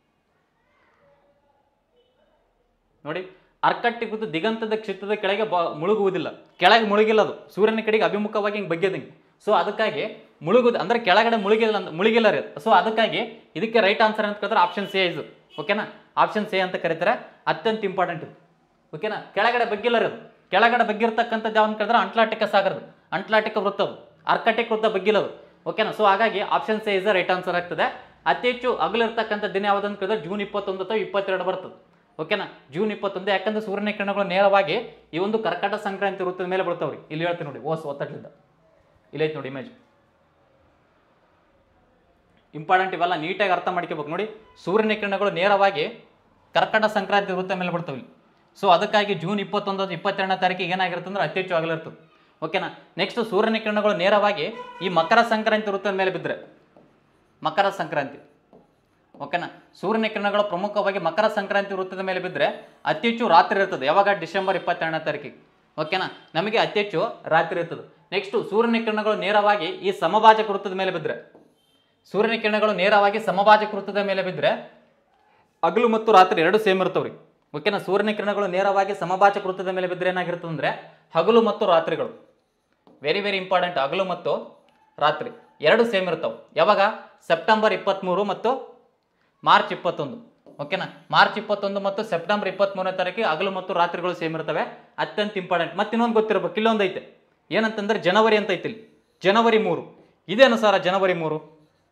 ನೋಡಿ ಅರ್ಕಟ್ಟಿಕ್ ವೃತ್ತ ದಿಗಂತದ ಕ್ಷೇತ್ರದ ಕೆಳಗೆ ಬ ಮುಳುಗುವುದಿಲ್ಲ ಕೆಳಗೆ ಮುಳುಗಿಲ್ಲ ಅದು ಸೂರ್ಯನ ಕಡೆಗೆ ಅಭಿಮುಖವಾಗಿ ಹಿಂಗೆ ಬಗ್ಗೆದಂಗೆ ಸೊ ಅದಕ್ಕಾಗಿ ಮುಳುಗುದು ಅಂದ್ರೆ ಕೆಳಗಡೆ ಮುಳುಗಿಲ್ಲ ಅಂತ ಮುಳುಗಿಲ್ಲ ರೀ ಸೊ ಅದಕ್ಕಾಗಿ ಇದಕ್ಕೆ ರೈಟ್ ಆನ್ಸರ್ ಅಂತ ಕೇಳಿದ್ರೆ ಆಪ್ಷನ್ ಸಿ ಇದು ಓಕೆನಾ ಆಪ್ಷನ್ ಸಿ ಅಂತ ಕರೀತಾರೆ ಅತ್ಯಂತ ಇಂಪಾರ್ಟೆಂಟ್ ಇದು ಓಕೆನಾ ಕೆಳಗಡೆ ಬಗ್ಗಿಲ್ಲ ರೀ ಅದು ಕೆಳಗಡೆ ಬಗ್ಗಿರ್ತಕ್ಕಂಥದ್ದು ಯಾವ ಅಂತ ಕೇಳಿದ್ರೆ ಅಂಟ್ಲಾಟಿಕ ಸಾಗರದು ಅಂಟ್ಲಾಟಿಕ ವೃತ್ತ ಅದು ಆರ್ಕಟಿಕ್ ವೃತ್ತ ಬಗ್ಗಿಲ್ಲದು ಓಕೆನಾ ಸೊ ಹಾಗಾಗಿ option C is right answer ಆಗ್ತದೆ ಅತಿ ಹೆಚ್ಚು ಅಗಲಿರ್ತಕ್ಕಂಥ ದಿನ ಯಾವುದು ಅಂತ ಕೇಳಿದ್ರೆ ಜೂನ್ ಇಪ್ಪತ್ತೊಂದು ಅಥವಾ ಇಪ್ಪತ್ತೆರಡು ಬರ್ತದೆ ಓಕೆನಾ ಜೂನ್ ಇಪ್ಪತ್ತೊಂದು ಯಾಕಂದ್ರೆ ಸೂರ್ಯನ ಕಿರಣಗಳು ನೇರವಾಗಿ ಈ ಒಂದು ಕರ್ಕಟ ಸಂಕ್ರಾಂತಿ ವೃತ್ತದ ಮೇಲೆ ಬೀಳ್ತಾವ್ರಿ ಇಲ್ಲಿ ಹೇಳ್ತೀನಿ ನೋಡಿ ಓಸ್ ಒತ್ತಟ್ಲಿಂದ ಇಲ್ಲೈತೆ ನೋಡಿ ಇಮೇಜ್ ಇಂಪಾರ್ಟೆಂಟ್ ಇವೆಲ್ಲ ನೀಟಾಗಿ ಅರ್ಥ ಮಾಡ್ಕೋಬೇಕು ನೋಡಿ ಸೂರ್ಯನ ಕಿರಣಗಳು ನೇರವಾಗಿ ಕರ್ಕಟ ಸಂಕ್ರಾಂತಿ ವೃತ್ತ ಮೇಲೆ ಬಿಡ್ತಾವೆ ಇಲ್ಲಿ ಸೊ ಅದಕ್ಕಾಗಿ ಜೂನ್ ಇಪ್ಪತ್ತೊಂದು ಇಪ್ಪತ್ತೆರಡನೇ ತಾರೀಕಿಗೆ ಏನಾಗಿರುತ್ತೆ ಅಂದ್ರೆ ಅತಿ ಹೆಚ್ಚು ಆಗಲಿರ್ತದೆ ಓಕೆನಾ ನೆಕ್ಸ್ಟ್ ಸೂರ್ಯನ ಕಿರಣಗಳು ನೇರವಾಗಿ ಈ ಮಕರ ಸಂಕ್ರಾಂತಿ ವೃತ್ತದ ಮೇಲೆ ಬಿದ್ದರೆ ಮಕರ ಸಂಕ್ರಾಂತಿ ಓಕೆನಾ ಸೂರ್ಯನ ಕಿರಣಗಳು ಪ್ರಮುಖವಾಗಿ ಮಕರ ಸಂಕ್ರಾಂತಿ ವೃತ್ತದ ಮೇಲೆ ಬಿದ್ದರೆ ಅತಿ ಹೆಚ್ಚು ರಾತ್ರಿ ಇರ್ತದೆ ಯಾವಾಗ ಡಿಸೆಂಬರ್ ಇಪ್ಪತ್ತೆರಡನೇ ತಾರೀಕಿಗೆ ಓಕೆನಾ ನಮಗೆ ಅತಿ ಹೆಚ್ಚು ರಾತ್ರಿ ಇರ್ತದೆ ನೆಕ್ಸ್ಟ್ ಸೂರ್ಯನ ಕಿರಣಗಳು ನೇರವಾಗಿ ಈ ಸಮಭಾಜಕ ವೃತ್ತದ ಮೇಲೆ ಬಿದ್ದರೆ ಸೂರ್ಯನ ಕಿರಣಗಳು ನೇರವಾಗಿ ಸಮಭಾಜಕ ವೃತ್ತದ ಮೇಲೆ ಬಿದ್ದರೆ ಹಗಲು ಮತ್ತು ರಾತ್ರಿ ಎರಡು ಸೇಮ್ ಇರ್ತವ್ರಿ ಓಕೆನಾ ಸೂರ್ಯನ ಕಿರಣಗಳು ನೇರವಾಗಿ ಸಮಭಾಜಕ ವೃತ್ತದ ಮೇಲೆ ಬಿದ್ದರೆ ಏನಾಗಿರ್ತದೆ ಅಂದರೆ ಹಗಲು ಮತ್ತು ರಾತ್ರಿಗಳು ವೆರಿ ವೆರಿ ಇಂಪಾರ್ಟೆಂಟ್ ಹಗಲು ಮತ್ತು ರಾತ್ರಿ ಎರಡು ಸೇಮ್ ಇರ್ತಾವೆ ಯಾವಾಗ ಸೆಪ್ಟೆಂಬರ್ ಇಪ್ಪತ್ತ್ಮೂರು ಮತ್ತು ಮಾರ್ಚ್ ಇಪ್ಪತ್ತೊಂದು ಓಕೆನಾ ಮಾರ್ಚ್ ಇಪ್ಪತ್ತೊಂದು ಮತ್ತು ಸೆಪ್ಟೆಂಬರ್ ಇಪ್ಪತ್ತ್ಮೂರನೇ ತಾರೀಕಿಗೆ ಹಗಲು ಮತ್ತು ರಾತ್ರಿಗಳು ಸೇಮ್ ಇರ್ತವೆ ಅತ್ಯಂತ ಇಂಪಾರ್ಟೆಂಟ್ ಮತ್ತೆ ಇನ್ನೊಂದು ಗೊತ್ತಿರಬೇಕು ಇಲ್ಲೊಂದು ಐತೆ ಏನಂತಂದ್ರೆ ಜನವರಿ ಅಂತ ಐತಿ ಇಲ್ಲಿ ಜನವರಿ ಮೂರು ಇದೇನು ಸರ ಜನವರಿ ಮೂರು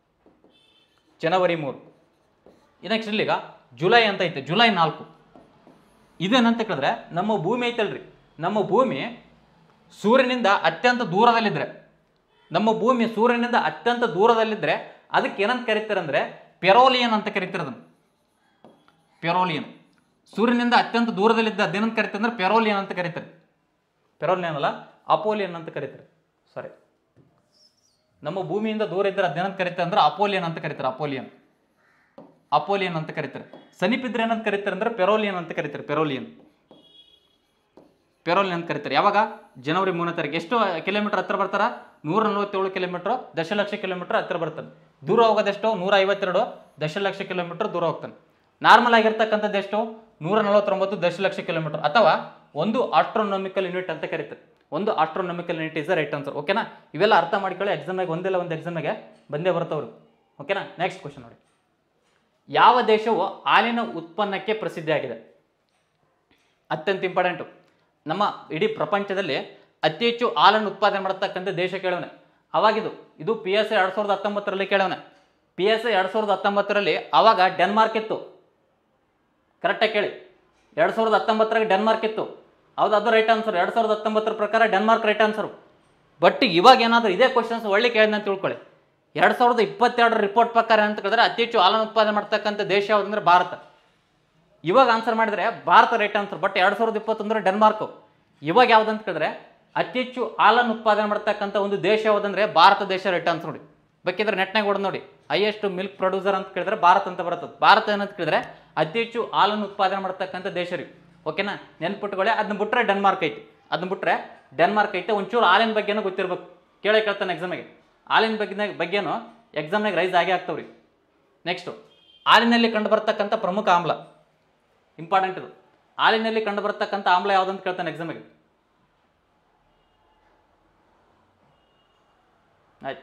ಜನವರಿ ಮೂರು ನೆಕ್ಸ್ಟ್ ಇಲ್ಲಿಗ ಜುಲೈ ಅಂತ ಐತೆ ಜುಲೈ ನಾಲ್ಕು ಇದೇನಂತ ಕೇಳಿದ್ರೆ ನಮ್ಮ ಭೂಮಿ ಐತಲ್ರಿ ನಮ್ಮ ಭೂಮಿ ಸೂರ್ಯನಿಂದ ಅತ್ಯಂತ ದೂರದಲ್ಲಿದ್ದರೆ ನಮ್ಮ ಭೂಮಿ ಸೂರ್ಯನಿಂದ ಅತ್ಯಂತ ದೂರದಲ್ಲಿದ್ದರೆ ಅದಕ್ಕೆ ಏನಂತ ಕರೀತಾರೆ ಅಂದರೆ ಪೆರೋಲಿಯನ್ ಅಂತ ಕರೀತಾರೆ ಅದನ್ನು ಪೆರೋಲಿಯನ್ ಸೂರ್ಯನಿಂದ ಅತ್ಯಂತ ದೂರದಲ್ಲಿದ್ದ ಅದೇನಂತ ಕರೀತಾರೆ ಅಂದ್ರೆ ಪೆರೋಲಿಯನ್ ಅಂತ ಕರೀತಾರೆ ಪೆರೋಲಿಯನ್ ಅಲ್ಲ ಅಪೋಲಿಯನ್ ಅಂತ ಕರೀತಾರೆ ಸಾರಿ ನಮ್ಮ ಭೂಮಿಯಿಂದ ದೂರ ಇದ್ದರೆ ಅದೇನಂತ ಕರೀತಾರೆ ಅಂದ್ರೆ ಅಪೋಲಿಯನ್ ಅಂತ ಕರೀತಾರೆ ಅಪೋಲಿಯನ್ ಅಪೋಲಿಯನ್ ಅಂತ ಕರೀತಾರೆ ಸಮೀಪಿದ್ರೆ ಏನಂತ ಕರೀತಾರೆ ಅಂದ್ರೆ ಪೆರೋಲಿಯನ್ ಅಂತ ಕರೀತಾರೆ ಪೆರೋಲಿಯನ್ ಪೆರೋಲಿಯನ್ ಅಂತ ಕರೀತಾರೆ ಯಾವಾಗ ಜನವರಿ ಮೂರನೇ ತಾರೀಕು ಎಷ್ಟು ಕಿಲೋಮೀಟರ್ ಹತ್ರ ಬರ್ತಾರ ನೂರ ನಲವತ್ತೇಳು ಕಿಲೋಮೀಟರ್ ದಶಲಕ್ಷ ಕಿಲೋಮೀಟರ್ ಹತ್ರ ಬರ್ತಾನೆ ದೂರ ಹೋಗೋದೆಷ್ಟು ನೂರ ಐವತ್ತೆರಡು ದಶಲಕ್ಷ ಕಿಲೋಮೀಟರ್ ದೂರ ಹೋಗ್ತಾನೆ ನಾರ್ಮಲ್ ಆಗಿರ್ತಕ್ಕಂಥದ್ದು ಎಷ್ಟು ನೂರ ನಲವತ್ತೊಂಬತ್ತು ದಶಲಕ್ಷ ಕಿಲೋಮೀಟರ್ ಅಥವಾ ಒಂದು ಆಸ್ಟ್ರೋನಾಮಿಕಲ್ ಯೂನಿಟ್ ಅಂತ ಕರೀತಾರೆ ಒಂದು astronomical unit is right answer ಓಕೆನಾ ಇವೆಲ್ಲ ಅರ್ಥ ಮಾಡ್ಕೊಳ್ಳಿ ಎಕ್ಸಾಮ್ನಾಗ ಒಂದಿಲ್ಲ ಒಂದು ಎಕ್ಸಾಮ್ನಾಗೆ ಬಂದೇ ಬರ್ತವ್ರು ಓಕೆನಾ ನೆಕ್ಸ್ಟ್ ಕ್ವಶನ್ ನೋಡಿ ಯಾವ ದೇಶವು ಹಾಲಿನ ಉತ್ಪನ್ನಕ್ಕೆ ಪ್ರಸಿದ್ಧಿಯಾಗಿದೆ ಅತ್ಯಂತ ಇಂಪಾರ್ಟೆಂಟು ನಮ್ಮ ಇಡೀ ಪ್ರಪಂಚದಲ್ಲಿ ಅತಿ ಹೆಚ್ಚು ಹಾಲನ್ನು ಉತ್ಪಾದನೆ ಮಾಡತಕ್ಕಂಥ ದೇಶ ಕೇಳೋಣ ಅವಾಗಿದು ಇದು ಪಿ ಎಸ್ ಎರಡು ಸಾವಿರದ ಹತ್ತೊಂಬತ್ತರಲ್ಲಿ ಕೇಳೋಣ ಪಿ ಎಸ್ ಎರಡು ಸಾವಿರದ ಹತ್ತೊಂಬತ್ತರಲ್ಲಿ ಅವಾಗ ಡೆನ್ಮಾರ್ಕ್ ಇತ್ತು ಕರೆಕ್ಟಾಗಿ ಕೇಳಿ ಎರಡು ಸಾವಿರದ ಹತ್ತೊಂಬತ್ತರಾಗ ಡೆನ್ಮಾರ್ಕ್ ಇತ್ತು ಹೌದು ಅದು ರೈಟ್ ಆನ್ಸರ್ ಎರಡು ಸಾವಿರದ ಹತ್ತೊಂಬತ್ತರ ಪ್ರಕಾರ ಡೆನ್ಮಾರ್ಕ್ ರೈಟ್ ಆನ್ಸರು ಬಟ್ ಇವಾಗ ಏನಾದರೂ ಇದೇ ಕ್ವಶನ್ಸ್ ಒಳ್ಳೆ ಕೇಳಿದ ಅಂತ ತಿಳ್ಕೊಳ್ಳಿ ಎರಡು ಸಾವಿರದ ಇಪ್ಪತ್ತೆರಡರ ರಿಪೋರ್ಟ್ ಪ್ರಕಾರ ಅಂತ ಕೇಳಿದ್ರೆ ಅತಿ ಹೆಚ್ಚು ಹಾಲನ್ನು ಉತ್ಪಾದನೆ ಮಾಡ್ತಕ್ಕಂಥ ದೇಶ ಯಾವುದಂದ್ರೆ ಭಾರತ ಇವಾಗ ಆನ್ಸರ್ ಮಾಡಿದ್ರೆ ಭಾರತ ರೈಟ್ ಆನ್ಸರ್ ಬಟ್ ಎರಡು ಸಾವಿರದ ಇಪ್ಪತ್ತೊಂದರ ಡೆನ್ಮಾರ್ಕು ಇವಾಗ ಯಾವ್ದು ಅಂತ ಕೇಳಿದ್ರೆ ಅತಿ ಹೆಚ್ಚು ಹಾಲನ್ನು ಉತ್ಪಾದನೆ ಮಾಡ್ತಕ್ಕಂಥ ಒಂದು ದೇಶ ಯಾವುದಂದ್ರೆ ಭಾರತ ದೇಶ ರಿಟರ್ನ್ಸ್ ನೋಡಿ ಬೇಕಿದ್ರೆ ನೆಟ್ನಾಗ ಹೊಡೆದು ನೋಡಿ ಹೈಯೆಸ್ಟ್ ಮಿಲ್ಕ್ ಪ್ರೊಡ್ಯೂಸರ್ ಅಂತ ಕೇಳಿದ್ರೆ ಭಾರತ ಅಂತ ಬರ್ತದೆ ಭಾರತ ಏನಂತ ಕೇಳಿದ್ರೆ ಅತಿ ಹೆಚ್ಚು ಹಾಲನ್ನು ಉತ್ಪಾದನೆ ಮಾಡ್ತಕ್ಕಂಥ ದೇಶ ರೀ ಓಕೆನಾ ನೆನ್ಪಿಟ್ಕೊಳ್ಳಿ ಅದನ್ನ ಬಿಟ್ರೆ ಡೆನ್ಮಾರ್ಕ್ ಐತಿ ಅದನ್ನ ಬಿಟ್ರೆ ಡೆನ್ಮಾರ್ಕ್ ಐತೆ ಒಂಚೂರು ಹಾಲಿನ ಬಗ್ಗೆನೂ ಗೊತ್ತಿರ್ಬೇಕು ಕೇಳೇ ಕೇಳ್ತಾನೆ ಎಕ್ಸಾಮಿಗೆ ಹಾಲಿನ ಬಗ್ಗೆ ಬಗ್ಗೆನೂ ಎಕ್ಸಾಮ್ನಾಗ ರೈಸ್ ಆಗೇ ಆಗ್ತಾವ್ರಿ ನೆಕ್ಸ್ಟು ಹಾಲಿನಲ್ಲಿ ಕಂಡು ಬರ್ತಕ್ಕಂಥ ಪ್ರಮುಖ ಆಮ್ಲ ಇಂಪಾರ್ಟೆಂಟ್ ಇದು ಹಾಲಿನಲ್ಲಿ ಕಂಡು ಬರ್ತಕ್ಕಂಥ ಆಮ್ಲ ಯಾವುದಂತ ಕೇಳ್ತಾನೆ ಎಕ್ಸಾಮಿಗೆ ಆಯ್ತು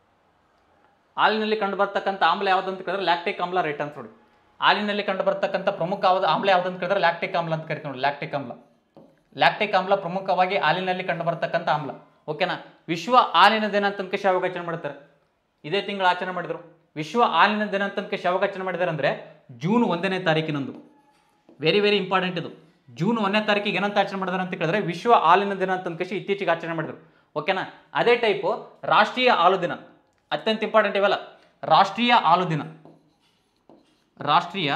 ಹಾಲಿನಲ್ಲಿ ಕಂಡು ಬರ್ತಕ್ಕಂಥ ಆಮ್ಲ ಯಾವುದಂತ ಕೇಳಿದ್ರೆ ಲ್ಯಾಕ್ಟಿಕ್ ಆಮ್ಲ ರೈಟ್ ಅಂತ ನೋಡಿ ಹಾಲಿನಲ್ಲಿ ಕಂಡು ಬರ್ತಕ್ಕಂಥ ಪ್ರಮುಖ ಯಾವ್ದು ಆಮ್ಲ ಯಾವುದಂತ ಕೇಳಿದ್ರೆ ಲ್ಯಾಕ್ಟಿಕ್ ಆಮ್ಲ ಅಂತ ಕರಿತೀವಿ ನೋಡಿ ಲ್ಯಾಕ್ಟಿಕ್ ಆಮ್ಲ ಲ್ಯಾಕ್ಟಿಕ್ ಆಮ್ಲ ಪ್ರಮುಖವಾಗಿ ಹಾಲಿನಲ್ಲಿ ಕಂಡು ಬರ್ತಕ್ಕಂಥ ಆಮ್ಲ ಓಕೆನಾ ವಿಶ್ವ ಹಾಲಿನ ದಿನ ಅಂತ ತನಕ ಯಾವಾಗ ಮಾಡ್ತಾರೆ ಇದೇ ತಿಂಗಳು ಆಚರಣೆ ಮಾಡಿದ್ರು ವಿಶ್ವ ಹಾಲಿನ ದಿನ ಅಂತ ತನಕ ಯಾವಾಗ ಆಚರಣೆ ಮಾಡಿದ್ದಾರೆ ಅಂದರೆ ಜೂನ್ ಒಂದನೇ ತಾರೀಕಿನಂದು ವೆರಿ ವೆರಿ ಇಂಪಾರ್ಟೆಂಟ್ ಇದು ಜೂನ್ ಒಂದನೇ ತಾರೀಕಿಗೆ ಏನಂತ ಆಚರಣೆ ಮಾಡಿದಾರೆ ಅಂತ ಕೇಳಿದ್ರೆ ವಿಶ್ವ ಹಾಲಿನ ದಿನ ಅಂತ ಅನ್ಕೇಸಿ ಇತ್ತೀಚೆಗೆ ಆಚರಣೆ ಮಾಡಿದ್ರು ಓಕೆನಾ ಅದೇ ಟೈಪು ರಾಷ್ಟ್ರೀಯ ಹಾಲು ದಿನ ಅತ್ಯಂತ ಇಂಪಾರ್ಟೆಂಟ್ ಇವೆಲ್ಲ ರಾಷ್ಟ್ರೀಯ ಹಾಲು ದಿನ ರಾಷ್ಟ್ರೀಯ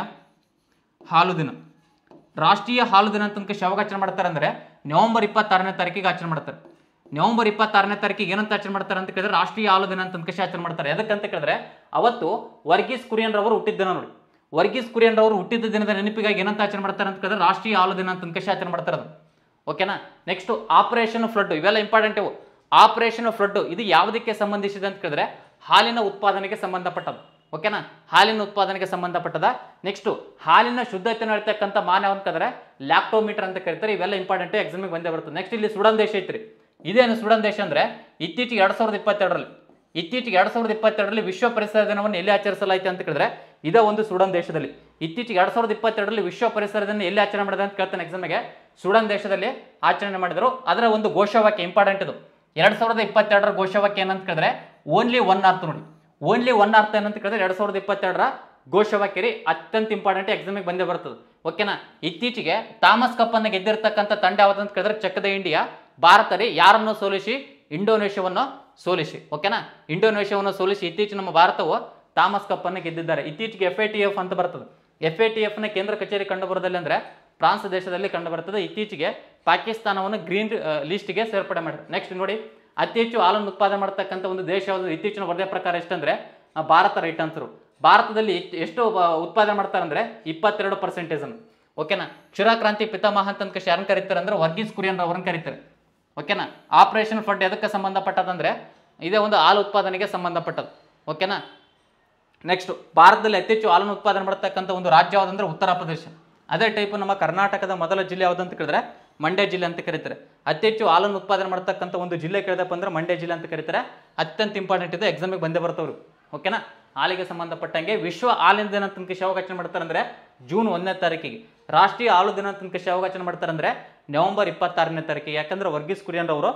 ಹಾಲು ದಿನ ರಾಷ್ಟ್ರೀಯ ಹಾಲು ದಿನ ಅಂತ ಅನ್ಕೇಸಿ ಯಾವಾಗ ಆಚರಣೆ ಮಾಡ್ತಾರೆ ಅಂದರೆ ನವೆಂಬರ್ ಇಪ್ಪತ್ತಾರನೇ ತಾರೀಕಿಗೆ ಆಚರಣೆ ಮಾಡ್ತಾರೆ ನವೆಂಬರ್ ಇಪ್ಪತ್ತಾರನೇ ತಾರೀಕಿಗೆ ಏನಂತ ಆಚರಣೆ ಮಾಡ್ತಾರೆ ಅಂತ ಕೇಳಿದ್ರೆ ರಾಷ್ಟ್ರೀಯ ಹಾಲು ದಿನ ಅಂತ ಅನ್ಕೇಸಿ ಆಚರಣೆ ಮಾಡ್ತಾರೆ ಎದಕ್ಕಂತ ಕೇಳಿದ್ರೆ ಅವತ್ತು ವರ್ಗೀಸ್ ಕುರಿಯನ್ ರವರು ಹುಟ್ಟಿದ ದಿನ ನೋಡಿ ವರ್ಗೀಸ್ ಕುರಿಯನ್ ರವರು ಹುಟ್ಟಿದ ದಿನದ ನೆನಪಿಗಾಗಿ ಏನಂತ ಆಚರಣೆ ಮಾಡ್ತಾರೆ ಅಂತ ಕೇಳಿದ್ರೆ ರಾಷ್ಟ್ರೀಯ ಹಾಲು ದಿನ ಅಂತ ಅನ್ಕೇಸಿ ಆಚರಣೆ ಮಾಡ್ತಾರೆ ಅದು ಓಕೆನಾ ನೆಕ್ಸ್ಟ್ ಆಪರೇಷನ್ ಫ್ಲಡ್ ಇವೆಲ್ಲ ಇಂಪಾರ್ಟೆಂಟ್ ಇವು ಆಪರೇಷನ್ ಫ್ಲಡ್ ಇದು ಯಾವುದಕ್ಕೆ ಸಂಬಂಧಿಸಿದೆ ಅಂತ ಕೇಳಿದ್ರೆ ಹಾಲಿನ ಉತ್ಪಾದನೆಗೆ ಸಂಬಂಧಪಟ್ಟದ್ದು ಓಕೆನಾ ಹಾಲಿನ ಉತ್ಪಾದನೆಗೆ ಸಂಬಂಧಪಟ್ಟದ ನೆಕ್ಸ್ಟ್ ಹಾಲಿನ ಶುದ್ಧತೆಯನ್ನು ಹೇಳ್ತಕ್ಕಂಥ ಮಾನ ಅಂತ ಕರೆದ್ರೆ ಲ್ಯಾಕ್ಟೋಮೀಟರ್ ಅಂತ ಕರೀತಾರೆ ಇವೆಲ್ಲ ಇಂಪಾರ್ಟೆಂಟ್ ಎಕ್ಸಾಮಿಗೆ ಬಂದೇ ಬರ್ತದೆ ನೆಕ್ಸ್ಟ್ ಇಲ್ಲಿ ಸುಡನ್ ದೇಶ ಐತ್ರಿ ಇದೇನು ಸುಡನ್ ದೇಶ ಅಂದ್ರೆ ಇತ್ತೀಚೆಗೆ ಎರಡ್ ಸಾವಿರದ ಇಪ್ಪತ್ತೆರಡರಲ್ಲಿ ಇತ್ತೀಚೆಗೆ ಎರಡ್ ಸಾವಿರದ ಇಪ್ಪತ್ತೆರಡರಲ್ಲಿ ವಿಶ್ವ ಪರಿಸರ ದಿನವನ್ನು ಎಲ್ಲಿ ಆಚರಿಸಲಾಯಿತು ಅಂತ ಕೇಳಿದ್ರೆ ಇದೇ ಒಂದು ಸುಡನ್ ದೇಶದಲ್ಲಿ ಇತ್ತೀಚೆಗೆ ಎರಡ್ ಸಾವಿರದ ಇಪ್ಪತ್ತೆರಡರಲ್ಲಿ ವಿಶ್ವ ಪರಿಸರ ದಿನ ಎಲ್ಲಿ ಆಚರಣೆ ಮಾಡಿದೆ ಅಂತ ಕೇಳ್ತಾನೆ ಎಕ್ಸಾಮಿಗೆ ಸುಡನ್ ದೇಶದಲ್ಲಿ ಆಚರಣೆ ಮಾಡಿದರು ಅದರ ಒಂದು ಘೋಷವಾಕ್ಯ ಇಂಪಾರ್ಟೆಂಟ್ ಇದು ಎರಡ್ ಸಾವಿರದ ಇಪ್ಪತ್ತೆರಡರ ಘೋಷವಾಕ್ಯ ಏನಂತ ಕೇಳಿದ್ರೆ ಓನ್ಲಿ ಒನ್ ಅರ್ಥ ನೋಡಿ ಓನ್ಲಿ ಒನ್ ಅರ್ಥ ಏನಂತ ಕೇಳಿದ್ರೆ ಎರಡ್ ಸಾವಿರದ ಇಪ್ಪತ್ತೆರಡರ ಘೋಷವಾಕ್ಯ ರೀ ಅತ್ಯಂತ ಇಂಪಾರ್ಟೆಂಟ್ ಎಕ್ಸಾಮಿಗೆ ಬಂದೇ ಬರ್ತದೆ ಓಕೆನಾ ಇತ್ತೀಚೆಗೆ ಥಾಮಸ್ ಕಪ್ ಅನ್ನು ಗೆದ್ದಿರ್ತಕ್ಕಂಥ ತಂಡ ಯಾವ್ದಂತ ಕೇಳಿದ್ರೆ ಚಕ್ಕದ ಇಂಡಿಯಾ ಭಾರತ ರೀ ಯಾರನ್ನು ಸೋಲಿಸಿ ಇಂಡೋನೇಷ್ಯಾವನ್ನು ಸೋಲಿಸಿ ಓಕೆನಾ ಇಂಡೋನೇಷ್ಯಾವನ್ನು ಸೋಲಿಸಿ ಇತ್ತೀಚೆಗೆ ನಮ್ಮ ಭಾರತವು ಥಾಮಸ್ ಕಪ್ ಅನ್ನು ಗೆದ್ದಿದ್ದಾರೆ ಇತ್ತೀಚೆಗೆ ಎಫ್ ಎ ಟಿ ಎಫ್ ಅಂತ ಬರ್ತದೆ ಎಫ್ ಎ ಟಿ ಎಫ್ನ ಕೇಂದ್ರ ಕಚೇರಿ ಕಂಡು ಬರೋದಲ್ಲಿ ಅಂದರೆ ಫ್ರಾನ್ಸ್ ದೇಶದಲ್ಲಿ ಕಂಡು ಬರ್ತದೆ ಇತ್ತೀಚೆಗೆ ಪಾಕಿಸ್ತಾನವನ್ನು ಗ್ರೀನ್ ಲಿಸ್ಟ್ಗೆ ಸೇರ್ಪಡೆ ಮಾಡಿದ್ರು ನೆಕ್ಸ್ಟ್ ನೋಡಿ ಅತಿ ಹೆಚ್ಚು ಹಾಲನ್ನು ಉತ್ಪಾದನೆ ಮಾಡ್ತಕ್ಕಂಥ ಒಂದು ದೇಶ ಯಾವುದು ಇತ್ತೀಚಿನ ವರದಿ ಪ್ರಕಾರ ಎಷ್ಟಂದ್ರೆ ಆ, ಭಾರತ ರೈಟ್ ಆನ್ಸರು ಭಾರತದಲ್ಲಿ ಎಷ್ಟ್- ಎಷ್ಟು ಆ, ಉತ್ಪಾದನೆ ಮಾಡ್ತಾರೆ ಅಂದ್ರೆ ಇಪ್ಪತ್ತೆರಡು ಪರ್ಸೆಂಟೇಜ್ ಅನ್ನು ಓಕೆನಾ ಕ್ಷೀರ ಕ್ರಾಂತಿ ಪಿತಾಮಹ ಅಂತ ಅನ್ಕೇಶ್ ಯಾರನ್ನ ಕರೀತಾರೆ ಅಂದ್ರೆ ವರ್ಗೀಸ್ ಕುರಿಯನ್ ಅವ್ರನ್ನ ಕರೀತಾರೆ ಓಕೆನಾ ಆಪರೇಷನ್ ಫಂಡ್ ಎದಕ್ಕೆ ಸಂಬಂಧಪಟ್ಟದಂದ್ರೆ ಇದೇ ಒಂದು ಹಾಲು ಉತ್ಪಾದನೆಗೆ ಸಂಬಂಧಪಟ್ಟದ್ದು ಓಕೆನಾ ನೆಕ್ಸ್ಟ್ ಭಾರತದಲ್ಲಿ ಅತಿ ಹೆಚ್ಚು ಹಾಲನ್ನು ಉತ್ಪಾದನೆ ಮಾಡತಕ್ಕಂಥ ಒಂದು ರಾಜ್ಯ ಯಾವುದಂದ್ರೆ ಉತ್ತರ ಪ್ರದೇಶ ಅದೇ ಟೈಪ್ ನಮ್ಮ ಕರ್ನಾಟಕದ ಮೊದಲ ಜಿಲ್ಲೆ ಯಾವುದಂತ ಕೇಳಿದ್ರೆ ಮಂಡ್ಯ ಜಿಲ್ಲೆ ಅಂತ ಕರೀತಾರೆ ಅತಿ ಹೆಚ್ಚು ಹಾಲನ್ನು ಉತ್ಪಾದನೆ ಮಾಡ್ತಕ್ಕಂಥ ಒಂದು ಜಿಲ್ಲೆ ಕೇಳಿದಪ್ಪ ಅಂದ್ರೆ ಮಂಡ್ಯ ಜಿಲ್ಲೆ ಅಂತ ಕರೀತಾರೆ ಅತ್ಯಂತ ಇಂಪಾರ್ಟೆಂಟ್ ಇದೆ ಎಕ್ಸಾಮಿಗೆ ಬಂದೇ ಬರ್ತವ್ರು ಓಕೆನಾ ಹಾಲಿಗೆ ಸಂಬಂಧಪಟ್ಟಂಗೆ ವಿಶ್ವ ಹಾಲಿನ ದಿನ ತನಕ ಯಾವಾಗ ಆಚರಣೆ ಮಾಡ್ತಾರೆ ಅಂದ್ರೆ ಜೂನ್ ಒಂದನೇ ತಾರೀಕಿಗೆ ರಾಷ್ಟ್ರೀಯ ಹಾಲು ದಿನ ತನಕ ಯಾವಾಗ ಆಚರಣೆ ಮಾಡ್ತಾರೆ ಅಂದ್ರೆ ನವೆಂಬರ್ ಇಪ್ಪತ್ತಾರನೇ ತಾರೀಕಿಗೆ ಯಾಕಂದ್ರೆ ವರ್ಗೀಸ್ ಕುರಿಯನ್ ಅವರು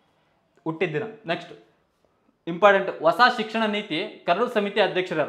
ಹುಟ್ಟಿದ ದಿನ ನೆಕ್ಸ್ಟ್ ಇಂಪಾರ್ಟೆಂಟ್ ಹೊಸ ಶಿಕ್ಷಣ ನೀತಿ ಕರಡು ಸಮಿತಿ ಅಧ್ಯಕ್ಷರು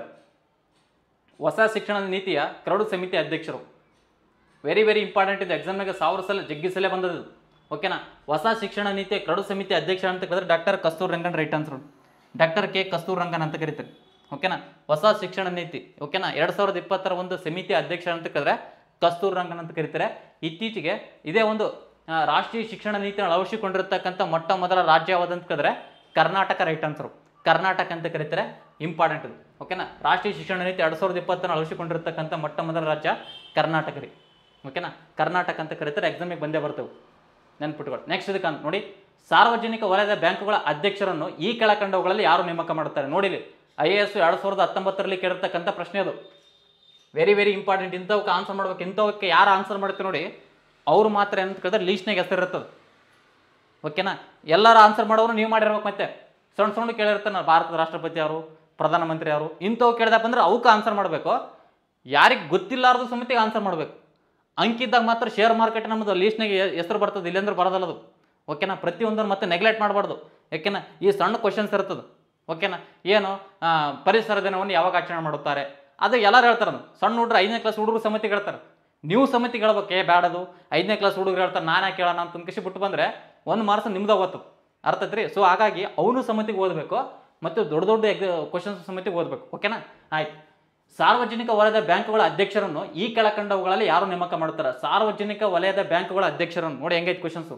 ಹೊಸ ಶಿಕ್ಷಣ ನೀತಿಯ ಕರಡು ಸಮಿತಿ ಅಧ್ಯಕ್ಷರು ವೆರಿ ವೆರಿ ಇಂಪಾರ್ಟೆಂಟ್ ಇದೆ ಎಕ್ಸಾಮ್ನಾಗ ಸಾವಿರ ಸಲ ಜಗ್ಗಿ ಸಲ ಬಂದದ್ದು ಇದು. ಓಕೆನಾ ಹೊಸ ಶಿಕ್ಷಣ ನೀತಿಯ ಕರಡು ಸಮಿತಿ ಅಧ್ಯಕ್ಷ ಅಂತ ಕೇಳಿದ್ರೆ doctor Kasturirangan right answer doctor K Kasturirangan ಅಂತ ಕರೀತಾರೆ ಓಕೆನಾ ಹೊಸ ಶಿಕ್ಷಣ ನೀತಿ ಓಕೆನಾ ಎರಡು ಸಾವಿರದ ಇಪ್ಪತ್ತರ ಒಂದು ಸಮಿತಿ ಅಧ್ಯಕ್ಷ ಅಂತ ಕೇಳಿದ್ರೆ ಕಸ್ತೂರ್ ರಂಗನ್ ಅಂತ ಕರೀತಾರೆ ಇತ್ತೀಚೆಗೆ ಇದೇ ಒಂದು ಆ, ರಾಷ್ಟ್ರೀಯ ಶಿಕ್ಷಣ ನೀತಿಯನ್ನು ಅಳವಡಿಸಿಕೊಂಡಿರ್ತಕ್ಕಂಥ ಮೊಟ್ಟ ಮೊದಲ ರಾಜ್ಯ ಯಾವುದಂತ ಕೇಳಿದ್ರೆ ಕರ್ನಾಟಕ ರೈಟ್ ಆನ್ಸರು ಕರ್ನಾಟಕ ಅಂತ ಕರೀತಾರೆ ಇಂಪಾರ್ಟೆಂಟ್ ಇದು ಓಕೆನಾ ರಾಷ್ಟ್ರೀಯ ಶಿಕ್ಷಣ ನೀತಿ ಎರಡು ಸಾವಿರದ ಇಪ್ಪತ್ತನ್ನು ಅಳವಡಿಸಿಕೊಂಡಿರ್ತಕ್ಕಂಥ ಮೊಟ್ಟ ಮೊದಲ ರಾಜ್ಯ ಕರ್ನಾಟಕ ರೀ ಓಕೆನಾ ಕರ್ನಾಟಕ ಅಂತ ಕರೀತಾರೆ ಎಕ್ಸಾಮಿಗೆ ಬಂದೇ ಬರ್ತವೆ ನೆನ್ಪಿಟ್ಕೊಳ್ಳಿ ನೆಕ್ಸ್ಟ್ ಇದಕ್ಕೆ ಅಂತ ನೋಡಿ ಸಾರ್ವಜನಿಕ ವಲಯದ ಬ್ಯಾಂಕುಗಳ ಅಧ್ಯಕ್ಷರನ್ನು ಈ ಕೆಳಕಂಡವುಗಳಲ್ಲಿ ಯಾರು ನೇಮಕ ಮಾಡುತ್ತಾರೆ ನೋಡಿಲಿ ಐ ಎ ಎಸ್ ಎರಡು ಸಾವಿರದ ಹತ್ತೊಂಬತ್ತರಲ್ಲಿ ಕೇಳಿರ್ತಕ್ಕಂಥ ಪ್ರಶ್ನೆ ಅದು ವೆರಿ ವೆರಿ ಇಂಪಾರ್ಟೆಂಟ್ ಇಂಥವಕ್ಕೆ ಆನ್ಸರ್ ಮಾಡ್ಬೇಕು ಇಂಥವಕ್ಕೆ ಯಾರು ಆನ್ಸರ್ ಮಾಡ್ತೀವಿ ನೋಡಿ ಅವ್ರು ಮಾತ್ರ ಏನಂತ ಕೇಳಿದ್ರೆ ಲೀಸ್ಟ್ನಾಗ ಹೆಸರಿರ್ತದೆ ಓಕೆನಾ ಎಲ್ಲರೂ ಆನ್ಸರ್ ಮಾಡೋರು ನೀವು ಮಾಡಿರ್ಬೇಕು ಮತ್ತೆ ಸಣ್ಣ ಸಣ್ಣ ಕೇಳಿರ್ತಾನೆ ಭಾರತದ ರಾಷ್ಟ್ರಪತಿ ಅವರು ಪ್ರಧಾನಮಂತ್ರಿ ಅವರು ಇಂಥವು ಕೇಳಿದಪ್ಪ ಅಂದ್ರೆ ಅವಕ್ಕೆ ಆನ್ಸರ್ ಮಾಡಬೇಕು ಯಾರಿಗೆ ಗೊತ್ತಿಲ್ಲಾರ್ದು ಸಮಿತಿಗೆ ಆನ್ಸರ್ ಮಾಡಬೇಕು ಅಂಕಿದ್ದಾಗ ಮಾತ್ರ ಶೇರ್ ಮಾರ್ಕೆಟ್ ನಮ್ಮದು ಲೀಸ್ಟ್ನಾಗೆ ಹೆಸರು ಬರ್ತದೆ ಇಲ್ಲಾಂದ್ರೆ ಬರೋದಲ್ಲ ಅದು ಓಕೆನಾ ಪ್ರತಿಯೊಂದನ್ನು ಮತ್ತೆ ನೆಗ್ಲೆಕ್ಟ್ ಮಾಡಬಾರ್ದು ಯಾಕೆನಾ ಈ ಸಣ್ಣ ಕ್ವಶನ್ಸ್ ಇರ್ತದೆ ಓಕೆನಾ ಏನು ಆ, ಪರಿಸರ ದಿನವನ್ನು ಯಾವಾಗ ಆಚರಣೆ ಮಾಡುತ್ತಾರೆ ಅದು ಎಲ್ಲರೂ ಹೇಳ್ತಾರೆ ಅದನ್ನ. ಸಣ್ಣ ಹುಡುಗರು ಐದನೇ ಕ್ಲಾಸ್ ಹುಡುಗರು ಸಮಿತಿಗೆ ಹೇಳ್ತಾರೆ ನೀವು ಸಮಿತಿಗೆ ಹೇಳ್ಬೇಕು ಏ ಬ್ಯಾಡದು ಐದನೇ ಕ್ಲಾಸ್ ಹುಡುಗರು ಹೇಳ್ತಾರೆ ನಾನೇ ಕೇಳೋಣ ಅಂತ ಅನ್ಕೇಸಿ ಬಿಟ್ಟು ಬಂದರೆ ಒಂದು ಮಾರ್ಕ್ಸ್ ನಿಮ್ದು ಓದ್ತದೆ ಅರ್ಥ ಐತ್ರಿ ಸೊ ಹಾಗಾಗಿ ಅವನು ಸಮಿತಿಗೆ ಓದಬೇಕು ಮತ್ತು ದೊಡ್ಡ ದೊಡ್ಡ ಎಗ್ ಕ್ವಶನ್ಸ್ ಸಮಿತಿಗೆ ಓದಬೇಕು ಓಕೆನಾ ಆಯ್ತು ಸಾರ್ವಜನಿಕ ವಲಯದ ಬ್ಯಾಂಕುಗಳ ಅಧ್ಯಕ್ಷರನ್ನು ಈ ಕೆಳಕಂಡವುಗಳಲ್ಲಿ ಯಾರು ನೇಮಕ ಮಾಡುತ್ತಾರೆ ಸಾರ್ವಜನಿಕ ವಲಯದ ಬ್ಯಾಂಕುಗಳ ಅಧ್ಯಕ್ಷರನ್ನು ನೋಡಿ ಹೆಂಗೈತೆ ಕ್ವಶನ್ಸು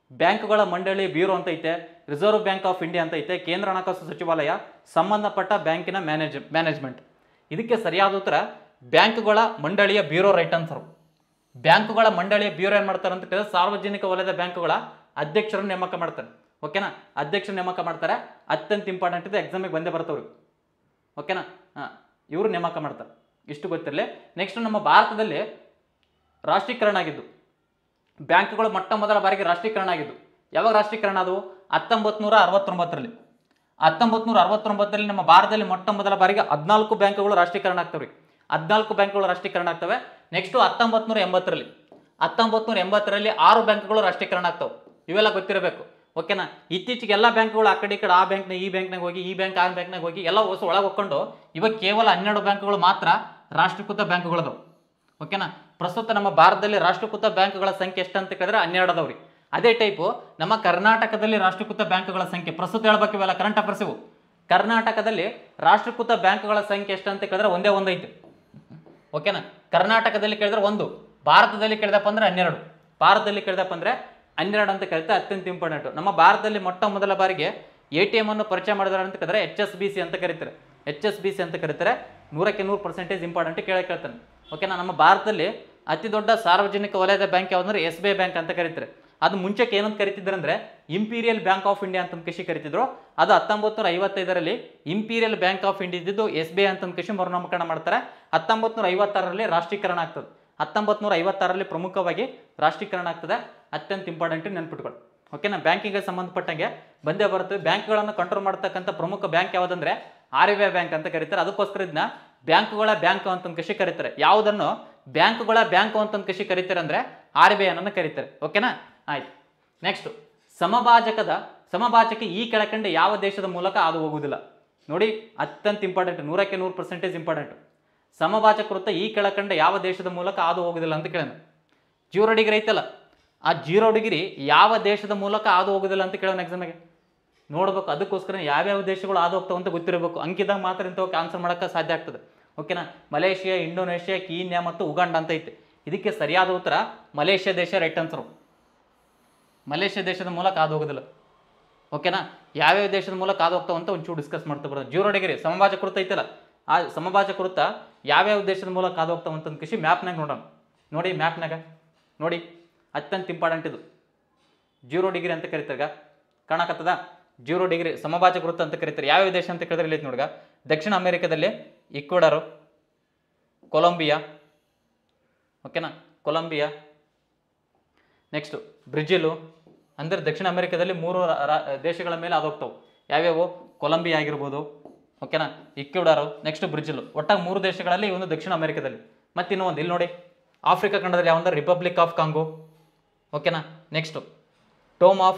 ಬ್ಯಾಂಕುಗಳ ಮಂಡಳಿ ಬ್ಯೂರೋ ಅಂತ ಐತೆ ರಿಸರ್ವ್ ಬ್ಯಾಂಕ್ ಆಫ್ ಇಂಡಿಯಾ ಅಂತ ಐತೆ ಕೇಂದ್ರ ಹಣಕಾಸು ಸಚಿವಾಲಯ ಸಂಬಂಧಪಟ್ಟ ಬ್ಯಾಂಕಿನ ಮ್ಯಾನೇಜ್ ಮ್ಯಾನೇಜ್ಮೆಂಟ್ ಇದಕ್ಕೆ ಸರಿಯಾದ ಉತ್ತರ ಬ್ಯಾಂಕುಗಳ ಮಂಡಳಿಯ ಬ್ಯೂರೋ ರೈಟ್ ಆನ್ಸರ್ ಬ್ಯಾಂಕುಗಳ ಮಂಡಳಿಯ ಬ್ಯೂರೋ ಏನು ಮಾಡ್ತಾರೆ ಅಂತ ಕೇಳಿದ್ರೆ ಸಾರ್ವಜನಿಕ ವಲಯದ ಬ್ಯಾಂಕುಗಳ ಅಧ್ಯಕ್ಷರನ್ನು ನೇಮಕ ಮಾಡ್ತಾರೆ ಓಕೆನಾ ಅಧ್ಯಕ್ಷರ ನೇಮಕ ಮಾಡ್ತಾರೆ ಅತ್ಯಂತ ಇಂಪಾರ್ಟೆಂಟ್ ಇದೆ ಎಕ್ಸಾಮಿಗೆ ಬಂದೇ ಬರ್ತವ್ರು ಓಕೆನಾ ಹಾಂ ಇವರು ನೇಮಕ ಮಾಡ್ತಾರೆ ಇಷ್ಟು ಗೊತ್ತಿರಲಿ ನೆಕ್ಸ್ಟ್ ನಮ್ಮ ಭಾರತದಲ್ಲಿ ರಾಷ್ಟ್ರೀಕರಣ ಆಗಿದ್ದು ಬ್ಯಾಂಕ್ಗಳು ಮೊಟ್ಟ ಮೊದಲ ಬಾರಿಗೆ ರಾಷ್ಟ್ರೀಕರಣ ಆಗಿದ್ದು ಯಾವಾಗ ರಾಷ್ಟ್ರೀಕರಣ ಅದು ಹತ್ತೊಂಬತ್ತು ನೂರ ಅರವತ್ತೊಂಬತ್ತರಲ್ಲಿ ಹತ್ತೊಂಬತ್ತು ನೂರ ಅರವತ್ತೊಂಬತ್ತರಲ್ಲಿ ನಮ್ಮ ಭಾರತದಲ್ಲಿ ಮೊಟ್ಟ ಮೊದಲ ಬಾರಿಗೆ ಹದಿನಾಲ್ಕು ಬ್ಯಾಂಕ್ಗಳು ರಾಷ್ಟ್ರೀಕರಣ ಆಗ್ತವೆ ಹದಿನಾಲ್ಕು ಬ್ಯಾಂಕ್ಗಳು ರಾಷ್ಟ್ರೀಕರಣ ಆಗ್ತವೆ ನೆಕ್ಸ್ಟು ಹತ್ತೊಂಬತ್ತು ನೂರ ಎಂಬತ್ತರಲ್ಲಿ ಹತ್ತೊಂಬತ್ತು ನೂರ ಎಂಬತ್ತರಲ್ಲಿ ಆರು ಬ್ಯಾಂಕ್ಗಳು ರಾಷ್ಟ್ರೀಕರಣ ಆಗ್ತವೆ ಇವೆಲ್ಲ ಗೊತ್ತಿರಬೇಕು ಓಕೆನಾ ಇತ್ತೀಚೆಗೆ ಎಲ್ಲ ಬ್ಯಾಂಕ್ಗಳು ಆ ಕಡೆ ಈ ಕಡೆ ಆ ಬ್ಯಾಂಕ್ನ ಈ ಬ್ಯಾಂಕ್ನಾಗ ಹೋಗಿ ಈ ಬ್ಯಾಂಕ್ ಆ ಬ್ಯಾಂಕ್ನಾಗ ಹೋಗಿ ಎಲ್ಲ ಹೊಸ ಒಳಗೆ ಹೋಗ್ಕೊಂಡು ಇವಾಗ ಕೇವಲ ಹನ್ನೆರಡು ಬ್ಯಾಂಕ್ಗಳು ಮಾತ್ರ ರಾಷ್ಟ್ರೀಕೃತ ಬ್ಯಾಂಕ್ಗಳದವು ಓಕೆನಾ ಪ್ರಸ್ತುತ ನಮ್ಮ ಭಾರತದಲ್ಲಿ ರಾಷ್ಟ್ರೀಕೃತ ಬ್ಯಾಂಕ್ಗಳ ಸಂಖ್ಯೆ ಎಷ್ಟು ಅಂತ ಕೇಳಿದ್ರೆ ಹನ್ನೆರಡು ಅದಾವ್ರಿ ಅದೇ ಟೈಪು ನಮ್ಮ ಕರ್ನಾಟಕದಲ್ಲಿ ರಾಷ್ಟ್ರೀಕೃತ ಬ್ಯಾಂಕ್ಗಳ ಸಂಖ್ಯೆ ಪ್ರಸ್ತುತ ಹೇಳ್ಬೇಕು ಇವೆಲ್ಲ ಕರೆಂಟ್ ಅಫೇರ್ಸ್ ಇವು ಕರ್ನಾಟಕದಲ್ಲಿ ರಾಷ್ಟ್ರೀಕೃತ ಬ್ಯಾಂಕ್ಗಳ ಸಂಖ್ಯೆ ಎಷ್ಟು ಅಂತ ಕೇಳಿದ್ರೆ ಒಂದೇ ಒಂದು ಐತಿ ಓಕೆನಾ ಕರ್ನಾಟಕದಲ್ಲಿ ಕೇಳಿದ್ರೆ ಒಂದು ಭಾರತದಲ್ಲಿ ಕೇಳಿದಪ್ಪ ಅಂದ್ರೆ ಹನ್ನೆರಡು ಭಾರತದಲ್ಲಿ ಕೇಳಿದಪ್ಪ ಅಂದ್ರೆ ಹನ್ನೆರಡು ಅಂತ ಕರೀತಾರೆ ಅತ್ಯಂತ ಇಂಪಾರ್ಟೆಂಟ್ ನಮ್ಮ ಭಾರತದಲ್ಲಿ ಮೊಟ್ಟ ಮೊದಲ ಬಾರಿಗೆ ಎ ಟಿ ಎಮ್ ಅನ್ನು ಪರಿಚಯ ಮಾಡಿದಾರೆ ಅಂತ ಕೇಳಿದ್ರೆ ಎಚ್ ಎಸ್ ಬಿ ಸಿ ಅಂತ ಕರೀತಾರೆ ಎಚ್ ಎಸ್ ಬಿ ಸಿ ಅಂತ ಕರೀತಾರೆ ನೂರಕ್ಕೆ ನೂರು ಪರ್ಸೆಂಟೇಜ್ ಇಂಪಾರ್ಟೆಂಟ್ ಕೇಳೇ ಕೇಳ್ತಾನೆ ಓಕೆನಾ ನಮ್ಮ ಭಾರತದಲ್ಲಿ ಅತಿ ದೊಡ್ಡ ಸಾರ್ವಜನಿಕ ವಲಯದ ಬ್ಯಾಂಕ್ ಯಾವ್ದಂದ್ರೆ ಎಸ್ ಬಿ ಐ ಬ್ಯಾಂಕ್ ಅಂತ ಕರೀತಾರೆ ಅದು ಮುಂಚೆಗೆ ಏನಂತ ಕರಿತಿದ್ರು ಅಂದ್ರೆ ಇಂಪೀರಿಯಲ್ ಬ್ಯಾಂಕ್ ಆಫ್ ಇಂಡಿಯಾ ಅಂತ ಕೃಷಿ ಕರಿತಿದ್ರು ಅದು ಹತ್ತೊಂಬತ್ತು ನೂರ ಐವತ್ತೈದರಲ್ಲಿ ಇಂಪೀರಿಯಲ್ ಬ್ಯಾಂಕ್ ಆಫ್ ಇಂಡಿಯಾ ಇದ್ದಿದ್ದು ಎಸ್ ಬಿ ಐ ಅಂತ ಕೃಷಿ ಮರುನಾಮಕರಣ ಮಾಡ್ತಾರೆ ಹತ್ತೊಂಬತ್ತು ನೂರ ಐವತ್ತಾರರಲ್ಲಿ ರಾಷ್ಟ್ರೀಕರಣ ಆಗ್ತದೆ ಹತ್ತೊಂಬತ್ತು ನೂರ ಐವತ್ತಾರರಲ್ಲಿ ಪ್ರಮುಖವಾಗಿ ರಾಷ್ಟ್ರೀಕರಣ ಆಗ್ತದೆ ಅತ್ಯಂತ ಇಂಪಾರ್ಟೆಂಟ್ ನೆನ್ಪಿಟ್ಕೊಳ್ಳಿ ಓಕೆನಾ ಬ್ಯಾಂಕಿಂಗ್ಗೆ ಸಂಬಂಧಪಟ್ಟಂಗೆ ಬಂದೇ ಬರುತ್ತೆ ಬ್ಯಾಂಕ್ಗಳನ್ನು ಕಂಟ್ರೋಲ್ ಮಾಡ್ತಕ್ಕಂಥ ಪ್ರಮುಖ ಬ್ಯಾಂಕ್ ಯಾವುದಂದ್ರೆ ಆರ್ ಬಿ ಐ ಬ್ಯಾಂಕ್ ಅಂತ ಕರೀತಾರೆ ಅದಕ್ಕೋಸ್ಕರ ಇದನ್ನ ಬ್ಯಾಂಕುಗಳ ಬ್ಯಾಂಕ್ ಅಂತ ಕೃಷಿ ಕರೀತಾರೆ ಯಾವುದನ್ನು ಬ್ಯಾಂಕುಗಳ ಬ್ಯಾಂಕ್ ಅಂತ ಕೃಷಿ ಕರೀತಾರೆ ಅಂದ್ರೆ ಆರ್ ಬಿ ಐ ಅನ್ನು ಕರೀತಾರೆ ಓಕೆನಾ ಆಯ್ತು ನೆಕ್ಸ್ಟ್ ಸಮಭಾಜಕದ ಸಮಭಾಜಕ ಈ ಕೆಳಕಂಡ ಯಾವ ದೇಶದ ಮೂಲಕ ಅದು ಹೋಗುವುದಿಲ್ಲ ನೋಡಿ ಅತ್ಯಂತ ಇಂಪಾರ್ಟೆಂಟ್ ನೂರಕ್ಕೆ ನೂರು ಪರ್ಸೆಂಟೇಜ್ ಇಂಪಾರ್ಟೆಂಟ್ ಸಮಭಾಜಕ ವೃತ್ತ ಈ ಕೆಳಕಂಡ ಯಾವ ದೇಶದ ಮೂಲಕ ಅದು ಹೋಗುದಿಲ್ಲ ಅಂತ ಕೇಳೋಣ ಜೀರೋ ಡಿಗ್ರಿ ಐತಲ್ಲ ಆ ಜೀರೋ ಡಿಗ್ರಿ ಯಾವ ದೇಶದ ಮೂಲಕ ಅದು ಹೋಗುದಿಲ್ಲ ಅಂತ ಕೇಳೋಣ ಎಕ್ಸಾಮಿಗೆ ನೋಡ್ಬೇಕು ಅದಕ್ಕೋಸ್ಕರ ಯಾವ್ಯಾವ ದೇಶಗಳು ಅದು ಹೋಗ್ತಾವ ಅಂತ ಗೊತ್ತಿರಬೇಕು ಅಂಕಿದಾಗ ಮಾತ್ರ ಇಂಥವಕ್ಕೆ ಆನ್ಸರ್ ಮಾಡೋಕ್ಕೆ ಸಾಧ್ಯ ಆಗ್ತದೆ ಓಕೆನಾ ಮಲೇಷಿಯಾ ಇಂಡೋನೇಷ್ಯಾ ಕೀನ್ಯಾ ಮತ್ತು ಉಗಾಂಡ ಅಂತ ಐತೆ ಇದಕ್ಕೆ ಸರಿಯಾದ ಉತ್ತರ ಮಲೇಷ್ಯಾ ದೇಶ ರೈಟ್ ಆನ್ಸರು ಮಲೇಷ್ಯಾ ದೇಶದ ಮೂಲಕ ಅದು ಹೋಗೋದಿಲ್ಲ ಓಕೆನಾ ಯಾವ್ಯಾವ ದೇಶದ ಮೂಲಕ ಅದು ಹೋಗ್ತಾವ ಅಂತ ಒಂಚೂರು ಡಿಸ್ಕಸ್ ಮಾಡ್ತಾ ಬರೋದು ಜೀರೋ ಡಿಗ್ರಿ ಸಮಭಾಜಕ ವೃತ್ತ ಐತಲ್ಲ ಆ ಸಮಭಾಜಕ ವೃತ್ತ ಯಾವ್ಯಾವ ದೇಶದ ಮೂಲಕ ಅದು ಹೋಗ್ತಾವ ಅಂತ ಕೃಷಿ ಮ್ಯಾಪ್ನಾಗ ನೋಡೋಣ ನೋಡಿ ಮ್ಯಾಪ್ನಾಗ ನೋಡಿ ಅತ್ಯಂತ ಇಂಪಾರ್ಟೆಂಟ್ ಇದು ಜೀರೋ ಡಿಗ್ರಿ ಅಂತ ಕರಿತಾರ ಕಾಣಕತ್ತದ ಜೀರೋ ಡಿಗ್ರಿ ಸಮಭಾಜಕ ವೃತ್ತ ಅಂತ ಕರೀತಾರೆ ಯಾವ್ಯಾವ ದೇಶ ಅಂತ ಕೇಳಿದ್ರೆ ಇಲ್ಲಿ ನೋಡ್ಗ ದಕ್ಷಿಣ ಅಮೆರಿಕದಲ್ಲಿ ಇಕ್ವಡರು ಕೊಲಂಬಿಯಾ ಓಕೆನಾ ಕೊಲಂಬಿಯಾ ನೆಕ್ಸ್ಟು ಬ್ರೆಜಿಲು ಅಂದರೆ ದಕ್ಷಿಣ ಅಮೆರಿಕದಲ್ಲಿ ಮೂರು ರಾ- ರಾ- ದೇಶಗಳ ಮೇಲೆ ಅದು ಹೋಗ್ತಾವೆ ಯಾವ್ಯಾವು ಕೊಲಂಬಿಯಾ ಆಗಿರ್ಬೋದು ಓಕೆನಾ ಇಕ್ವಿಡಾರು ನೆಕ್ಸ್ಟ್ ಬ್ರೆಜಿಲು ಒಟ್ಟಾಗಿ ಮೂರು ದೇಶಗಳಲ್ಲಿ ಒಂದು ದಕ್ಷಿಣ ಅಮೆರಿಕದಲ್ಲಿ ಮತ್ತು ಇನ್ನೂ ಒಂದು ಇಲ್ಲಿ ನೋಡಿ ಆಫ್ರಿಕಾ ಖಂಡದಲ್ಲಿ ಯಾವಂದ್ರೆ ರಿಪಬ್ಲಿಕ್ ಆಫ್ ಕಾಂಗೋ ಓಕೆನಾ next Tome of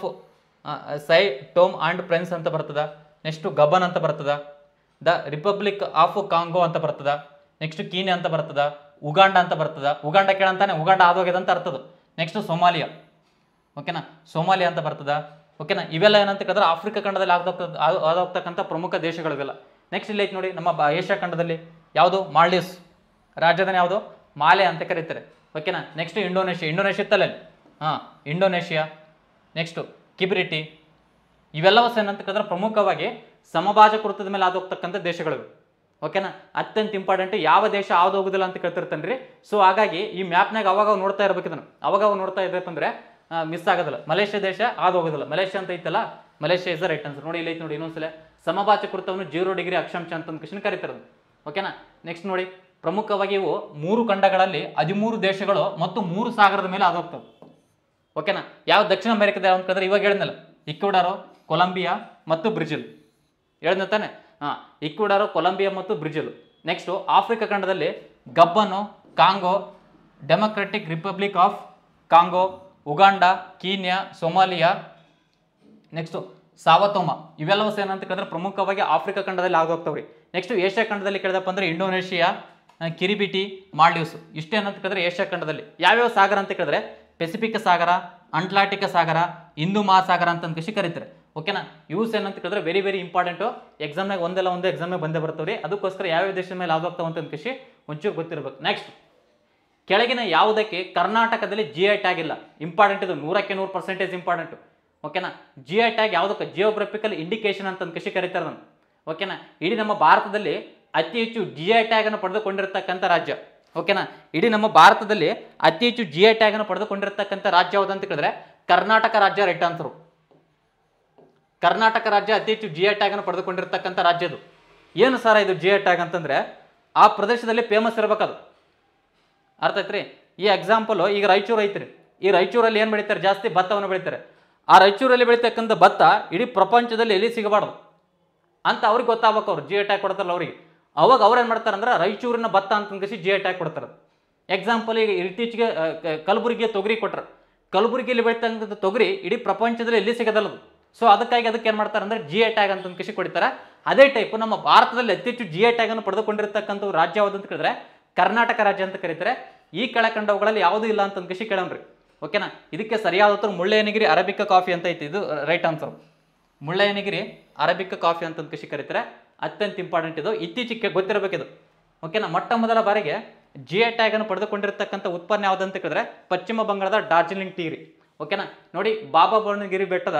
Sao Tome and prince ಅಂತ ಬರ್ತದ ನೆಕ್ಸ್ಟು ಗಬನ್ ಅಂತ ಬರ್ತದ ದ ರಿಪಬ್ಲಿಕ್ ಆಫ್ ಕಾಂಗೋ ಅಂತ ಬರ್ತದ ನೆಕ್ಸ್ಟ್ ಕೀನ್ಯಾ ಅಂತ ಬರ್ತದ ಉಗಾಂಡ ಅಂತ ಬರ್ತದ ಉಗಾಂಡ ಕೇಳಂತಾನೆ ಉಗಾಂಡ ಆದೋಗ್ಯದ ಅಂತ ಅರ್ಥದು ನೆಕ್ಸ್ಟ್ ಸೋಮಾಲಿಯಾ ಓಕೆನಾ ಸೋಮಾಲಿಯಾ ಅಂತ ಬರ್ತದ ಓಕೆನಾ ಇವೆಲ್ಲ ಏನಂತ ಕೇಳಿದ್ರೆ ಆಫ್ರಿಕಾ ಖಂಡದಲ್ಲಿ ಆಗ್ದೋಗ್ತ ಆದೋಗ್ತಕ್ಕಂಥ ಪ್ರಮುಖ ದೇಶಗಳು ಇವೆಲ್ಲ ನೆಕ್ಸ್ಟ್ ಇಲ್ಲಿ ಐತೆ ನೋಡಿ ನಮ್ಮ ಬ- ಏಷ್ಯಾ ಖಂಡದಲ್ಲಿ ಯಾವುದು ಮಾಲ್ಡೀವ್ಸ್ ರಾಜಧಾನಿ ಯಾವುದು ಮಾಲೆ ಅಂತ ಕರೀತಾರೆ ಓಕೆನಾ ನೆಕ್ಸ್ಟ್ ಇಂಡೋನೇಷ್ಯಾ ಇಂಡೋನೇಷ್ಯಾ ಇತ್ತಲ್ಲ ಹಾಂ ಇಂಡೋನೇಷ್ಯಾ ನೆಕ್ಸ್ಟು ಕಿಬ್ರಿಟಿ ಇವೆಲ್ಲವೂ ಸಹ ಏನಂತ ಕೇಳಿದ್ರೆ ಪ್ರಮುಖವಾಗಿ ಸಮಭಾಜಕ ವೃತ್ತದ ಮೇಲೆ ಆದೋಗ್ತಕ್ಕಂಥ ದೇಶಗಳಿವೆ ಓಕೆನಾ ಅತ್ಯಂತ ಇಂಪಾರ್ಟೆಂಟ್ ಯಾವ ದೇಶ ಯಾವ್ದು ಹೋಗುದಿಲ್ಲ ಅಂತ ಕೇಳ್ತಿರ್ತಾನೆ ರೀ ಸೊ ಹಾಗಾಗಿ ಈ ಮ್ಯಾಪ್ನಾಗ ಅವಾಗ ಅವಾಗ ನೋಡ್ತಾ ಇರ್ಬೇಕು ಇದನ್ನು ಅವಾಗ ಅವಾಗ ನೋಡ್ತಾ ಇದ್ದಪ್ಪ ಅಂದ್ರೆ ಮಿಸ್ ಆಗೋದಿಲ್ಲ ಮಲೇಷ್ಯಾ ದೇಶ ಅದು ಹೋಗೋದಿಲ್ಲ ಮಲೇಷ್ಯಾ ಅಂತ ಐತಲ್ಲ ಮಲೇಷ್ಯಾ ಇಸ್ ರೈಟ್ ಆನ್ಸರ್ ನೋಡಿ ಇಲ್ಲಿ ಐತೆ ನೋಡಿ ಇನ್ನೊಂದ್ಸಲ ಸಮಭಾಜಕ ವೃತ್ತವನ್ನು ಜೀರೋ ಡಿಗ್ರಿ ಅಕ್ಷಾಂಶ ಅಂತ ಕೃಷ್ಣ ಕರೀತಾರೆ ಓಕೆನಾ ನೆಕ್ಸ್ಟ್ ನೋಡಿ ಪ್ರಮುಖವಾಗಿ ಇವು ಮೂರು ಖಂಡಗಳಲ್ಲಿ ಹದಿಮೂರು ದೇಶಗಳು ಮತ್ತು ಮೂರು ಸಾಗರದ ಮೇಲೆ ಆದೋಗ್ತವೆ ಓಕೆನಾ ಯಾವ ದಕ್ಷಿಣ ಅಮೆರಿಕದ ಯಾವ ಅಂತಂದ್ರೆ ಇವಾಗ ಹೇಳಿದ್ನಲ್ಲ ಇಕ್ವಡಾರೋ ಕೊಲಂಬಿಯಾ ಮತ್ತು ಬ್ರೆಜಿಲ್ ಹೇಳಿದ್ನ ತಾನೆ ಹಾಂ ಇಕ್ವಡಾರೋ ಕೊಲಂಬಿಯಾ ಮತ್ತು ಬ್ರೆಜಿಲ್ ನೆಕ್ಸ್ಟು ಆಫ್ರಿಕಾ ಖಂಡದಲ್ಲಿ Gabon Congo democratic republic of Congo Uganda Kenya Somalia next Sao Tome ಇವೆಲ್ಲವೂ ಸಹ ಏನಂತ ಕೇಳಿದ್ರೆ ಪ್ರಮುಖವಾಗಿ ಆಫ್ರಿಕಾ ಖಂಡದಲ್ಲಿ ಆಗೋಗ್ತಾವ್ರಿ ನೆಕ್ಸ್ಟ್ ಏಷ್ಯಾ ಖಂಡದಲ್ಲಿ ಕೇಳಿದಪ್ಪ ಅಂದ್ರೆ ಇಂಡೋನೇಷಿಯಾ ಆ, ಕಿರಿಬಿಟಿ ಮಾಲ್ಡೀವ್ಸ್ ಇಷ್ಟೇನಂತ ಕೇಳಿದ್ರೆ ಏಷ್ಯಾ ಖಂಡದಲ್ಲಿ ಯಾವ್ಯಾವ ಸಾಗರ ಅಂತ ಕೇಳಿದ್ರೆ ಪೆಸಿಫಿಕ್ ಸಾಗರ ಅಂಟ್ಲಾಂಟಿಕ್ ಸಾಗರ ಹಿಂದೂ ಮಹಾಸಾಗರ ಅಂತ ಕೃಷಿ ಕರೀತಾರೆ ಓಕೆನಾ ಇವ್ಸ್ ಏನಂತ ಕೇಳಿದ್ರೆ ವೆರಿ ವೆರಿ ಇಂಪಾರ್ಟೆಂಟು ಎಕ್ಸಾಮ್ನಾಗ ಒಂದಲ್ಲ ಒಂದು ಎಕ್ಸಾಮ್ನಾಗ ಬಂದೇ ಬರ್ತಾವ್ರಿ ಅದಕ್ಕೋಸ್ಕರ ಯಾವ್ಯಾವ ದೇಶದ ಮೇಲೆ ಆಗೋಗ್ತಾವ ಅಂತ ಕೃಷಿ ಒಂಚೂರು ಗೊತ್ತಿರ್ಬೇಕು ನೆಕ್ಸ್ಟ್ ಕೆಳಗಿನ ಯಾವುದಕ್ಕೆ ಕರ್ನಾಟಕದಲ್ಲಿ ಜಿ ಐ ಟ್ಯಾಗ್ ಇಲ್ಲ ಇಂಪಾರ್ಟೆಂಟ್ ಇದು ನೂರಕ್ಕೆ ನೂರು ಪರ್ಸೆಂಟೇಜ್ ಇಂಪಾರ್ಟೆಂಟ್ ಓಕೆನಾ ಜಿ ಐ ಟ್ಯಾಗ್ ಯಾವುದಕ್ಕೆ ಜಿಯೋಗ್ರಫಿಕಲ್ ಇಂಡಿಕೇಶನ್ ಅಂತ ಕೃಷಿ ಕರೀತಾರೆ ನಾನು ಓಕೆನಾ ಇಡೀ ನಮ್ಮ ಭಾರತದಲ್ಲಿ ಅತಿ ಹೆಚ್ಚು ಜಿ ಐ ಟ್ಯಾಗ್ ಅನ್ನು ಪಡೆದುಕೊಂಡಿರ್ತಕ್ಕಂಥ ರಾಜ್ಯ ಓಕೆನಾ ಇಡೀ ನಮ್ಮ ಭಾರತದಲ್ಲಿ ಅತಿ ಹೆಚ್ಚು ಜಿ ಐ ಟ್ಯಾಗ್ ಅನ್ನು ಪಡೆದುಕೊಂಡಿರ್ತಕ್ಕಂಥ ರಾಜ್ಯ ಯಾವುದು ಅಂತ ಕೇಳಿದ್ರೆ ಕರ್ನಾಟಕ ರಾಜ್ಯ ರೈಟ್ ಆನ್ಸರು ಕರ್ನಾಟಕ ರಾಜ್ಯ ಅತಿ ಹೆಚ್ಚು ಜಿ ಐ ಟ್ಯಾಗ್ ಅನ್ನು ಪಡೆದುಕೊಂಡಿರ್ತಕ್ಕಂಥ ರಾಜ್ಯ ಇದು ಏನು ಸರ್ ಇದು ಜಿ ಐ ಟ್ಯಾಗ್ ಅಂತಂದ್ರೆ ಆ ಪ್ರದೇಶದಲ್ಲಿ ಫೇಮಸ್ ಇರಬೇಕದು ಅರ್ಥ ಐತ್ರಿ ಈ ಎಕ್ಸಾಂಪಲ್ ಈಗ ರಾಯಚೂರು ಐತ್ರಿ ಈ ರಾಯಚೂರಲ್ಲಿ ಏನು ಬೆಳಿತಾರೆ ಜಾಸ್ತಿ ಭತ್ತವನ್ನು ಬೆಳಿತಾರೆ ಆ ರಾಯಚೂರಲ್ಲಿ ಬೆಳಿತಕ್ಕಂಥ ಭತ್ತ ಇಡೀ ಪ್ರಪಂಚದಲ್ಲಿ ಎಲ್ಲಿ ಸಿಗಬಾರ್ದು ಅಂತ ಅವ್ರಿಗೆ ಗೊತ್ತಾಗಬೇಕು ಅವ್ರು ಜಿ ಐ ಟ್ಯಾಗ್ ಕೊಡ್ತಾರಲ್ಲ ಅವ್ರಿಗೆ ಅವಾಗ ಅವ್ರು ಏನು ಮಾಡ್ತಾರೆ ಅಂದ್ರೆ ರಾಯಚೂರಿನ ಭತ್ತ ಅಂತ ಅಂದ್ಕಸಿ ಜಿ ಐ ಟ್ಯಾಗ್ ಕೊಡ್ತಾರೆ ಎಕ್ಸಾಂಪಲ್ ಈಗ ಇತ್ತೀಚೆಗೆ ಆ, ಕ- ಕಲಬುರಗಿಯ ತೊಗರಿ ಕೊಟ್ರು ಕಲಬುರಗಿಯಲ್ಲಿ ಬೆಳಿತಕ್ಕಂಥ ತೊಗರಿ ಇಡೀ ಪ್ರಪಂಚದಲ್ಲಿ ಎಲ್ಲಿ ಸಿಗೋದಲ್ಲ ಅದು ಸೊ ಅದಕ್ಕಾಗಿ ಅದಕ್ಕೆ ಏನು ಮಾಡ್ತಾರೆ ಅಂದ್ರೆ ಜಿ ಐ ಟ್ಯಾಗ್ ಅಂತ ಕೃಷಿ ಕೊಡ್ತಾರೆ ಅದೇ ಟೈಪ್ ನಮ್ಮ ಭಾರತದಲ್ಲಿ ಅತಿ ಹೆಚ್ಚು ಜಿ ಐ ಟ್ಯಾಗ್ ಅನ್ನು ಪಡೆದುಕೊಂಡಿರ್ತಕ್ಕಂಥ ರಾಜ್ಯ ಯಾವುದು ಅಂತ ಕೇಳಿದ್ರೆ ಕರ್ನಾಟಕ ರಾಜ್ಯ ಅಂತ ಕರೀತಾರೆ ಈ ಕೆಳಕಂಡವುಗಳಲ್ಲಿ ಯಾವುದೂ ಇಲ್ಲ ಅಂತ ಕೃಷಿ ಕೇಳೋಣ್ರಿ ಓಕೆನಾ ಇದಕ್ಕೆ ಸರಿಯಾದ ಉತ್ತರ ಮುಳ್ಳೆಯನಿಗಿರಿ ಅರಬಿಕ ಕಾಫಿ ಅಂತ ಐತಿ ಇದು right answer Mullayanagiri arabica coffee ಅಂತ ಕೃಷಿ ಕರೀತಾರೆ ಅತ್ಯಂತ ಇಂಪಾರ್ಟೆಂಟ್ ಇದು ಇತ್ತೀಚೆಗೆ ಗೊತ್ತಿರಬೇಕಿದು ಓಕೆನಾ ಮೊಟ್ಟ ಮೊದಲ ಬಾರಿಗೆ ಜಿ ಐ ಟ್ಯಾಗ್ ಅನ್ನು ಪಡೆದುಕೊಂಡಿರ್ತಕ್ಕಂಥ ಉತ್ಪನ್ನ ಯಾವುದು ಅಂತ ಕೇಳಿದ್ರೆ ಪಶ್ಚಿಮ ಬಂಗಾಳದ ಡಾರ್ಜಿಲಿಂಗ್ ಟೀ ರೀ ಓಕೆನಾ ನೋಡಿ ಬಾಬಾ ಬುಡನಗಿರಿ ಬೆಟ್ಟದ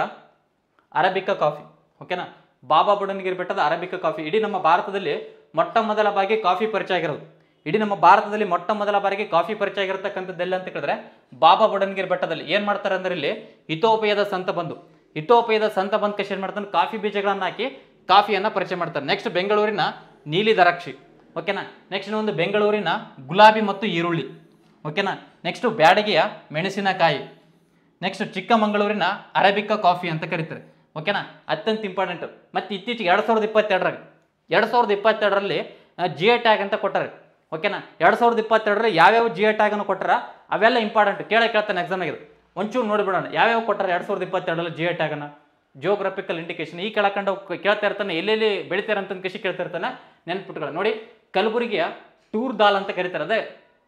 ಅರಬಿಕ ಕಾಫಿ ಓಕೆನಾ ಬಾಬಾ ಬುಡನಗಿರಿ ಬೆಟ್ಟದ ಅರಬಿಕ ಕಾಫಿ ಇಡೀ ನಮ್ಮ ಭಾರತದಲ್ಲಿ ಮೊಟ್ಟ ಮೊದಲ ಬಾರಿಗೆ ಕಾಫಿ ಪರಿಚಯ ಆಗಿರೋದು ಇಡೀ ನಮ್ಮ ಭಾರತದಲ್ಲಿ ಮೊಟ್ಟ ಮೊದಲ ಬಾರಿಗೆ ಕಾಫಿ ಪರಿಚಯ ಆಗಿರತಕ್ಕಂಥದ್ದು ಎಲ್ಲಿ ಅಂತ ಕೇಳಿದ್ರೆ ಬಾಬಾ ಬುಡನಗಿರಿ ಬೆಟ್ಟದಲ್ಲಿ ಏನು ಮಾಡ್ತಾರೆ ಅಂದ್ರೆ ಇಲ್ಲಿ ಇಥೋಪಿಯಾದ ಸಂತ ಬಂದು ಇಥೋಪಿಯಾದ ಸಂತ ಬಂದ್ ಕೃಷಿ ಏನು ಮಾಡ್ತಾನೆ ಕಾಫಿ ಬೀಜಗಳನ್ನು ಹಾಕಿ ಕಾಫಿಯನ್ನು ಪರಿಚಯ ಮಾಡ್ತಾರೆ ನೆಕ್ಸ್ಟ್ ಬೆಂಗಳೂರಿನ ನೀಲಿ ದರಾಕ್ಷಿ ಓಕೆನಾ ನೆಕ್ಸ್ಟ್ ಒಂದು ಬೆಂಗಳೂರಿನ ಗುಲಾಬಿ ಮತ್ತು ಈರುಳ್ಳಿ ಓಕೆನಾ ನೆಕ್ಸ್ಟ್ ಬ್ಯಾಡಗಿಯ ಮೆಣಸಿನಕಾಯಿ ನೆಕ್ಸ್ಟ್ ಚಿಕ್ಕಮಗಳೂರಿನ ಅರೇಬಿಕಾ ಕಾಫಿ ಅಂತ ಕರೀತಾರೆ ಓಕೆನಾ ಅತ್ಯಂತ ಇಂಪಾರ್ಟೆಂಟ್ ಮತ್ತು ಇತ್ತೀಚೆಗೆ ಎರಡು ಸಾವಿರದ ಇಪ್ಪತ್ತೆರಡರಾಗ ಎರಡು ಸಾವಿರದ ಇಪ್ಪತ್ತೆರಡರಲ್ಲಿ ಜಿ ಐ ಟ್ಯಾಗ್ ಅಂತ ಕೊಟ್ಟಾರೆ ಓಕೆನಾ ಎರಡು ಸಾವಿರದ ಇಪ್ಪತ್ತೆರಡರಲ್ಲಿ ಯಾವ್ಯಾವ ಜಿ ಐ ಟ್ಯಾಗನ್ನು ಕೊಟ್ಟಾರ ಅವೆಲ್ಲ ಇಂಪಾರ್ಟೆಂಟ್ ಕೇಳೇ ಕೇಳ್ತಾನೆ ಎಕ್ಸಾಮ್ ಆಗಿದೆ ಒಂಚೂರು ನೋಡಿಬಿಡೋಣ ಯಾವ್ಯಾವ ಕೊಟ್ಟಾರೆ ಎರಡು ಸಾವಿರದ ಇಪ್ಪತ್ತೆರಡರಲ್ಲಿ ಜಿ ಐ ಟ್ಯಾಗನ್ನು ಜಿಯೋಗ್ರಫಿಕಲ್ ಇಂಡಿಕೇಶನ್ ಈ ಕೆಳಕಂಡ ಕೇಳ್ತಾ ಇರ್ತಾನೆ ಎಲ್ಲೆಲ್ಲಿ ಬೆಳಿತಾರೆ ಅಂತ ಕೃಷಿ ಕೇಳ್ತಾ ಇರ್ತಾನೆ ನೆನ್ಪಿಟ್ಕೊಳ್ಳಿ ನೋಡಿ ಕಲಬುರಗಿಯ ಟೂರ್ ದಾಲ್ ಅಂತ ಕರೀತಾರೆ ಅದೇ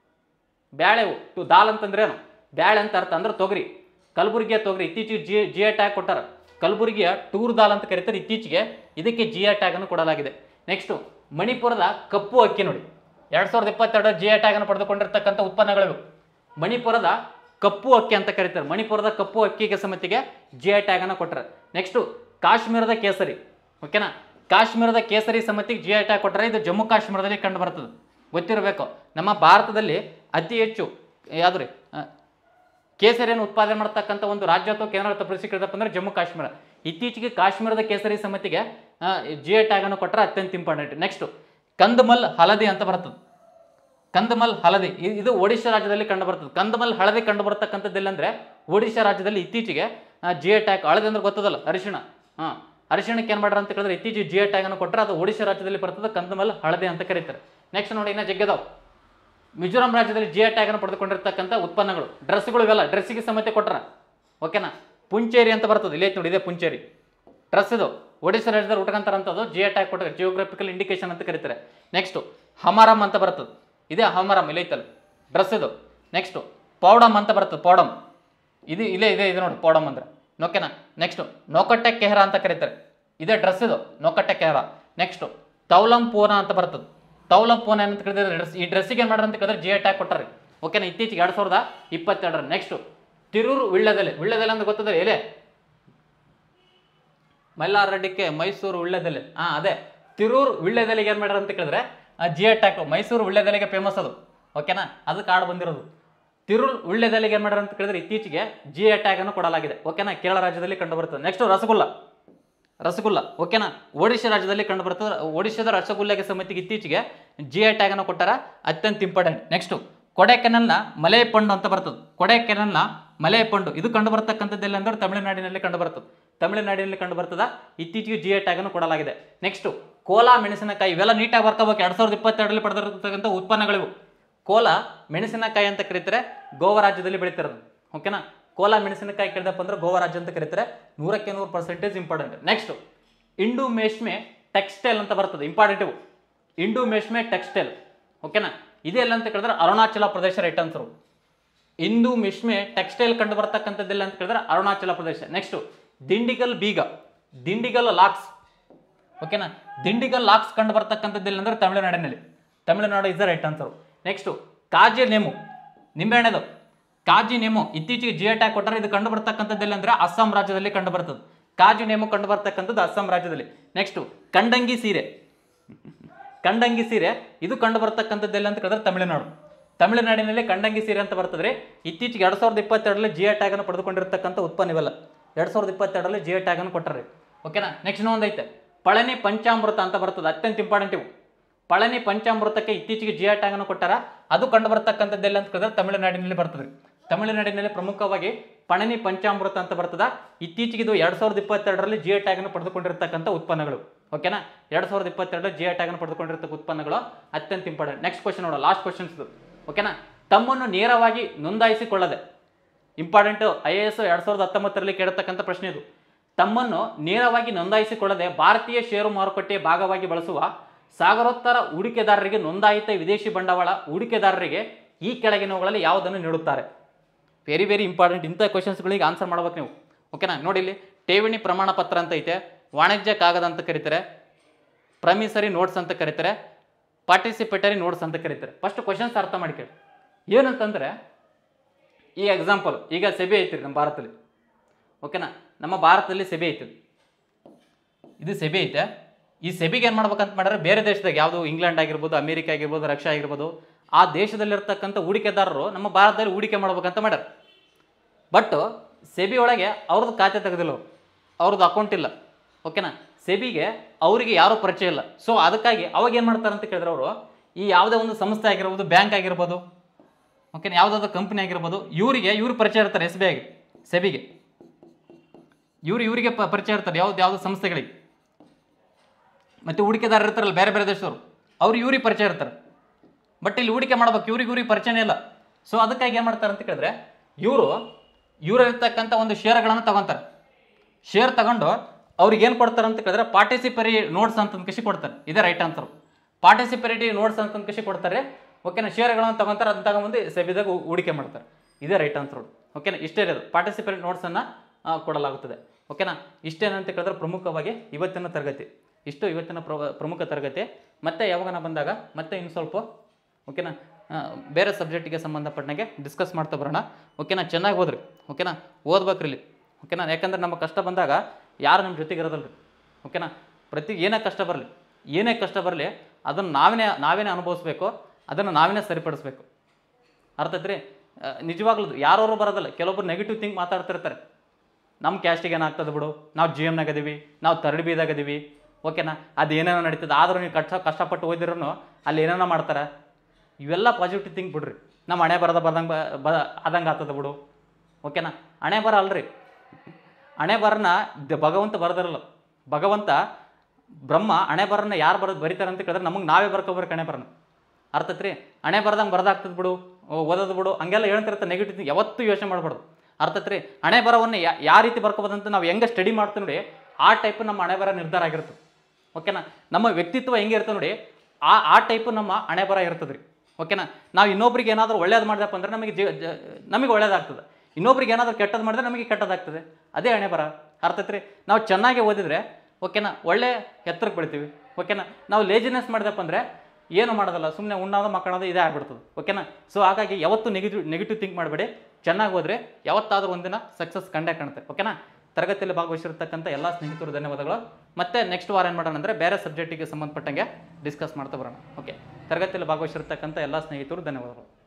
ಬ್ಯಾಳೆವು ಟು ದಾಲ್ ಅಂತಂದ್ರೆ ಏನು ಬ್ಯಾಳೆ ಅಂತ ಅರ್ಥ ಅಂದ್ರೆ ತೊಗರಿ ಕಲಬುರಗಿಯ ತೊಗರಿ ಇತ್ತೀಚೆಗೆ ಜಿ ಜಿ ಐ ಟ್ಯಾಗ್ ಕೊಟ್ಟಾರ ಕಲಬುರಗಿಯ ಟೂರ್ ದಾಲ್ ಅಂತ ಕರೀತಾರೆ ಇತ್ತೀಚೆಗೆ ಇದಕ್ಕೆ ಜಿ ಐ ಟ್ಯಾಗ್ ಅನ್ನು ಕೊಡಲಾಗಿದೆ ನೆಕ್ಸ್ಟು ಮಣಿಪುರದ ಕಪ್ಪು ಅಕ್ಕಿ ನೋಡಿ ಎರಡು ಸಾವಿರದ ಇಪ್ಪತ್ತೆರಡರ ಜಿ ಐ ಟ್ಯಾಗ್ ಅನ್ನು ಪಡೆದುಕೊಂಡಿರ್ತಕ್ಕಂಥ ಉತ್ಪನ್ನಗಳಿವು ಮಣಿಪುರದ ಕಪ್ಪು ಅಕ್ಕಿ ಅಂತ ಕರೀತಾರೆ ಮಣಿಪುರದ ಕಪ್ಪು ಅಕ್ಕಿಗೆ ಸಮಿತಿಗೆ ಜಿ ಐ ಟ್ಯಾಗ್ ಅನ್ನು ಕೊಟ್ಟರೆ ನೆಕ್ಸ್ಟು ಕಾಶ್ಮೀರದ ಕೇಸರಿ ಓಕೆನಾ ಕಾಶ್ಮೀರದ ಕೇಸರಿ ಸಮಿತಿಗೆ ಜಿ ಐ ಟ್ಯಾಗ್ ಕೊಟ್ಟರೆ ಇದು ಜಮ್ಮು ಕಾಶ್ಮೀರದಲ್ಲಿ ಕಂಡು ಬರ್ತದೆ ಗೊತ್ತಿರಬೇಕು ನಮ್ಮ ಭಾರತದಲ್ಲಿ ಅತಿ ಹೆಚ್ಚು ಯಾವ್ದು ರೀ ಆ, ಕೇಸರಿಯನ್ನು ಉತ್ಪಾದನೆ ಮಾಡ್ತಕ್ಕಂಥ ಒಂದು ರಾಜ್ಯ ಅಥವಾ ಕೇಂದ್ರಾಡಳಿತ ಪ್ರದೇಶಕ್ಕೆ ಅಂದ್ರೆ ಜಮ್ಮು ಕಾಶ್ಮೀರ ಇತ್ತೀಚೆಗೆ ಕಾಶ್ಮೀರದ ಕೇಸರಿ ಸಮಿತಿಗೆ ಜಿ ಐ ಟ್ಯಾಗ್ ಅನ್ನು ಕೊಟ್ಟರೆ ಅತ್ಯಂತ ಇಂಪಾರ್ಟೆಂಟ್ ನೆಕ್ಸ್ಟ್ ಕಂದಮಲ್ ಹಳದಿ ಅಂತ ಬರ್ತದೆ ಕಂದಮಲ್ ಹಳದಿ ಇ- ಇದು ಒಡಿಶಾ ರಾಜ್ಯದಲ್ಲಿ ಕಂಡು ಬರ್ತದೆ ಕಂದಮಲ್ ಹಳದಿ ಕಂಡು ಬರ್ತಕ್ಕಂಥದ್ದು ಎಲ್ಲಂದ್ರೆ ಒಡಿಶಾ ರಾಜ್ಯದಲ್ಲಿ ಇತ್ತೀಚೆಗೆ ಜಿ ಐ ಟ್ಯಾಗ್ ಹಳದಿ ಅಂದ್ರೆ ಗೊತ್ತದಲ್ಲ ಅರಿಶಿಣ ಹಾಂ ಅರಿಶಿಣಕ್ಕೆ ಏನು ಮಾಡ್ರ ಅಂತ ಕೇಳಿದ್ರೆ ಇತ್ತೀಚೆಗೆ ಜಿ ಐ ಟ್ಯಾಗ್ ಅನ್ನು ಕೊಟ್ಟರೆ ಅದು ಒಡಿಶಾ ರಾಜ್ಯದಲ್ಲಿ ಬರ್ತದೆ ಕಂದಮಲ್ ಹಳದಿ ಅಂತ ಕರೀತಾರೆ ನೆಕ್ಸ್ಟ್ ನೋಡಿ ಇನ್ನ ಜಗ್ಗದಾವ್ ಮಿಜೋರಾಂ ರಾಜ್ಯದಲ್ಲಿ ಜಿ ಐ ಟ್ಯಾಗ್ ಅನ್ನು ಪಡೆದುಕೊಂಡಿರ್ತಕ್ಕಂಥ ಉತ್ಪನ್ನಗಳು ಡ್ರೆಸ್ಗಳು ಇವೆಲ್ಲ ಡ್ರೆಸ್ಸಿಗೆ ಸಮೇತ ಕೊಟ್ಟರ ಓಕೆನಾ ಪುಂಚೇರಿ ಅಂತ ಬರ್ತದೆ ಇಲ್ಲೇ ಐತೆ ನೋಡಿ ಇದೆ ಪುಂಚೇರಿ ಡ್ರೆಸ್ ಇದು ಒಡಿಶಾ ರಾಜ್ಯದಲ್ಲಿ ಉಟ್ಕೊಂತಾರಂಥದ್ದು ಜಿ ಐ ಟ್ಯಾಗ್ ಕೊಟ್ಟರೆ ಜಿಯೋಗ್ರಫಿಕಲ್ ಇಂಡಿಕೇಶನ್ ಅಂತ ಕರೀತಾರೆ ನೆಕ್ಸ್ಟು ಹಮಾರಮ್ ಅಂತ ಬರ್ತದೆ ಇದೇ ಹಮಾರಮ್ ಇಲ್ಲಿ ಐತಲ್ಲ ಡ್ರೆಸ್ ಇದು ನೆಕ್ಸ್ಟು ಪೌಡಮ್ ಅಂತ ಬರ್ತದೆ ಪೌಡಮ್ ಇದು ಇಲ್ಲೇ ಇದೆ ಇದೆ ನೋಡಿ ಪೌಡಮ್ ಅಂದ್ರೆ ಓಕೆನಾ ನೆಕ್ಸ್ಟು ನೊಕಟ್ಟೆ ಕೆಹರ ಅಂತ ಕರೀತಾರೆ ಇದೇ ಡ್ರೆಸ್ ಇದು ನೊಕಟ್ಟೆ ಕೆಹರ ನೆಕ್ಸ್ಟು ತೌಲಂ ಪೂನ ಅಂತ ಬರ್ತದೆ ತೌಲಂ ಪೂನ ಅಂತ ಕೇಳಿದ್ರೆ ಡ್ರೆಸ್ ಈ ಡ್ರೆಸ್ಸಿಗೆ ಏನು ಮಾಡ್ರಿ ಅಂತ ಕೇಳಿದ್ರೆ ಜಿ ಐ ಟ್ಯಾಗ್ ಕೊಟ್ಟಾರೆ ಓಕೆನಾ ಇತ್ತೀಚೆಗೆ ಎರಡು ಸಾವಿರದ ಇಪ್ಪತ್ತೆರಡರ ನೆಕ್ಸ್ಟು ತಿರೂರು ವಿಳ್ಳೆದೆಲೆ ವಿಳ್ಳೆದೆಲೆ ಅಂತ ಗೊತ್ತದೆ ಎಲೆ ಮೈಲಾರಡ್ಡಿಕ್ಕೆ ಮೈಸೂರು ವಿಳ್ಳೆದೆಲೆ ಹಾಂ ಅದೇ ತಿರೂರು ವಿಳ್ಳೆದೆಲೆಗೆ ಏನು ಮಾಡ್ಯಾರ ಅಂತ ಕೇಳಿದ್ರೆ ಜಿ ಐ ಟ್ಯಾಗ್ ಮೈಸೂರು ವಿಳ್ಳೆದೆಲೆಗೆ ಫೇಮಸ್ ಅದು ಓಕೆನಾ ಅದು ಕಾರ್ಡ್ ಬಂದಿರೋದು ತಿರುಳ್ ವಿಳ್ಳೆದೆಲೆಗೆ ಏನು ಮಾಡ್ಯಾರ ಅಂತ ಕೇಳಿದ್ರೆ ಇತ್ತೀಚೆಗೆ ಜಿ ಐ ಟ್ಯಾಗ್ ಅನ್ನು ಕೊಡಲಾಗಿದೆ ಓಕೆನಾ ಕೇರಳ ರಾಜ್ಯದಲ್ಲಿ ಕಂಡು ಬರ್ತದೆ ನೆಕ್ಸ್ಟ್ ರಸಗುಲ್ಲ ರಸಗುಲ್ಲ ಓಕೆನಾ ಒಡಿಶಾ ರಾಜ್ಯದಲ್ಲಿ ಕಂಡು ಬರ್ತದೆ ಒಡಿಶಾದ ರಸಗುಲ್ಲೆಗೆ ಸಮಿತಿಗೆ ಇತ್ತೀಚೆಗೆ ಜಿ ಐ ಟ್ಯಾಗ್ ಅನ್ನು ಕೊಟ್ಟಾರ ಅತ್ಯಂತ ಇಂಪಾರ್ಟೆಂಟ್ ನೆಕ್ಸ್ಟ್ ಕೊಡೆಕೆನಲ್ನ ಮಲೆ ಪಂಡು ಅಂತ ಬರ್ತದೆ ಕೊಡೆಕೆನಲ್ನ ಮಲೆ ಪಂಡು ಇದು ಕಂಡು ಬರ್ತಕ್ಕಂಥದ್ದೆಲ್ಲ ಅಂದ್ರೆ ತಮಿಳುನಾಡಿನಲ್ಲಿ ಕಂಡು ಬರ್ತದೆ ತಮಿಳುನಾಡಿನಲ್ಲಿ ಕಂಡು ಬರ್ತದ ಇತ್ತೀಚೆಗೆ ಜಿ ಐ ಟ್ಯಾಗ್ ಅನ್ನು ಕೊಡಲಾಗಿದೆ ನೆಕ್ಸ್ಟ್ ಕೋಲಾ ಮೆಣಸಿನಕಾಯಿ ಇವೆಲ್ಲ ನೀಟಾಗಿ ಬರ್ಕೋಬೇಕು ಎರಡ್ ಸಾವಿರದ ಇಪ್ಪತ್ತೆರಡರಲ್ಲಿ ಪಡೆದಿರತಕ್ಕಂಥ ಉತ್ಪನ್ನಗಳಿವು ಕೋಲಾ ಮೆಣಸಿನಕಾಯಿ ಅಂತ ಕರೀತಾರೆ ಗೋವಾ ರಾಜ್ಯದಲ್ಲಿ ಬೆಳೀತಿರೋದು ಓಕೆನಾ ಕೋಲಾ ಮೆಣಸಿನಕಾಯಿ ಕೇಳಿದಪ್ಪ ಅಂದ್ರೆ ಗೋವಾ ರಾಜ್ಯ ಅಂತ ಕರೀತಾರೆ ನೂರಕ್ಕೆ ನೂರು percentage important next Idu Mishmi textile ಅಂತ ಬರ್ತದೆ ಇಂಪಾರ್ಟೆಂಟ್ ಇವು ಇಂಡು ಮೇಷ್ಮೆ ಟೆಕ್ಸ್ಟೈಲ್ ಓಕೆನಾ ಇದೆಲ್ಲ ಅಂತ ಕೇಳಿದ್ರೆ Arunachal Pradesh right answer Idu Mishmi textile ಕಂಡು ಬರ್ತಕ್ಕಂಥದ್ದೆಲ್ಲ ಅಂತ ಕೇಳಿದ್ರೆ ಅರುಣಾಚಲ ಪ್ರದೇಶ ನೆಕ್ಸ್ಟ್ ದಿಂಡಿಗಲ್ ಬೀಗ ದಿಂಡಿಗಲ್ ಲಾಕ್ಸ್ ಓಕೆನಾ ದಿಂಡಿಗಲ್ ಲಾಕ್ಸ್ ಕಂಡು ಬರ್ತಕ್ಕಂಥದ್ದೆಲ್ಲ ಅಂದ್ರೆ ತಮಿಳುನಾಡಿನಲ್ಲಿ Tamil Nadu is the right answer next ಕಾಜೆ name ನಿಂಬೆಹಣ್ಣದು ಕಾಜಿ name ಇತ್ತೀಚೆಗೆ ಜಿಯೋ ಟ್ಯಾಗ್ ಕೊಟ್ಟರೆ ಇದು ಕಂಡು ಬರ್ತಕ್ಕಂಥದ್ದೆಲ್ಲ ಅಂದ್ರೆ ಅಸ್ಸಾಂ ರಾಜ್ಯದಲ್ಲಿ ಕಂಡು ಬರ್ತದೆ ಕಾಜು ನೇಮು ಕಂಡು ಬರ್ತಕ್ಕಂಥದ್ದು ಅಸ್ಸಾಂ ರಾಜ್ಯದಲ್ಲಿ ನೆಕ್ಸ್ಟು ಕಂಡಂಗಿ ಸೀರೆ ಕಂಡಂಗಿ ಸೀರೆ ಇದು ಕಂಡು ಬರ್ತಕ್ಕಂಥದ್ದೆಲ್ಲ ಅಂತ ಕೇಳಿದ್ರೆ ತಮಿಳುನಾಡು ತಮಿಳುನಾಡಿನಲ್ಲಿ ಕಂಡಂಗಿ ಸೀರೆ ಅಂತ ಬರ್ತದ್ರೆ ಇತ್ತೀಚೆಗೆ ಎರಡು ಸಾವಿರದ ಇಪ್ಪತ್ತೆರಡರಲ್ಲಿ ಜಿಯೋ ಟ್ಯಾಗ್ ಅನ್ನು ಪಡೆದುಕೊಂಡಿರ್ತಕ್ಕಂಥ ಉತ್ಪನ್ನ ಇವೆಲ್ಲ ಎರಡು ಸಾವಿರದ ಇಪ್ಪತ್ತೆರಡರಲ್ಲಿ ಜಿಯೋ ಟ್ಯಾಗ್ ಅನ್ನು ಕೊಟ್ಟರೆ ಓಕೆನಾ ನೆಕ್ಸ್ಟ್ ಒಂದೈತೆ ಪಳನಿ ಪಂಚಾಮೃತ ಅಂತ ಬರ್ತದೆ ಅತ್ಯಂತ ಇಂಪಾರ್ಟೆಂಟ್ ಇವು ಪಳನಿ ಪಂಚಾಮೃತಕ್ಕೆ ಇತ್ತೀಚೆಗೆ ಜಿಯೋ ಟ್ಯಾಗ್ ಅನ್ನು ಕೊಟ್ಟಾರ ಅದು ಕಂಡು ಬರ್ತಕ್ಕಂಥದ್ದೆಲ್ಲ ಅಂತ ಕೇಳಿದ್ರೆ ತಮಿಳುನಾಡಿನಲ್ಲಿ ಬರ್ತದೆ ತಮಿಳುನಾಡಿನಲ್ಲಿ ಪ್ರಮುಖವಾಗಿ ಪಳನಿ ಪಂಚಾಮೃತ ಅಂತ ಬರ್ತದ ಇತ್ತೀಚೆಗೆ ಇದು ಎರಡು ಸಾವಿರದ ಇಪ್ಪತ್ತೆರಡರಲ್ಲಿ ಜಿಯೋ ಟ್ಯಾಗ್ ಅನ್ನು ಪಡೆದುಕೊಂಡಿರ್ತಕ್ಕಂಥ ಉತ್ಪನ್ನಗಳು ಓಕೆನಾ ಎರಡು ಸಾವಿರದ ಇಪ್ಪತ್ತೆರಡರಲ್ಲಿ ಜಿಯೋ ಟ್ಯಾಗ್ ಅನ್ನು ಪಡೆದುಕೊಂಡಿರ್ತಕ್ಕ ಉತ್ಪನ್ನಗಳು ಅತ್ಯಂತ ಇಂಪಾರ್ಟೆಂಟ್ ನೆಕ್ಸ್ಟ್ ಕ್ವಶನ್ ನೋಡೋ ಲಾಸ್ಟ್ ಕ್ವಶನ್ಸ್ ಓಕೆನಾ ತಮ್ಮನ್ನು ನೇರವಾಗಿ ನೋಂದಾಯಿಸಿಕೊಳ್ಳದೆ ಇಂಪಾರ್ಟೆಂಟ್ ಐ ಎ ಎಸ್ ಎರಡು ಸಾವಿರದ ಹತ್ತೊಂಬತ್ತರಲ್ಲಿ ಕೇಳತಕ್ಕಂಥ ಪ್ರಶ್ನೆ ಇದು ತಮ್ಮನ್ನು ನೇರವಾಗಿ ನೋಂದಾಯಿಸಿಕೊಳ್ಳದೆ ಭಾರತೀಯ ಷೇರು ಮಾರುಕಟ್ಟೆಯ ಭಾಗವಾಗಿ ಬಳಸುವ ಸಾಗರೋತ್ತರ ಹೂಡಿಕೆದಾರರಿಗೆ ನೋಂದಾಯಿತ ವಿದೇಶಿ ಬಂಡವಾಳ ಹೂಡಿಕೆದಾರರಿಗೆ ಈ ಕೆಳಗಿನವುಗಳಲ್ಲಿ ಯಾವುದನ್ನು ನೀಡುತ್ತಾರೆ ವೆರಿ ವೆರಿ ಇಂಪಾರ್ಟೆಂಟ್ ಇಂಥ ಕ್ವಶನ್ಸ್ಗಳಿಗೆ ಆನ್ಸರ್ ಮಾಡ್ಬೇಕು ನೀವು ಓಕೆನಾ ನೋಡಿ ಇಲ್ಲಿ ಠೇವಣಿ ಪ್ರಮಾಣ ಪತ್ರ ಅಂತ ಐತೆ ವಾಣಿಜ್ಯ ಕಾಗದ ಅಂತ ಕರೀತಾರೆ ಪ್ರಮಿಸರಿ ನೋಟ್ಸ್ ಅಂತ ಕರೀತಾರೆ ಪಾರ್ಟಿಸಿಪೇಟರಿ ನೋಟ್ಸ್ ಅಂತ ಕರೀತಾರೆ ಫಸ್ಟ್ ಕ್ವಶನ್ಸ್ ಅರ್ಥ ಮಾಡ್ಕೊಳ್ಳಿ ಏನಂತಂದರೆ ಈ ಎಕ್ಸಾಂಪಲ್ ಈಗ ಸೆಬಿ ಐತ್ರಿ ನಮ್ಮ ಭಾರತದಲ್ಲಿ ಓಕೆನಾ ನಮ್ಮ ಭಾರತದಲ್ಲಿ ಸೆಬಿ ಐತಿ ಇದು ಸೆಬಿ ಐತೆ ಈ ಸೆಬಿಗೆ ಏನು ಮಾಡ್ಬೇಕಂತ ಮಾಡಿದ್ರೆ ಬೇರೆ ದೇಶದಾಗ ಯಾವುದು ಇಂಗ್ಲೆಂಡ್ ಆಗಿರ್ಬೋದು ಅಮೇರಿಕ ಆಗಿರ್ಬೋದು ರಷ್ಯಾ ಆಗಿರ್ಬೋದು ಆ ದೇಶದಲ್ಲಿರ್ತಕ್ಕಂಥ ಹೂಡಿಕೆದಾರರು ನಮ್ಮ ಭಾರತದಲ್ಲಿ ಹೂಡಿಕೆ ಮಾಡ್ಬೇಕಂತ ಮಾಡ್ಯಾರ ಬಟ್ ಸೆಬಿ ಒಳಗೆ ಅವ್ರದ್ದು ಖಾತೆ ತೆಗೆದಿಲ್ಲ ಅವ್ರು. ಅವ್ರದ್ದು ಅಕೌಂಟ್ ಇಲ್ಲ ಓಕೆನಾ ಸೆಬಿಗೆ ಅವರಿಗೆ ಯಾರೂ ಪರಿಚಯ ಇಲ್ಲ ಸೊ ಅದಕ್ಕಾಗಿ ಅವಾಗ ಏನು ಮಾಡ್ತಾರೆ ಅಂತ ಕೇಳಿದ್ರೆ ಅವರು ಈ ಯಾವುದೇ ಒಂದು ಸಂಸ್ಥೆ ಆಗಿರ್ಬೋದು ಬ್ಯಾಂಕ್ ಆಗಿರ್ಬೋದು ಓಕೆನಾ ಯಾವುದಾದ್ರು ಕಂಪ್ನಿ ಆಗಿರ್ಬೋದು ಇವರಿಗೆ ಇವ್ರು ಪರಿಚಯ ಇರ್ತಾರೆ ಎಸ್ ಬಿ ಐಗೆ ಸೆಬಿಗೆ ಇವ್ರು ಇವರಿಗೆ ಪ ಪರಿಚಯ ಇರ್ತಾರೆ ಯಾವ್ದು ಯಾವುದೋ ಸಂಸ್ಥೆಗಳಿಗೆ ಮತ್ತು ಹೂಡಿಕೆದಾರರು ಇರ್ತಾರಲ್ಲ ಬೇರೆ ಬೇರೆ ದೇಶದವರು ಅವ್ರು ಇವ್ರಿಗೆ ಪರಿಚಯ ಇರ್ತಾರೆ ಬಟ್ ಇಲ್ಲಿ ಹೂಡಿಕೆ ಮಾಡ್ಬೇಕು ಇವ್ರಿಗೆ ಇವ್ರಿಗೆ ಪರಿಚಯನೇ ಇಲ್ಲ ಸೊ ಅದಕ್ಕಾಗಿ ಏನು ಮಾಡ್ತಾರೆ ಅಂತ ಕೇಳಿದ್ರೆ ಇವರು ಇವರಲ್ಲಿರ್ತಕ್ಕಂಥ ಒಂದು ಶೇರ್ಗಳನ್ನು ತಗೊಂತಾರೆ ಶೇರ್ ತಗೊಂಡು ಅವ್ರಿಗೆ ಏನು ಕೊಡ್ತಾರೆ ಅಂತ ಕೇಳಿದ್ರೆ ಪಾರ್ಟಿಸಿಪರಿ ನೋಟ್ಸ್ ಅಂತ ಕೃಷಿ ಕೊಡ್ತಾರೆ ಇದೇ ರೈಟ್ ಆನ್ಸರ್ ಪಾರ್ಟಿಸಿಪೇಟಿ ನೋಟ್ಸ್ ಅಂತ ಕೃಷಿ ಕೊಡ್ತಾರೆ ಓಕೆನಾ ಶೇರ್ಗಳನ್ನು ತಗೊಂತಾರೆ ಅದನ್ನ ತಗೊಂಬಂದು ಸೆಬಿದಾಗ ಹೂ- ಹೂಡಿಕೆ ಮಾಡ್ತಾರೆ ಇದೇ ರೈಟ್ ಆನ್ಸರ್ ಓಕೆನಾ ಇಷ್ಟೇ ಇರೋದು ಪಾರ್ಟಿಸಿಪೇಟ್ ನೋಟ್ಸನ್ನು ಕೊಡಲಾಗುತ್ತದೆ ಓಕೆನಾ ಇಷ್ಟೇನಂತ ಕೇಳಿದ್ರೆ ಪ್ರಮುಖವಾಗಿ ಇವತ್ತಿನ ತರಗತಿ ಇಷ್ಟು ಇವತ್ತಿನ ಪ್ರ- ಪ್ರಮುಖ ತರಗತಿ ಮತ್ತೆ ಯಾವಾಗನ ಬಂದಾಗ ಮತ್ತೆ ಇನ್ನು ಸ್ವಲ್ಪ ಓಕೆನಾ ಆ, ಬೇರೆ ಸಬ್ಜೆಕ್ಟಿಗೆ ಸಂಬಂಧಪಟ್ಟಂಗೆ ಡಿಸ್ಕಸ್ ಮಾಡ್ತಾ ಬರೋಣ ಓಕೆನಾ ಚೆನ್ನಾಗಿ ಓದ್ರಿ ಓಕೆನಾ ಓದ್ಬೇಕ್ರಿ ಇಲ್ಲಿ ಓಕೆನಾ ಯಾಕಂದ್ರೆ ನಮ್ಮ ಕಷ್ಟ ಬಂದಾಗ ಯಾರು ನಮ್ಮ ಜೊತೆಗೆ ಇರೋದಲ್ಲ ರೀ ಓಕೆನಾ ಪ್ರತಿ ಏನೇ ಕಷ್ಟ ಬರಲಿ ಏನೇ ಕಷ್ಟ ಬರಲಿ ಅದನ್ನು ನಾವೇನೇ ನಾವೇನೇ ಅನುಭವಿಸ್ಬೇಕು ಅದನ್ನು ನಾವೇನೇ ಸರಿಪಡಿಸ್ಬೇಕು ಅರ್ಥ ಐತ್ರಿ ನಿಜವಾಗ್ಲೂ ಯಾರವರು ಬರೋದಲ್ಲ ಕೆಲವೊಬ್ರು ನೆಗೆಟಿವ್ ಥಿಂಕ್ ಮಾತಾಡ್ತಿರ್ತಾರೆ ನಮ್ಮ ಕ್ಯಾಸ್ಟಿಗೆ ಏನಾಗ್ತದೆ ಬಿಡು ನಾವು ಜಿ ಎಮ್ನಾಗ ಅದೀವಿ ನಾವು ತರ್ಡ್ ಬಿದಾಗ ಅದೀವಿ ಓಕೆನಾ ಅದು ಏನೇನೋ ನಡೀತದೆ ಆದರೂ ನೀವು ಕಷ್ಟ ಕಷ್ಟಪಟ್ಟು ಓದಿರೋನು ಅಲ್ಲಿ ಏನೇನೋ ಮಾಡ್ತಾರೆ ಇವೆಲ್ಲ ಪಾಸಿಟಿವ್ ಥಿಂಕ್ ಬಿಡ್ರಿ ನಮ್ಮ ಹಣೆ ಬರದ ಬರ್ದಂಗೆ ಬ ಆದಂಗೆ ಆಗ್ತದೆ ಬಿಡು ಓಕೆನಾ ಹಣೆ ಬರ ಅಲ್ರಿ ಹಣೆ ಬರನ ದ- ಭಗವಂತ ಬರೆದಿರಲ್ಲ ಭಗವಂತ ಬ್ರಹ್ಮ ಹಣೆ ಬರನ್ನ ಯಾರು ಬರೋದು ಬರೀತಾರೆ ಅಂತ ಕೇಳಿದ್ರೆ ನಮಗೆ ನಾವೇ ಬರ್ಕೋಬೇಕು ಹಣೆ ಬರನ ಅರ್ಥತ್ರಿ ಹಣೆ ಬರ್ದಂಗೆ ಬರ್ದಾಗ್ತದೆ ಬಿಡು ಓ, ಓದೋದು ಬಿಡು ಹಂಗೆಲ್ಲ ಹೇಳ್ತಿರ್ತಾರೆ ನೆಗೆಟಿವ್ ಥಿಂಕ್ ಯಾವತ್ತೂ ಯೋಚನೆ ಮಾಡಬಾರ್ದು ಅರ್ಥತ್ರಿ ಹಣೆ ಬರವನ್ನು ಯಾ ಯಾವ ರೀತಿ ಬರ್ಕೋಬೋದಂತ ನಾವು ಹೆಂಗೆ ಸ್ಟಡಿ ಮಾಡ್ತೀವಿ ನೋಡಿ ಆ ಟೈಪ್ ನಮ್ಮ ಹಣೆ ಬರ ನಿರ್ಧಾರ ಆಗಿರ್ತದೆ ಓಕೆನಾ ನಮ್ಮ ವ್ಯಕ್ತಿತ್ವ ಹೆಂಗೆ ಇರ್ತದೆ ನೋಡಿ ಆ ಆ ಟೈಪು ನಮ್ಮ ಹಣೆ ಬರ ಇರ್ತದೆ ರೀ ಓಕೆನಾ ನಾವು ಇನ್ನೊಬ್ರಿಗೆ ಏನಾದರೂ ಒಳ್ಳೇದು ಮಾಡಿದಪ್ಪ ಅಂದ್ರೆ ನಮಗೆ ಜೀವ ಜ- ನಮಗೆ ಒಳ್ಳೇದಾಗ್ತದೆ ಇನ್ನೊಬ್ರಿಗೆ ಏನಾದರೂ ಕೆಟ್ಟದ್ದು ಮಾಡಿದ್ರೆ ನಮಗೆ ಕೆಟ್ಟದಾಗ್ತದೆ ಅದೇ ಹಣೆ ಬರ ಅರ್ಥತ್ರಿ ನಾವು ಚೆನ್ನಾಗಿ ಓದಿದ್ರೆ ಓಕೆನಾ ಒಳ್ಳೆ ಎತ್ತರಕ್ಕೆ ಬೆಳಿತೀವಿ ಓಕೆನಾ ನಾವು ಲೇಜಿನೆಸ್ ಮಾಡಿದಪ್ಪ ಅಂದರೆ ಏನು ಮಾಡೋದಲ್ಲ ಸುಮ್ಮನೆ ಉಣ್ಣೋದು ಮಕ್ಕಳೋದು ಇದೇ ಆಗ್ಬಿಡ್ತದೆ ಓಕೆನಾ ಸೊ ಹಾಗಾಗಿ ಯಾವತ್ತೂ ನೆಗೆಟಿವ್ ನೆಗೆಟಿವ್ ಥಿಂಕ್ ಮಾಡಬೇಡಿ ಚೆನ್ನಾಗಿ ಹೋದರೆ ಯಾವತ್ತಾದರೂ ಒಂದಿನ ಸಕ್ಸಸ್ ಕಂಡೇ ಕಾಣುತ್ತೆ ಓಕೆನಾ ತರಗತಿಯಲ್ಲಿ ಭಾಗವಹಿಸಿರ್ತಕ್ಕಂಥ ಎಲ್ಲ ಸ್ನೇಹಿತರು ಧನ್ಯವಾದಗಳು ಮತ್ತೆ ನೆಕ್ಸ್ಟ್ ವಾರ ಏನು ಮಾಡೋಣ ಅಂದರೆ ಬೇರೆ ಸಬ್ಜೆಕ್ಟಿಗೆ ಸಂಬಂಧಪಟ್ಟಂಗೆ ಡಿಸ್ಕಸ್ ಮಾಡ್ತಾ ಬರೋಣ ಓಕೆ ತರಗತಿಯಲ್ಲಿ ಭಾಗವಹಿಸಿರ್ತಕ್ಕಂಥ ಎಲ್ಲ ಸ್ನೇಹಿತರು ಧನ್ಯವಾದಗಳು